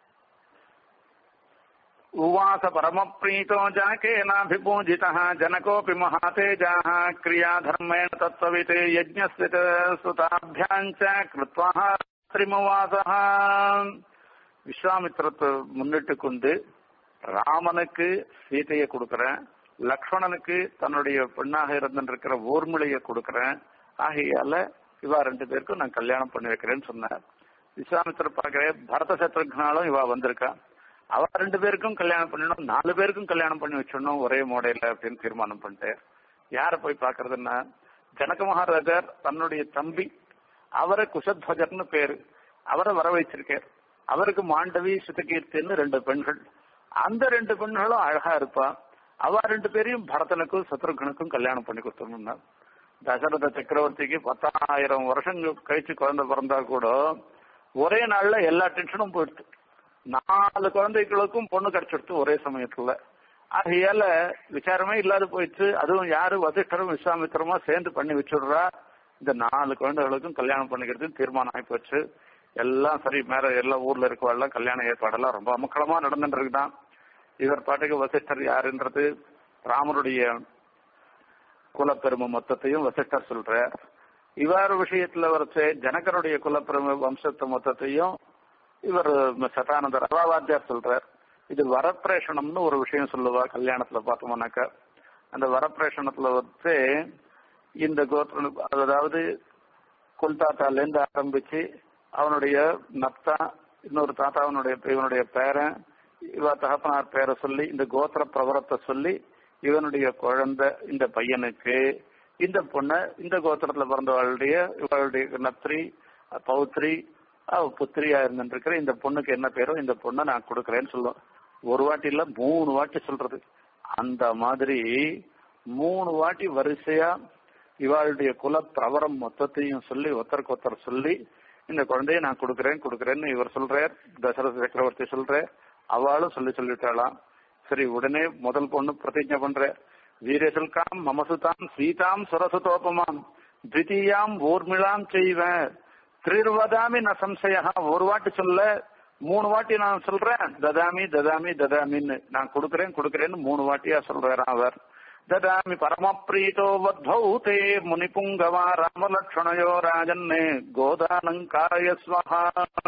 उवास परमप्रीतो जाकेनाभिपूजितः जनकोऽपि महातेजाः क्रियाधर्मेण तत्त्ववित् यज्ञस्य च सुताभ्याम् च कृत्वा त्रिमुवासः விஸ்வாமித்திரத்தை முன்னிட்டு கொண்டு ராமனுக்கு சீதையை கொடுக்கறேன் லக்ஷ்மணனுக்கு தன்னுடைய பெண்ணாக இருந்திருக்கிற ஊர்மிளைய கொடுக்கறேன் ஆகையால இவா ரெண்டு பேருக்கும் நான் கல்யாணம் பண்ணி வைக்கிறேன்னு சொன்னார் விஸ்வாமித்திரர் பார்க்கிறேன் பரத சத்ருக்னாலும் இவா வந்திருக்கா அவ ரெண்டு பேருக்கும் கல்யாணம் பண்ணணும் நாலு பேருக்கும் கல்யாணம் பண்ணி வச்சிடணும் ஒரே மோடையில அப்படின்னு தீர்மானம் பண்ணிட்டேன் யார போய் பாக்குறதுன்னா ஜனக மகாராஜர் தன்னுடைய தம்பி அவரை குஷத்வஜர்னு பேரு அவரை வர வச்சிருக்கார் அவருக்கு மாண்டவி சுதகீர்த்தின்னு ரெண்டு பெண்கள் அந்த ரெண்டு பெண்களும் அழகா இருப்பா அவ ரெண்டு பேரையும் பரதனுக்கும் சத்ருகனுக்கும் கல்யாணம் பண்ணி கொடுத்துருந்தா தசரத சக்கரவர்த்திக்கு பத்தாயிரம் வருஷம் கழிச்சு குழந்தை பிறந்தா கூட ஒரே நாள்ல எல்லா டென்ஷனும் போயிடுது நாலு குழந்தைகளுக்கும் பொண்ணு கிடைச்சிடுத்து ஒரே சமயத்துல ஆகையால விசாரமே இல்லாத போயிடுச்சு அதுவும் யாரு வசிஷ்டரும் விஸ்வாமித்திரமா சேர்ந்து பண்ணி வச்சுடுறா இந்த நாலு குழந்தைகளுக்கும் கல்யாணம் பண்ணிக்கிறதுக்கு தீர்மானம் ஆகி போச்சு எல்லாம் சரி மேல எல்லா ஊர்ல இருக்கவாள்லாம் கல்யாண ஏற்பாடெல்லாம் ரொம்ப அமக்களமா நடந்துட்டு இருக்குதான் இவர் பாட்டுக்கு வசிஷ்டர் யாருன்றது ராமருடைய குலப்பெருமை மொத்தத்தையும் வசிஷ்டர் சொல்றார் இவர் விஷயத்துல வரைச்சு ஜனகருடைய குலப்பெருமை வம்சத்து மொத்தத்தையும் இவர் சதானந்தர் அவாவாத்தியார் சொல்றார் இது வரப்பிரேஷணம்னு ஒரு விஷயம் சொல்லுவா கல்யாணத்துல பார்த்தோம்னாக்கா அந்த வரப்பிரேஷணத்துல வச்சு இந்த கோத்திரம் அதாவது குல்தாத்தால இருந்து ஆரம்பிச்சு அவனுடைய நப்தா இன்னொரு தாத்தாவனுடைய இவனுடைய பேரன் இவ தகப்பனார் பேரை சொல்லி இந்த கோத்திர பிரவரத்தை சொல்லி இவனுடைய குழந்தை இந்த பையனுக்கு இந்த பொண்ணை இந்த கோத்திரத்துல பிறந்தவளுடைய இவளுடைய நத்ரி பௌத்ரி அவ புத்திரியா இருந்துருக்கிற இந்த பொண்ணுக்கு என்ன பேரோ இந்த பொண்ணை நான் கொடுக்கறேன்னு சொல்லுவோம் ஒரு வாட்டி இல்ல மூணு வாட்டி சொல்றது அந்த மாதிரி மூணு வாட்டி வரிசையா இவாளுடைய குல பிரவரம் மொத்தத்தையும் சொல்லி ஒருத்தருக்கு ஒருத்தர் சொல்லி இந்த குழந்தைய நான் கொடுக்கறேன் கொடுக்கறேன்னு இவர் சொல்றார் தசரத சக்கரவர்த்தி சொல்றார் அவளும் சொல்லி சொல்லிட்டாளாம் சரி உடனே முதல் பொண்ணு பிரதிஜை பண்ற வீரசல்காம் மமசுதாம் சீதாம் சுரசுதோபமாம் தித்தியாம் ஊர்மிளாம் செய்வேன் திரிர்வதாமி ந சம்சயா ஒரு வாட்டி சொல்ல மூணு வாட்டி நான் சொல்றேன் ததாமி ததாமி ததாமின்னு நான் கொடுக்கறேன் கொடுக்கறேன்னு மூணு வாட்டியா சொல்றாராம் அவர் ததாமி பரமப்ரீதோ வத்தௌ தே முனிபுங்கவா ராமலக்ஷ்மணயோ ராஜன்னே கோதானங்காரயஸ்வஹா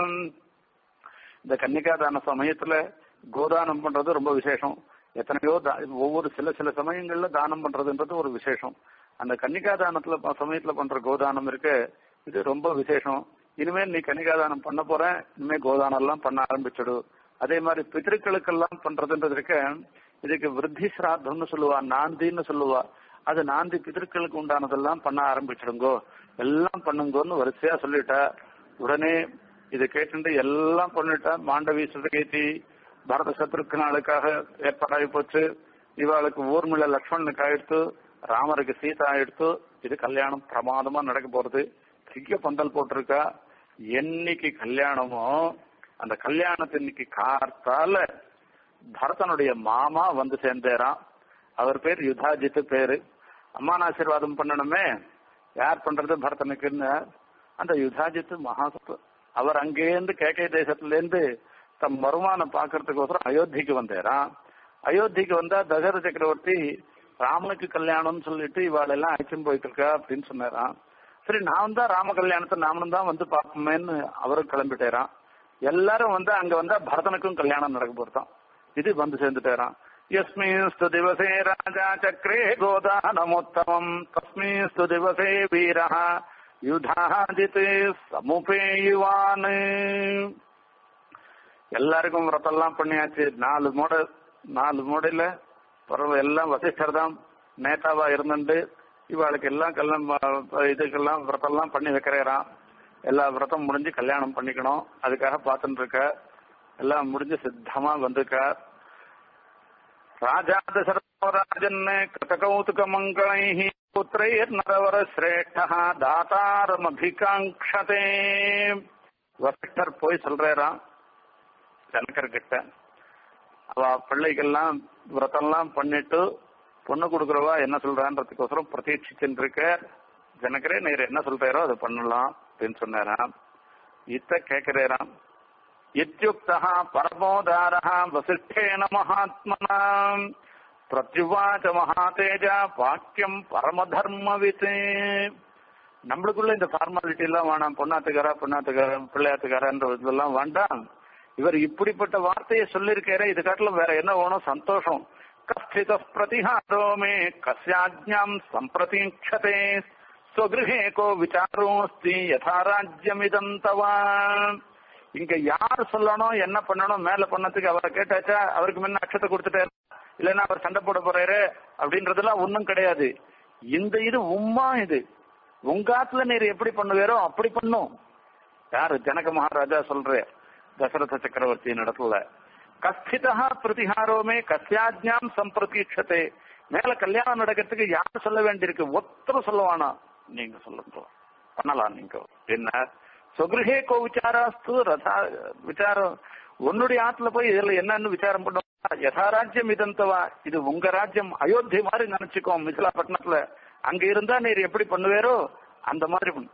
இந்த கன்னிகாதான சமயத்துல கோதானம் பண்றது ரொம்ப விசேஷம் எத்தனையோ தா- ஒவ்வொரு சில சில சமயங்கள்ல தானம் பண்றதுன்றது ஒரு விசேஷம் அந்த கன்னிகாதானத்துல ப- சமயத்துல பண்ற கோதானம் இருக்கு இது ரொம்ப விசேஷம் இனிமேல் நீ கன்னிகாதானம் பண்ண போற இனிமே கோதானம் எல்லாம் பண்ண ஆரம்பிச்சிடு அதே மாதிரி பித்திருக்களுக்கெல்லாம் பண்றதுன்றது இருக்க இதுக்கு விருத்தி சிராத்தம்னு சொல்லுவா நாந்தின்னு சொல்லுவா அது நாந்தி பித்திருக்களுக்கு உண்டானதெல்லாம் பண்ண ஆரம்பிச்சிடுங்கோ எல்லாம் பண்ணுங்கோன்னு வரிசையா சொல்லிட்டா உடனே இதை கேட்டுட்டு எல்லாம் பண்ணிட்டா மாண்டவி சுதகேத்தி பரத சத்ருக்கனாளுக்காக ஏற்பாடாகி போச்சு இவாளுக்கு ஊர்மிள லக்ஷ்மணனுக்கு ஆயிடுத்து ராமருக்கு சீதா ஆயிடுத்து இது கல்யாணம் பிரமாதமா நடக்க போறது பெரிய பந்தல் போட்டிருக்கா என்னைக்கு கல்யாணமோ அந்த கல்யாணத்தின்னைக்கு கார்த்தால பரதனுடைய மாமா வந்து சேர்ந்தேராம் அவர் பேர் யுதாஜித் பேரு அம்மான ஆசீர்வாதம் பண்ணணுமே யார் பண்றது பரதனுக்குன்னு அந்த யுதாஜித் மகாசத்து அவர் அங்கேருந்து கேகே தேசத்துல இருந்து தம் வருமானம் பாக்குறதுக்கோசரம் அயோத்திக்கு வந்தேராம் அயோத்திக்கு வந்தா தசரத சக்கரவர்த்தி ராமனுக்கு கல்யாணம்னு சொல்லிட்டு இவாள் எல்லாம் அழைச்சும் போயிட்டு இருக்கா அப்படின்னு சொன்னாராம் சரி நான் தான் ராம கல்யாணத்தை நாமளும் தான் வந்து பார்ப்போமேன்னு அவரும் கிளம்பிட்டேராம் எல்லாரும் வந்து அங்க வந்தா பரதனுக்கும் கல்யாணம் நடக்க போறதாம் இது வந்து சேர்ந்துட்டேராம் யஸ்மின்ஸ்து திவசே ராஜா சக்ரே கோதானமுத்தமம் தஸ்மின்ஸ்து திவசே வீரः யுதாஜித் சமுபேயுவான் எல்லாருக்கும் விரதெல்லாம் பண்ணியாச்சு நாலு மூட நாலு மூடையில பிறகு எல்லாம் வசிஷ்டர் தான் நேதாவா இருந்துட்டு இவாளுக்கு எல்லாம் கல்யாணம் ப- இதுக்கெல்லாம் விரதெல்லாம் பண்ணி வைக்கிறாராம் எல்லா விரதம் முடிஞ்சு கல்யாணம் பண்ணிக்கணும் அதுக்காக பார்த்துட்டு இருக்க எல்லாம் முடிஞ்சு சித்தமா வந்திருக்க ராஜா தசரதோ ராஜன் கிருதகௌதுக மங்களை புத்திரைர் நரவர சிரேஷ்டா தாத்தாரமபிகாங்ஷதே வசிஷ்டர் போய் சொல்றாராம் ஜனகர் கிட்ட அவ பிள்ளைகள்லாம் விரதம்லாம் பண்ணிட்டு பொண்ணு கொடுக்குறவா என்ன சொல்றான்றதுக்கோசரம் பிரதீட்சிச்சுட்டு இருக்க ஜனகரே நீர் என்ன சொல்றாரோ அதை பண்ணலாம் அப்படின்னு சொன்னாராம் இத்த கேட்கிறேராம் இத்தியுக்தா பரமோதாரः வசிஷ்டேன மகாத்மனா பிரத்யுவாச்ச மகாதேஜா வாக்கியம் பரமதர்மவித் நம்மளுக்குள்ள இந்த ஃபார்மாலிட்டி எல்லாம் வேணாம் பொண்ணாத்துக்காரா பொண்ணாத்துக்காரா பிள்ளையாத்துக்காரன்ற இதெல்லாம் வேண்டாம் இவர் இப்படிப்பட்ட வார்த்தையை சொல்லியிருக்காரு இது காட்டிலும் வேற என்ன வேணும் சந்தோஷம் கஸ்தித பிரதிஹாரோ மே கஸ்யாஜ்ஞாம் சம்பிரதீட்சதே ஸ்வகிருஹே கோ விசாரோஸ்தி யதா ராஜ்யமிதம் தவா இங்க யார் சொல்லணும் என்ன பண்ணணும் மேல பண்ணதுக்கு அவரை கேட்டாச்சா அவருக்கு முன்ன அக்ஷத்தை கொடுத்துட்டாரு இல்லைன்னா அவர் சண்டை போட போறாரு அப்படின்றதெல்லாம் ஒண்ணும் கிடையாது இந்த இது உம்மா இது உங்க ஆத்துல நீர் எப்படி பண்ணுவாரோ அப்படி பண்ணும் யாரு ஜனக மகாராஜா சொல்ற தசரத சக்கரவர்த்தியின் இடத்துல கஸ்திதா பிரதிகாரோமே கஸ்யாஜ்ஞாம் சம்பிரதீட்சத்தை மேல கல்யாணம் நடக்கிறதுக்கு யார் சொல்ல வேண்டியிருக்கு ஒருத்தரும் சொல்லுவானா நீங்க சொல்லுங்க பண்ணலாம் நீங்க என்ன சொகிருஹே கோ விசாராஸ்து ரதா விசாரம் உன்னுடைய ஆத்துல போய் இதுல என்னன்னு விசாரம் பண்ணுவா யதாராஜ்யம் இதந்தவா இது உங்க ராஜ்யம் அயோத்தி மாதிரி நினைச்சுக்கோ மிथिला பட்டணத்துல அங்க இருந்தா நீர் எப்படி பண்ணுவேரோ அந்த மாதிரி பண்ணு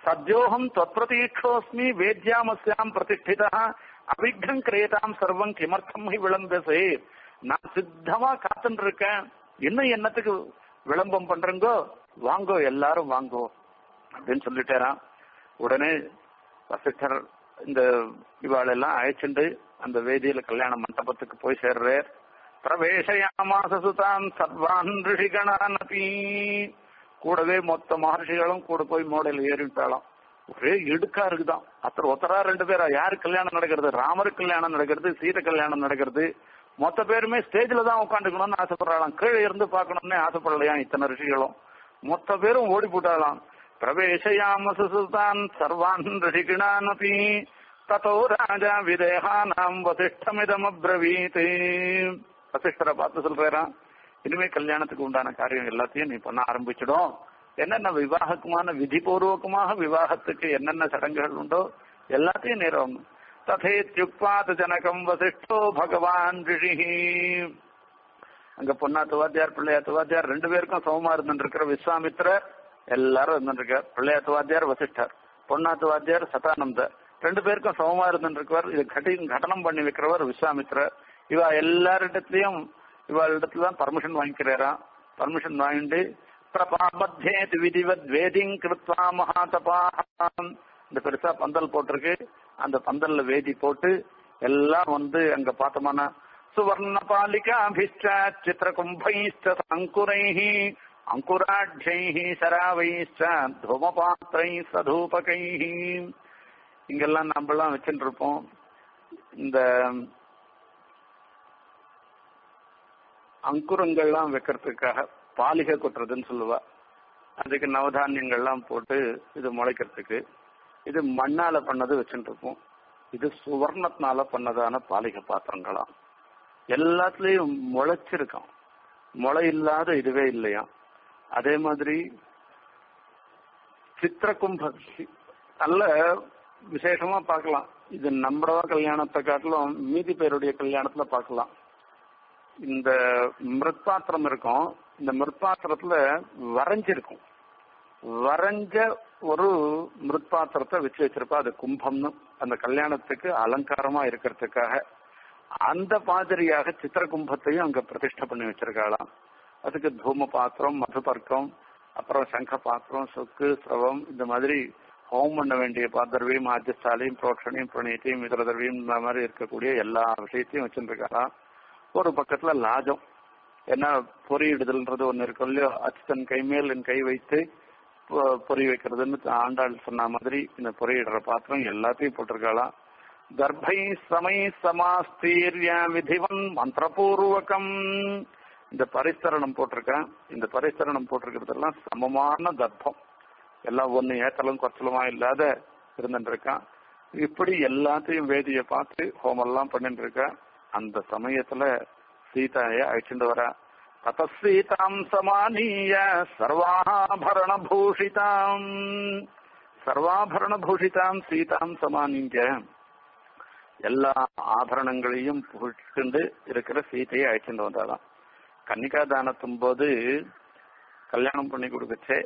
சத்யோகம் தொத்பிரதீட்சோஸ்மி வேத்யாமஸ்யாம் பிரதிஷ்டிதா அவிக்னம் கிரியதாம் சர்வம் கிமர்த்தம் ஹி விளம்பசே நான் சித்தமா காத்துட்டு இருக்கேன் இன்னும் என்னத்துக்கு விளம்பம் பண்றீங்கோ வாங்கோ எல்லாரும் வாங்கோ அப்படின்னு சொல்லிட்டேரான் உடனே வசிஷ்டர் இந்த இவாளெல்லாம் அழைச்சிண்டு அந்த வேதியில கல்யாண மண்டபத்துக்கு போய் சேர்றார் பிரவேசயாமாச சுதான் சர்வான் ரிஷிகணானபி கூடவே மொத்த மகர்ஷிகளும் கூட போய் மோடல் ஏறிட்டாலாம் ஒரே இடுக்கா இருக்குதான் அத்தர் ஒத்தரா ரெண்டு பேரா யாரு கல்யாணம் நடக்கிறது ராமர் கல்யாணம் நடக்கிறது சீத கல்யாணம் நடக்கிறது மொத்த பேருமே ஸ்டேஜ்ல தான் உட்காந்துக்கணும்னு ஆசைப்படுறாளாம் கீழே இருந்து பார்க்கணும்னு ஆசைப்படலையாம் இத்தனை ரிஷிகளும் மொத்த பேரும் ஓடி போட்டாளாம் பிரவேசயாமசு சுல்தான் சர்வான் ரிஷிகிணானபி ததோ ராஜா விதேகானாம் வசிஷ்டமிதம் அப்ரவீத் வசிஷ்டரை பார்த்து சொல்றாராம் இனிமே கல்யாணத்துக்கு உண்டான காரியம் எல்லாத்தையும் நீ பண்ண ஆரம்பிச்சிடும் என்னென்ன விவாகக்குமான விதிபூர்வகமாக விவாகத்துக்கு என்னென்ன சடங்குகள் உண்டோ எல்லாத்தையும் நேரம் ததேத்யுக்பாத் ஜனகம் வசிஷ்டோ பகவான் ரிஷி அங்க பொன்னாத்து வாத்தியார் பிள்ளையாத்து வாத்தியார் ரெண்டு பேருக்கும் சமமா இருந்துருக்கிற விஸ்வாமித்திரர் எல்லாரும் இருந்துருக்கார் பிள்ளையாத்து வாத்தியார் வசிஷ்டர் பொன்னாத்து வாத்தியார் சதானந்தர் ரெண்டு பேருக்கும் சமமா இருந்துருக்கவர் இது கட்டி கட்டணம் பண்ணி வைக்கிறவர் விஸ்வாமித்திரர் இவ எல்லாரிடத்துலயும் இவளிடத்துல தான் பர்மிஷன் வாங்கிக்கிறாராம் பர்மிஷன் வாங்கிட்டு பிரபாபத்தேத் விதிவத் வேதிங் கிருத்வா மகாதபா இந்த பெருசா பந்தல் போட்டிருக்கு அந்த பந்தல்ல வேதி போட்டு எல்லாம் வந்து அங்க பார்த்தோம்னா சுவர்ண பாலிகாபிஷ்ட சித்திர கும்பைஷ்ட அங்குரைஹ அங்குராட்சைஹ சராவைஷ்ட தூமபாத்திரை சதூபகைஹ இங்கெல்லாம் நம்மலாம் வச்சுட்டு இருப்போம் இந்த அங்குரங்கள்லாம் வைக்கிறதுக்காக பாலிகை கொட்டுறதுன்னு சொல்லுவா அதுக்கு நவதானியங்கள்லாம் போட்டு இது முளைக்கிறதுக்கு இது மண்ணால பண்ணது வச்சுட்டு இருப்போம் இது சுவர்ணத்தினால பண்ணதான பாலிகை பாத்திரங்களாம் எல்லாத்துலயும் முளைச்சிருக்கான் முளை இல்லாத இதுவே இல்லையா அதே மாதிரி சித்திரகும்ப நல்ல விசேஷமா பார்க்கலாம் இது நம்மளவா கல்யாணத்தை காட்டிலும் மீதி பேருடைய கல்யாணத்துல பார்க்கலாம் இந்த மிருத்பாத்திரம் இருக்கும் இந்த மிருத்பாத்திரத்துல வரைஞ்சிருக்கும் வரைஞ்ச ஒரு மிருத்பாத்திரத்தை வச்சு வச்சிருப்பா அது கும்பம்னு அந்த கல்யாணத்துக்கு அலங்காரமா இருக்கிறதுக்காக அந்த மாதிரியாக சித்திர கும்பத்தையும் அங்க பிரதிஷ்டை பண்ணி வச்சிருக்காளாம் அதுக்கு தூம பாத்திரம் மதுபர்க்கம் அப்புறம் சங்க பாத்திரம் சொக்கு சிரவம் இந்த மாதிரி ஹோம் பண்ண வேண்டிய பாத்திரவையும் ஆத்தியஸ்தாலையும் புரோட்சணையும் புரணீத்தையும் மிதரதர்வையும் இந்த மாதிரி இருக்கக்கூடிய எல்லா விஷயத்தையும் வச்சுருக்காராம் ஒரு பக்கத்துல லாஜம் ஏன்னா பொறியிடுதல்ன்றது ஒண்ணு இருக்கும் இல்லையோ அச்சுத்தன் கை மேல் என் கை வைத்து பொறி வைக்கிறதுன்னு ஆண்டாள் சொன்ன மாதிரி இந்த பொறியிடுற பாத்திரம் எல்லாத்தையும் போட்டிருக்காளாம் கர்ப்பை சமை சமாஸ்தீரிய விதிவன் மந்திரபூர்வகம் இந்த பரிசரணம் போட்டிருக்கேன் இந்த பரிசரணம் போட்டிருக்கிறதெல்லாம் சமமான தர்ப்பம் எல்லாம் ஒண்ணு ஏத்தலும் குறைச்சலுமா இல்லாத இருந்துட்டு இருக்கான் இப்படி எல்லாத்தையும் வேதியை பார்த்து ஹோமெல்லாம் பண்ணிட்டு இருக்கேன் அந்த சமயத்துல சீதாய அழைச்சிட்டு வர ததசீதாம் சமானீய சர்வாபரண பூஷிதாம் சர்வாபரண பூஷிதாம் சீதாம் சமானீங்க எல்லா ஆபரணங்களையும் புகழ்ந்து இருக்கிற சீதையை அழைச்சிட்டு வந்தாதான் கன்னிகா தானத்தும் போது கல்யாணம் பண்ணி கொடுக்கச்சே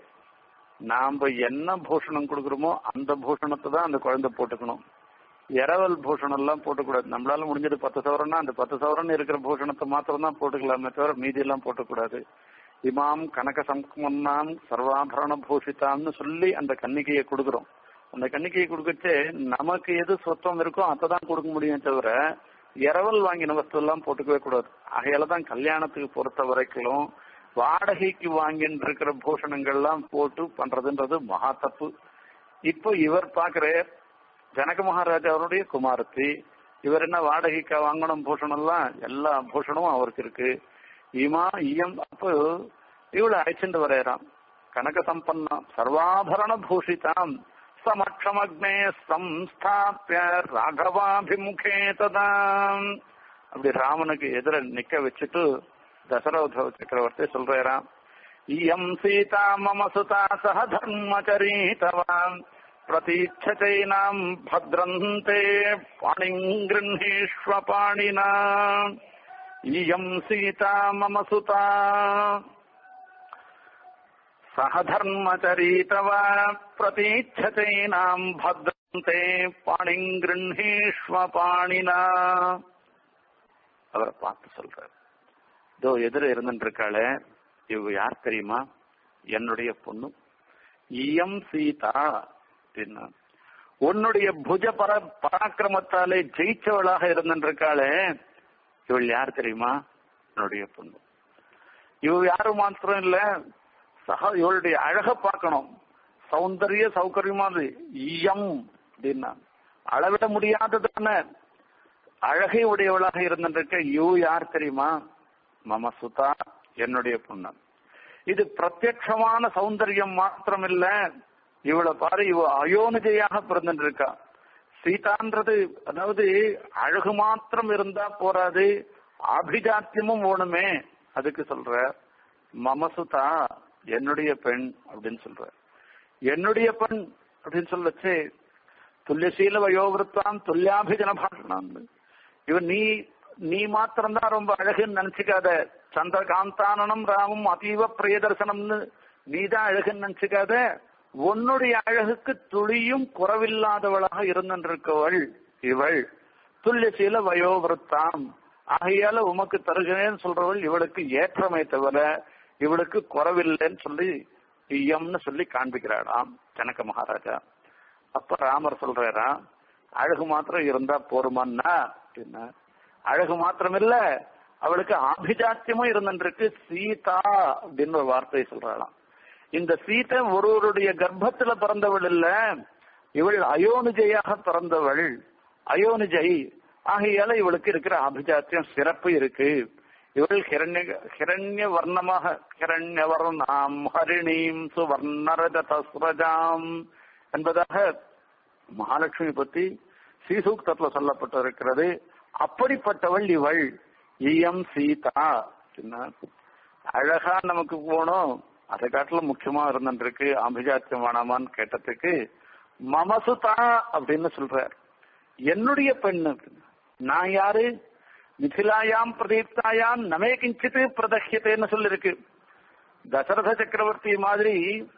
நாம என்ன பூஷணம் கொடுக்குறோமோ அந்த பூஷணத்தை தான் அந்த குழந்தை போட்டுக்கணும் இரவல் பூஷணம் எல்லாம் போட்டுக்கூடாது நம்மளால முடிஞ்சது பத்து சவரம்னா அந்த பத்து சவரன் இருக்கிற பூஷணத்தை மாத்திரம் தான் போட்டுக்கலாமே தவிர மீதி எல்லாம் போட்டக்கூடாது இமாம் கனக சம்கமன்னாம் சர்வாபரண பூஷிதாம்னு சொல்லி அந்த கன்னிகையை கொடுக்குறோம் அந்த கன்னிகையை கொடுக்கச்சே நமக்கு எது சொத்தம் இருக்கோ அதை தான் கொடுக்க முடியும் தவிர இரவல் வாங்கின வஸ்து எல்லாம் போட்டுக்கவே கூடாது ஆகையால தான் கல்யாணத்துக்கு பொறுத்த வரைக்கும் வாடகைக்கு வாங்கின்னு இருக்கிற பூஷணங்கள்லாம் போட்டு பண்றதுன்றது மகா தப்பு இப்போ இவர் பாக்குற ஜனக மகாராஜாவுடைய குமாரத்தி இவர் என்ன வாடகைக்கு வாங்கணும் பூஷணம்லாம் எல்லா பூஷணமும் அவருக்கு இருக்கு இமா இயம் அப்போ இவளை அழைச்சிட்டு வரையறான் கனக சம்பன்னா சர்வாபரண பூஷிதாம் சமக்ஷமக்னே சம்ஸ்தாபிய ராகவாபிமுகே ததாம் அப்படி ராமனுக்கு எதிர நிக்க வச்சுட்டு தசரத சக்கரவர்த்தி சொல்றாராம் இயம் சீதா மம சுதா சக தர்மச்சரீதவான் பிரதீட்சைனாம் பத்ரந்தே பாணிங்கிருஷ்வ பாணினா இயம் சீதா மம சுதா சகதர்மச்சரீதவ பிரதீட்சதைனாம் பத்ரந்தே பாணிங் கிருண்ணீஷ்வ பாணினா அவரை பார்த்து சொல்றார் இதோ எதிர இருந்துட்டு இருக்காளே இவ யார் தெரியுமா என்னுடைய பொண்ணு இயம் சீதா அப்படின்னா உன்னுடைய புஜ பர பராக்கிரமத்தாலே ஜெயிச்சவளாக இருந்திருக்காளே இவள் யார் தெரியுமா என்னுடைய பொண்ணு இவ யாரு மாத்திரம் இல்ல சக இவளுடைய அழக பார்க்கணும் சௌந்தரிய சௌகரியமானது ஈயம் அப்படின்னா அளவிட முடியாததான அழகை உடையவளாக இருந்திருக்க யூ யார் தெரியுமா மம சுதா என்னுடைய பொண்ணு இது பிரத்யட்சமான சௌந்தரியம் மாத்திரம் இல்ல இவளை பாரு இவ அயோனிஜையாக பிறந்துருக்கா சீதான்றது அதாவது அழகு மாத்திரம் இருந்தா போராது அபிஜாத்தியமும் வேணுமே அதுக்கு சொல்ற மமசுதா என்னுடைய பெண் அப்படின்னு சொல்ற என்னுடைய பெண் அப்படின்னு சொல்லச்சு துல்லியசீல வயோவிருத்தான் துல்லியாபிஜன பாஷணம் இவன் நீ நீ மாத்திரம்தான் ரொம்ப அழகுன்னு நினைச்சுக்காத சந்திரகாந்தானனம் ராமம் அதீவ பிரியதர்சனம்னு நீதான் அழகுன்னு நினைச்சுக்காத உன்னுடைய அழகுக்கு துளியும் குறவில்லாதவளாக இருந்திருக்கவள் இவள் துல்லியசீல வயோவிருத்தாம் ஆகையால உமக்கு தருகிறேன்னு சொல்றவள் இவளுக்கு ஏற்றமே தவிர இவளுக்கு குறவில்லைன்னு சொல்லி இயம்னு சொல்லி காண்பிக்கிறாளாம் ஜனக மகாராஜா அப்ப ராமர் சொல்றாரா அழகு மாத்திரம் இருந்தா போருமான்னா அப்படின்னா அழகு மாத்திரம் இல்ல அவளுக்கு ஆபிஜாத்தியமும் இருந்துருக்கு சீதா அப்படின்னு ஒரு வார்த்தையை சொல்றாளாம் இந்த சீதை ஒருவருடைய கர்ப்பத்துல பிறந்தவள் இல்ல இவள் அயோனிஜையாக பிறந்தவள் அயோனிஜை ஆகையால இவளுக்கு இருக்கிற அபிஜாத்தியம் சிறப்பு இருக்கு இவள் ஹிரண்ய ஹிரண்ய வர்ணமாக ஹிரண்ய வர்ணாம் ஹரிணீம் சுவர்ணரஜ தஸ்ரஜாம் என்பதாக மகாலட்சுமி பத்தி ஸ்ரீசூக்தத்துல சொல்லப்பட்டிருக்கிறது அப்படிப்பட்டவள் இவள் இயம் சீதா அழகா நமக்கு போனோம் அதை காட்டிலும் முக்கியமா இருந்துருக்கு அபிஜாத்தியம் வேணாமான்னு கேட்டதுக்கு மமசுதா அப்படின்னு சொல்றார் என்னுடைய பெண்ணு நான் யாரு மிथिलायाம் பிரதீப்தாயாம் நமே கிஞ்சித்து பிரதஹ்யத்தேன்னு சொல்லிருக்கு தசரத சக்கரவர்த்தி மாதிரி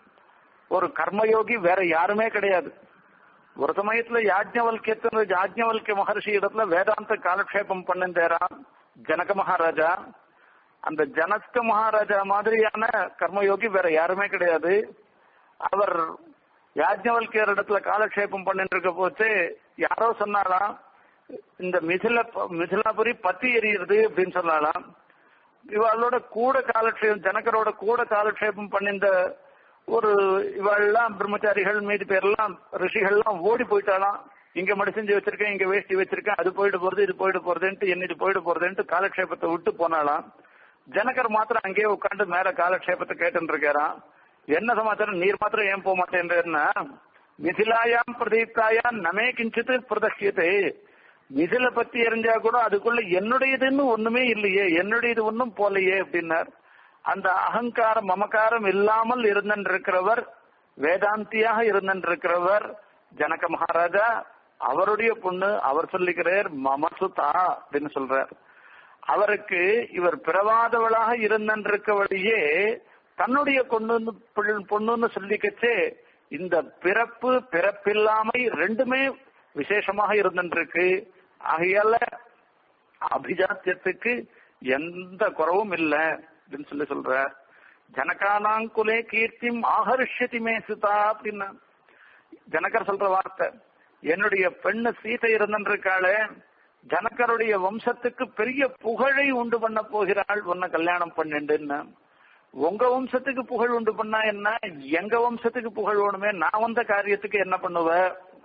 ஒரு கர்மயோகி வேற யாருமே கிடையாது ஒரு சமயத்துல யாஜ்ஞவல்யத்துல யாஜ்ஞவல்ய மகர்ஷி இடத்துல வேதாந்த காலக்ஷேபம் பண்ணிருந்தாராம் ஜனக மகாராஜா அந்த ஜனக மகாராஜா மாதிரியான கர்மயோகி வேற யாருமே கிடையாது அவர் யாஜ்ஞவல்கியர் இடத்துல காலக்ஷேபம் பண்ணிட்டு இருக்க போச்சு யாரோ சொன்னாலாம் இந்த மிதில மிதிலாபுரி பத்தி எரியுது அப்படின்னு சொன்னாலாம் இவளோட கூட காலக்ஷேபம் ஜனகரோட கூட காலக்ஷேபம் பண்ணிந்த ஒரு இவெல்லாம் பிரம்மச்சாரிகள் மீதி பேர்லாம் ரிஷிகள்லாம் ஓடி போயிட்டாலாம் இங்க மடி செஞ்சு வச்சிருக்கேன் இங்க வேஷ்டி வச்சிருக்கேன் அது போயிட்டு போறது இது போயிட்டு போறதுன்ட்டு என்னது போயிட்டு போறதுன்ட்டு காலக்ஷேபத்தை விட்டு போனாலாம் ஜனகர் மாத்திரம் அங்கேயே உட்காந்து மேல காலக்ஷேபத்தை கேட்டு இருக்காராம் என்ன சமாச்சாரம் நீர் மாத்திரம் ஏன் போக மாட்டேன்றா மிதிலாயாம் பிரதீப்தாயாம் நமே கிஞ்சித்து பிரதஹியத்தை மிதில பத்தி எரிஞ்சா கூட அதுக்குள்ள என்னுடையதுன்னு ஒண்ணுமே இல்லையே என்னுடையது ஒன்னும் போலையே அப்படின்னார் அந்த அகங்காரம் மமக்காரம் இல்லாமல் இருந்திருக்கிறவர் வேதாந்தியாக இருந்திருக்கிறவர் ஜனக மகாராஜா அவருடைய பொண்ணு அவர் சொல்லிக்கிறார் மமசுதா அப்படின்னு சொல்றார் அவருக்கு இவர் பிறவாதவளாக இருந்திருக்கவழியே தன்னுடைய பொண்ணு பொண்ணுன்னு சொல்லிக்கச்சே இந்த பிறப்பு பிறப்பில்லாமை ரெண்டுமே விசேஷமாக இருந்திருக்கு ஆகையால அபிஜாத்தியத்துக்கு எந்த குறவும் இல்லை அப்படின்னு சொல்லி சொல்ற ஜனகானாங்குலே கீர்த்திம் ஆகர்ஷதி மே சுதா அப்படின்னா ஜனகர் சொல்ற வார்த்தை என்னுடைய பெண்ணு சீதை இருந்திருக்காளே ஜனகருடைய வம்சத்துக்கு பெரிய புகழை உண்டு பண்ண போகிறாள் உன்னை கல்யாணம் பண்ணிண்டுன்னு உங்க வம்சத்துக்கு புகழ் உண்டு பண்ணா என்ன எங்க வம்சத்துக்கு புகழ் வேணுமே நான் வந்த காரியத்துக்கு என்ன பண்ணுவ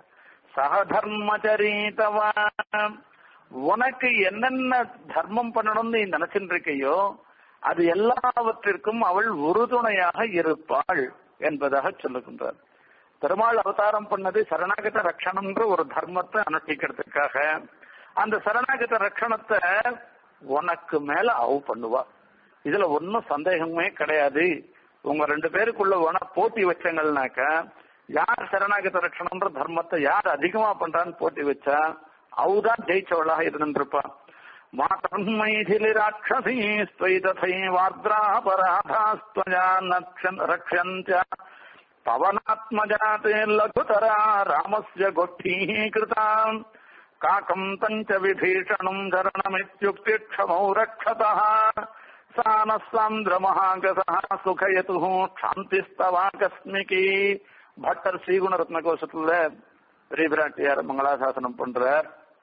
சகதர்மச்சரீதவா உனக்கு என்னென்ன தர்மம் பண்ணணும்னு நீ நினைச்சுட்டு இருக்கையோ அது எல்லாவற்றிற்கும் அவள் உறுதுணையாக இருப்பாள் என்பதாக சொல்லுகின்றார் பெருமாள் அவதாரம் பண்ணது சரணாகத ரட்சணம்ன்ற ஒரு தர்மத்தை அனுஷ்டிக்கிறதுக்காக அந்த சரணாகத ரட்சணத்தை உனக்கு மேல அவ பண்ணுவா இதுல ஒன்னும் சந்தேகமே கிடையாது உங்க ரெண்டு பேருக்குள்ள வேணா போட்டி வச்சங்கள்னாக்க யார் சரணாகத ரட்சணம்ன்ற தர்மத்தை யார் அதிகமா பண்றான்னு போட்டி வச்சா அவதான் ஜெயிச்சவளாக இருந்துருப்பா मातर्मैथिलि राक्षसीस्त्वयि तथैवार्द्रापराधास्त्वया नक्षन् रक्ष्यन्त्या पवनात्मजाते लघुतरा रामस्य गोष्ठीः कृता काकम् तञ्च विभीषणम् धरणमित्युक्तिक्षमौ रक्षतः सा नः सान्द्रमहागसः सुखयतुः क्षान्तिस्तवाकस्मिकी பட்டர் ஸ்ரீகுணரத்ன கோஷத்துல பெரியபிராட்டியார் மங்களாசாசனம் பண்றார்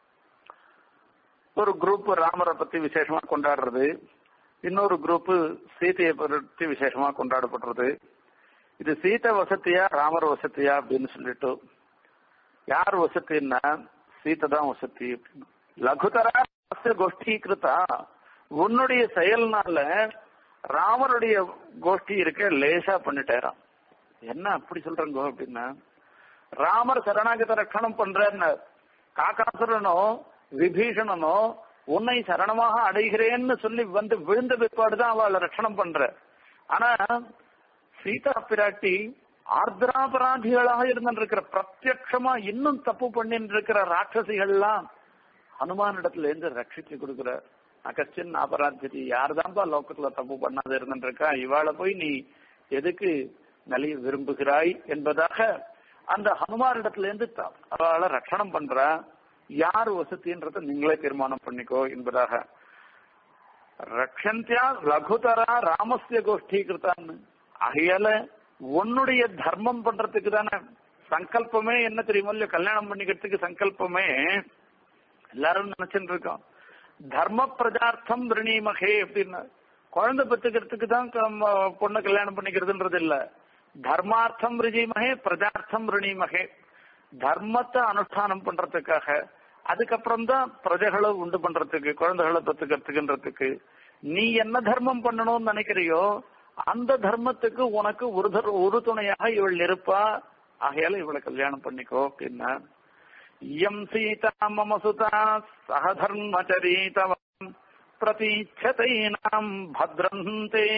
ஒரு குரூப் ராமரை பத்தி விசேஷமா கொண்டாடுறது இன்னொரு குரூப் சீதையை பற்றி விசேஷமா கொண்டாடப்படுறது இது சீதை வசதியா ராமர் வசதியா அப்படின்னு சொல்லிட்டு யார் வசதின்னா சீதை தான் வசதி லகுதரா கோஷ்டீகிருத்தா உன்னுடைய செயல்னால ராமருடைய கோஷ்டி இருக்க லேசா பண்ணிட்டேராம் என்ன அப்படி சொல்றங்க அப்படின்னா ராமர் சரணாகத ரட்சணம் பண்றேன்னு காக்காசுரனோ விபீஷணனோ உன்னை சரணமாக அடைகிறேன்னு சொல்லி வந்து விழுந்த பிற்பாடுதான் அவளை ரட்சணம் பண்ற ஆனா சீதா பிராட்டி ஆர்திராபராதிகளாக இருந்திருக்கிற பிரத்யக்ஷமா இன்னும் தப்பு பண்ணிட்டு இருக்கிற ராட்சசிகள்லாம் ஹனுமான் இடத்துல இருந்து ரட்சிச்சு கொடுக்குற அகஸ்டின் அபராத்தி யார்தான்பா லோக்கத்துல தப்பு பண்ணாத இருந்துருக்கா இவாளை போய் நீ எதுக்கு நலிய விரும்புகிறாய் என்பதாக அந்த ஹனுமார் இடத்துல இருந்து அவளை ரட்சணம் பண்ற யார் வசதின்றத நீங்களே தீர்மானம் பண்ணிக்கோ என்பதாக ரக்ஷந்தியா லகுதரா ராமஸ்ய கோஷ்டீகிருத்தான்னு ஆகையால உன்னுடைய தர்மம் பண்றதுக்கு தானே சங்கல்பமே என்ன தெரியுமோ இல்லையோ கல்யாணம் பண்ணிக்கிறதுக்கு சங்கல்பமே எல்லாரும் நினைச்சுட்டு இருக்கோம் தர்ம பிரஜார்த்தம் ரிணீமகே அப்படின்னு குழந்தை பெற்றுக்கிறதுக்கு தான் பொண்ணு கல்யாணம் பண்ணிக்கிறதுன்றது இல்ல தர்மார்த்தம் ரிஜிமகே பிரஜார்த்தம் ரிணீமகே தர்மத்தை அனுஷ்டானம் பண்றதுக்காக அதுக்கப்புறம் தான் பிரஜைகளை உண்டு பண்றதுக்கு குழந்தைகளை பெற்றுக்கிறதுக்குன்றதுக்கு நீ என்ன தர்மம் பண்ணணும்னு நினைக்கிறியோ அந்த தர்மத்துக்கு உனக்கு ஒரு ஒரு துணையாக இவள் இருப்பா ஆகையால இவளை கல்யாணம் பண்ணிக்கோ அப்படின்னா இயம் சீதா மம சுதா சகதர்மச்சரீதவம் பிரதீட்சதை நாம் பத்ரந்தே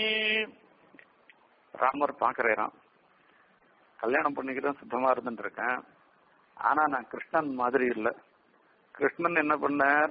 ராமர் பாக்குறேன் கல்யாணம் பண்ணிக்கிறேன் சுத்தமா இருந்துட்டு இருக்கேன் ஆனா நான் கிருஷ்ணன் மாதிரி இல்ல கிருஷ்ணன் என்ன பண்ணார்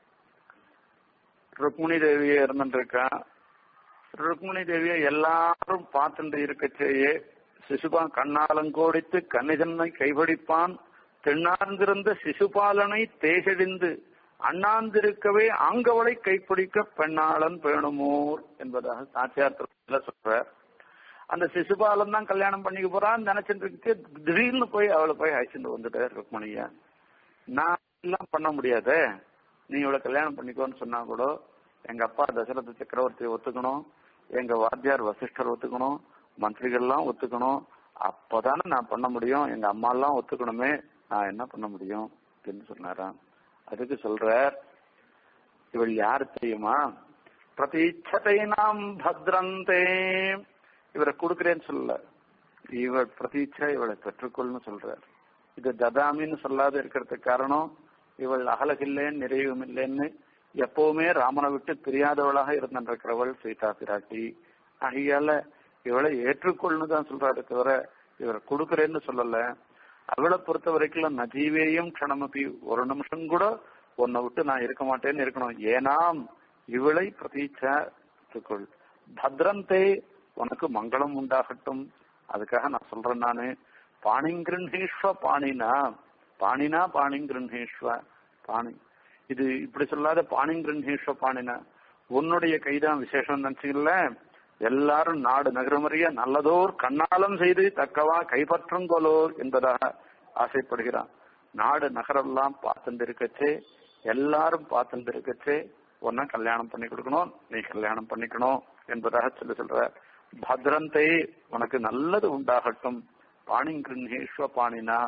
ருக்மிணி தேவிய இருந்துட்டு இருக்கான் ருக்மிணி தேவிய எல்லாரும் பார்த்துட்டு இருக்கச்சேயே சிசுபான் கண்ணாலங்கோடித்து கன்னிதன்மை கைபிடிப்பான் தென்னார்ந்திருந்த சிசுபாலனை தேசடிந்து அண்ணாந்திருக்கவே ஆங்கவளை கைப்பிடிக்க பெண்ணாளன் பேணுமோர் என்பதாக சாட்சியார்த்தத்துல சொல்றார் அந்த சிசுபாலன் தான் கல்யாணம் பண்ணிக்க போறான்னு நினைச்சிட்டு இருக்கு திடீர்னு போய் அவளை போய் அழைச்சிட்டு வந்துட்டார் ருக்மணிய நான் எல்லாம் பண்ண முடியாதே நீ இவளை கல்யாணம் பண்ணிக்கோன்னு சொன்னா கூட எங்க அப்பா தசரத சக்கரவர்த்தி ஒத்துக்கணும் எங்க வாத்தியார் வசிஷ்டர் ஒத்துக்கணும் மந்திரிகள்லாம் ஒத்துக்கணும் அப்பதானே நான் பண்ண முடியும் எங்க அம்மா எல்லாம் ஒத்துக்கணுமே நான் என்ன பண்ண முடியும் அப்படின்னு சொன்னாராம் அதுக்கு சொல்ற இவள் யாரு தெரியுமா பிரதீட்சத்தை நாம் பத்ரந்தே இவரை கொடுக்கிறேன்னு சொல்லல இவள் பிரதீட்சை இவளை பெற்றுக்கொள்னு சொல்றார் இது ததாமின்னு சொல்லாத இருக்கிறதுக்கு காரணம் இவள் அகலகில்லேன்னு நிறைவும் இல்லைன்னு எப்பவுமே ராமனை விட்டு பிரியாதவளாக இருந்திருக்கிறவள் சீதா பிராட்டி ஆகையால இவளை ஏற்றுக்கொள்னு தான் சொல்றாரு தவிர இவரை கொடுக்கிறேன்னு சொல்லல அவளை பொறுத்த வரைக்கும் நஜீவேயும் க்ஷணமபி ஒரு நிமிஷம் கூட உன்னை விட்டு நான் இருக்க மாட்டேன்னு இருக்கணும் ஏனாம் இவளை பிரதீட்சத்துக்குள் பத்ரந்தே உனக்கு மங்களம் உண்டாகட்டும் அதுக்காக நான் சொல்றேன் நானு பாணிங்கிருஷ்வ பாணினா பாணினா பாணிங்கிருஷ்வ பாணி இது இப்படி சொல்லாத பாணிங்கிருஷ்வ பாணினா உன்னுடைய கைதான் விசேஷம் நினைச்சுக்கல எல்லாரும் நாடு நகரமறிய நல்லதோர் கண்ணாலம் செய்து தக்கவா கைப்பற்றுங்கோலோர் என்பதாக ஆசைப்படுகிறான் நாடு நகரெல்லாம் பார்த்துட்டு இருக்கச்சே எல்லாரும் பார்த்துட்டு இருக்கச்சே உன்ன கல்யாணம் பண்ணி கொடுக்கணும் நீ கல்யாணம் பண்ணிக்கணும் என்பதாக சொல்லி சொல்ற பத்ரந்தை உனக்கு நல்லது உண்டாகட்டும் பாணிங்கிருஷ்வ பாணினா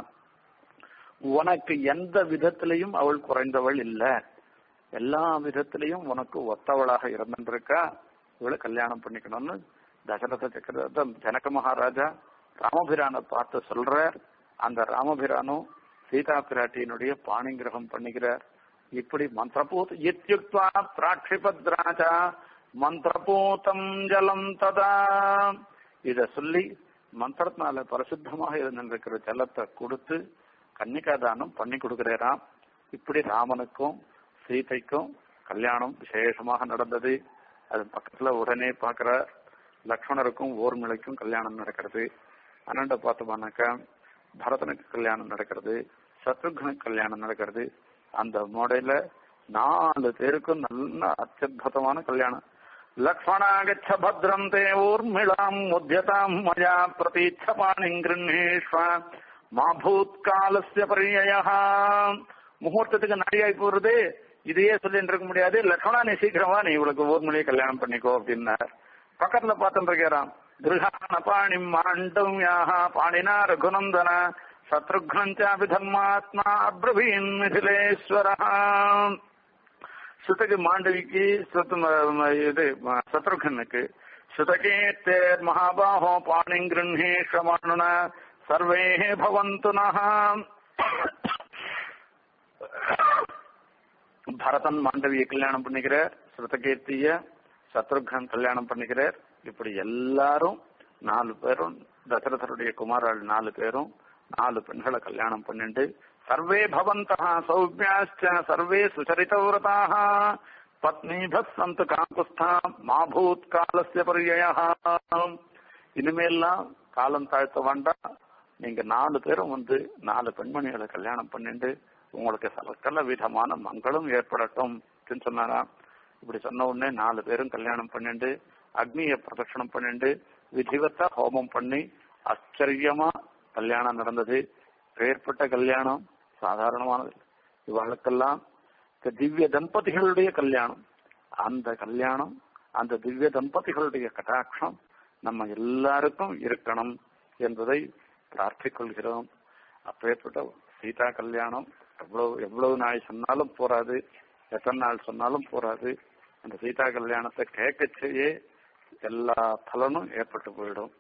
உனக்கு எந்த விதத்திலையும் அவள் குறைந்தவள் இல்ல எல்லா விதத்திலையும் உனக்கு ஒத்தவளாக இருந்திருக்கா இவளை கல்யாணம் பண்ணிக்கணும்னு தசரத சக்கரவர்த்தி ஜனக மகாராஜா ராமபிரானை பார்த்து சொல்ற அந்த ராமபிரானும் சீதா பிராட்டியினுடைய பாணிகிரகம் பண்ணுகிறார் இப்படி மந்திரபூத் இத்தியுக்வா பிராட்சிபத்ராஜா மந்திரபூதம் ஜலம் ததா இத சொல்லி மந்திரத்தினால பரிசுத்தமாக இருந்திருக்கிற ஜலத்தை கொடுத்து கன்னிகாதானம் பண்ணி கொடுக்கிறாராம் இப்படி ராமனுக்கும் சீதைக்கும் கல்யாணம் விசேஷமாக நடந்தது அது பக்கத்துல உடனே பார்க்கிற லக்ஷ்மணருக்கும் ஊர்மிளைக்கும் கல்யாணம் நடக்கிறது அனண்ட பார்த்தோம்னாக்கா பரதனுக்கு கல்யாணம் நடக்கிறது சத்ருகனுக்கு கல்யாணம் நடக்கிறது அந்த மோடையில நாலு பேருக்கும் நல்ல அத்தியுதமான கல்யாணம் லக்ஷ்மணாகச்ச பத்ரம் தே ஊர்மிளாம் முத்தியதாம் மயா பிரதீட்சபாணி கிருண்ணேஷ்வ மா பூத்காலஸ்ய பரியா முகூர்த்தத்துக்கு நடிகாய் போறது இதையே சொல்லிட்டு இருக்க முடியாது லக்ஷ்மணா நீ சீக்கிரமா நீ இவளுக்கு ஊர்மொழியை கல்யாணம் பண்ணிக்கோ அப்படின்னார் பக்கத்துல பார்த்துட்டு இருக்கிறான் திருகான பாணி மாண்டவ்யாக பாணினா ரகுநந்தன சத்ருக்னஞ்சாபி தர்மாத்மா அப்ரவீன் மிதிலேஸ்வர சுதகு மாண்டவிக்கு இது சத்ருகனுக்கு சுதகேத்தேர் மகாபாஹோ பாணி கிருண்ணேஷமானுன சர்வே பவந்து பரதன் மாண்டவிய கல்யாணம் பண்ணிக்கிறார் ஸ்ருதகீர்த்திய சத்ருகன் கல்யாணம் பண்ணிக்கிறார் இப்படி எல்லாரும் நாலு பேரும் தசரதருடைய குமாராள் நாலு பேரும் நாலு பெண்களை கல்யாணம் பண்ணிட்டு சர்வே பவந்தா சௌமியாச்ச சர்வே சுச்சரிதவிரதாக பத்னிபத் சந்து காங்குஸ்தா மாபூத் காலசிய பரியா இனிமேல்லாம் காலம் தாழ்த்த வேண்டாம் நீங்க நாலு பேரும் வந்து நாலு பெண்மணிகளை கல்யாணம் பண்ணிட்டு உங்களுக்கு சகல விதமான மங்களும் ஏற்படட்டும் அப்படின்னு சொன்னாராம் இப்படி சொன்ன உடனே நாலு பேரும் கல்யாணம் பண்ணிட்டு அக்னிய பிரதட்சணம் பண்ணிட்டு விதிவத்த ஹோமம் பண்ணி ஆச்சரியமா கல்யாணம் நடந்தது ஏற்பட்ட கல்யாணம் சாதாரணமானது இவளுக்கெல்லாம் திவ்ய தம்பதிகளுடைய கல்யாணம் அந்த கல்யாணம் அந்த திவ்ய தம்பதிகளுடைய கட்டாட்சம் நம்ம எல்லாருக்கும் இருக்கணும் என்பதை பிரார்த்திக் கொள்கிறோம் அப்பேற்பட்ட சீதா கல்யாணம் எவ்வளவு எவ்வளவு நாள் சொன்னாலும் போராது எத்தனை நாள் சொன்னாலும் போராது அந்த சீதா கல்யாணத்தை கேட்கச்சேயே எல்லா பலனும் ஏற்பட்டு போயிடும்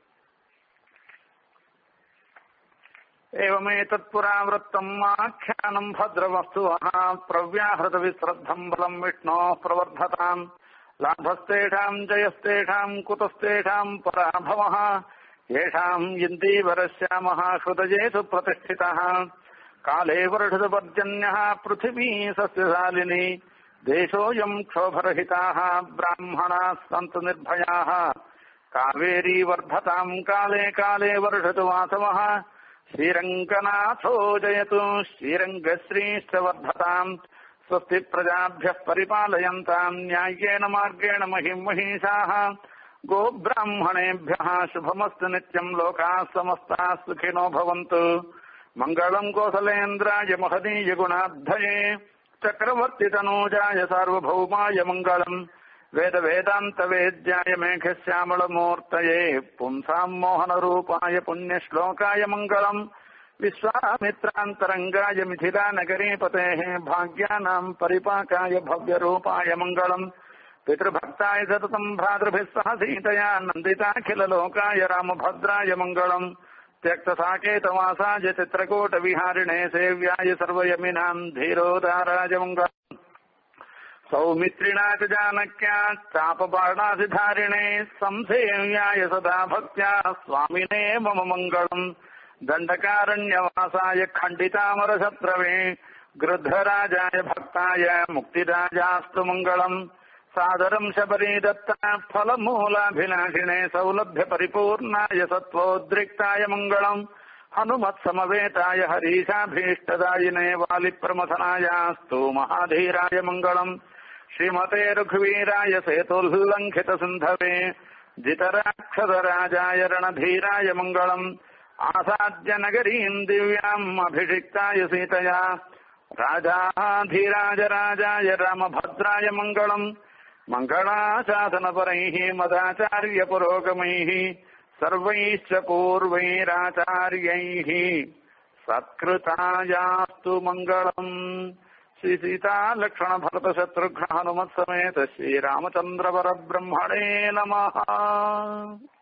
एवमेतत्पुरावृत्तम् आख्यानम् भद्रवस्तुवः प्रव्याहृतविश्रद्धम् बलम् विष्णोः प्रवर्धताम् लाभस्तेषाम् जयस्तेषाम् कुतस्तेषाम् पराभवः येषाम् इन्दीवरश्यामः हृदयेषु प्रतिष्ठितः काले वर्षदपर्जन्यः पृथिवी सस्यशालिनी देशोऽयम् क्षोभरहिताः ब्राह्मणाः सन्तु निर्भयाः कावेरी वर्धताम् काले काले वर्षतु वासवः श्रीरङ्गनाथो जयतु श्रीरङ्गश्रीश्च वर्धताम् स्वस्ति प्रजाभ्यः परिपालयन्ताम् न्याय्येन मार्गेण महिम् महिषाः गोब्राह्मणेभ्यः शुभमस्तु नित्यम् लोकाः समस्ताः सुखिनो भवन्तु मङ्गलम् कोसलेन्द्राय महदीय गुणाब्धये चक्रवर्तितनूजाय सार्वभौमाय मङ्गलम् वेद वेदान्त वेद्याय मेघश्यामलमूर्तये पुंसाम् मोहनरूपाय पुण्यश्लोकाय मङ्गलम् विश्वामित्रान्तरङ्गाय मिथिलानगरीपतेः भाग्यानाम् परिपाकाय भव्यरूपाय मङ्गलम् पितृभक्ताय सततम् भ्रातृभिः सह सीतया नन्दिताखिललोकाय रामभद्राय मङ्गलम् त्यक्तसाकेतवासाय चित्रकूटविहारिणे सेव्याय सर्वयमिनाम् धीरोदाराय मङ्गलम् सौमित्रिणा च जानक्या चापबाणाधिधारिणे संसेव्याय सदा भक्त्या स्वामिने मम मङ्गलम् दण्डकारण्यवासाय खण्डितामरशत्रवे गृद्धराजाय भक्ताय मुक्तिराजास्तु मङ्गलम् सादरम् शबरी दत्ता फलमूलाभिलाषिणे सौलभ्य परिपूर्णाय सत्त्वोद्रिक्ताय मङ्गलम् हनुमत्समवेताय हरीशाभीष्टदायिने वालिप्रमथनायास्तु महाधीराय मङ्गलम् श्रीमते रघुवीराय सेतुल्लङ्घित सिन्धवे जितराक्षसराजाय रणधीराय मङ्गलम् आसाद्य नगरीम् दिव्याम् अभिषिक्ताय सीतया राजाधीराज राजाय रामभद्राय मङ्गलम् मङ्गलाशासनपरैः मदाचार्यपुरोगमैः सर्वैश्च पूर्वैराचार्यैः सत्कृतायास्तु मङ्गलम् श्री सीता लक्ष्मण भरत शत्रुघ्न हनुमत् समेत श्रीरामचन्द्र परब्रह्मणे नमः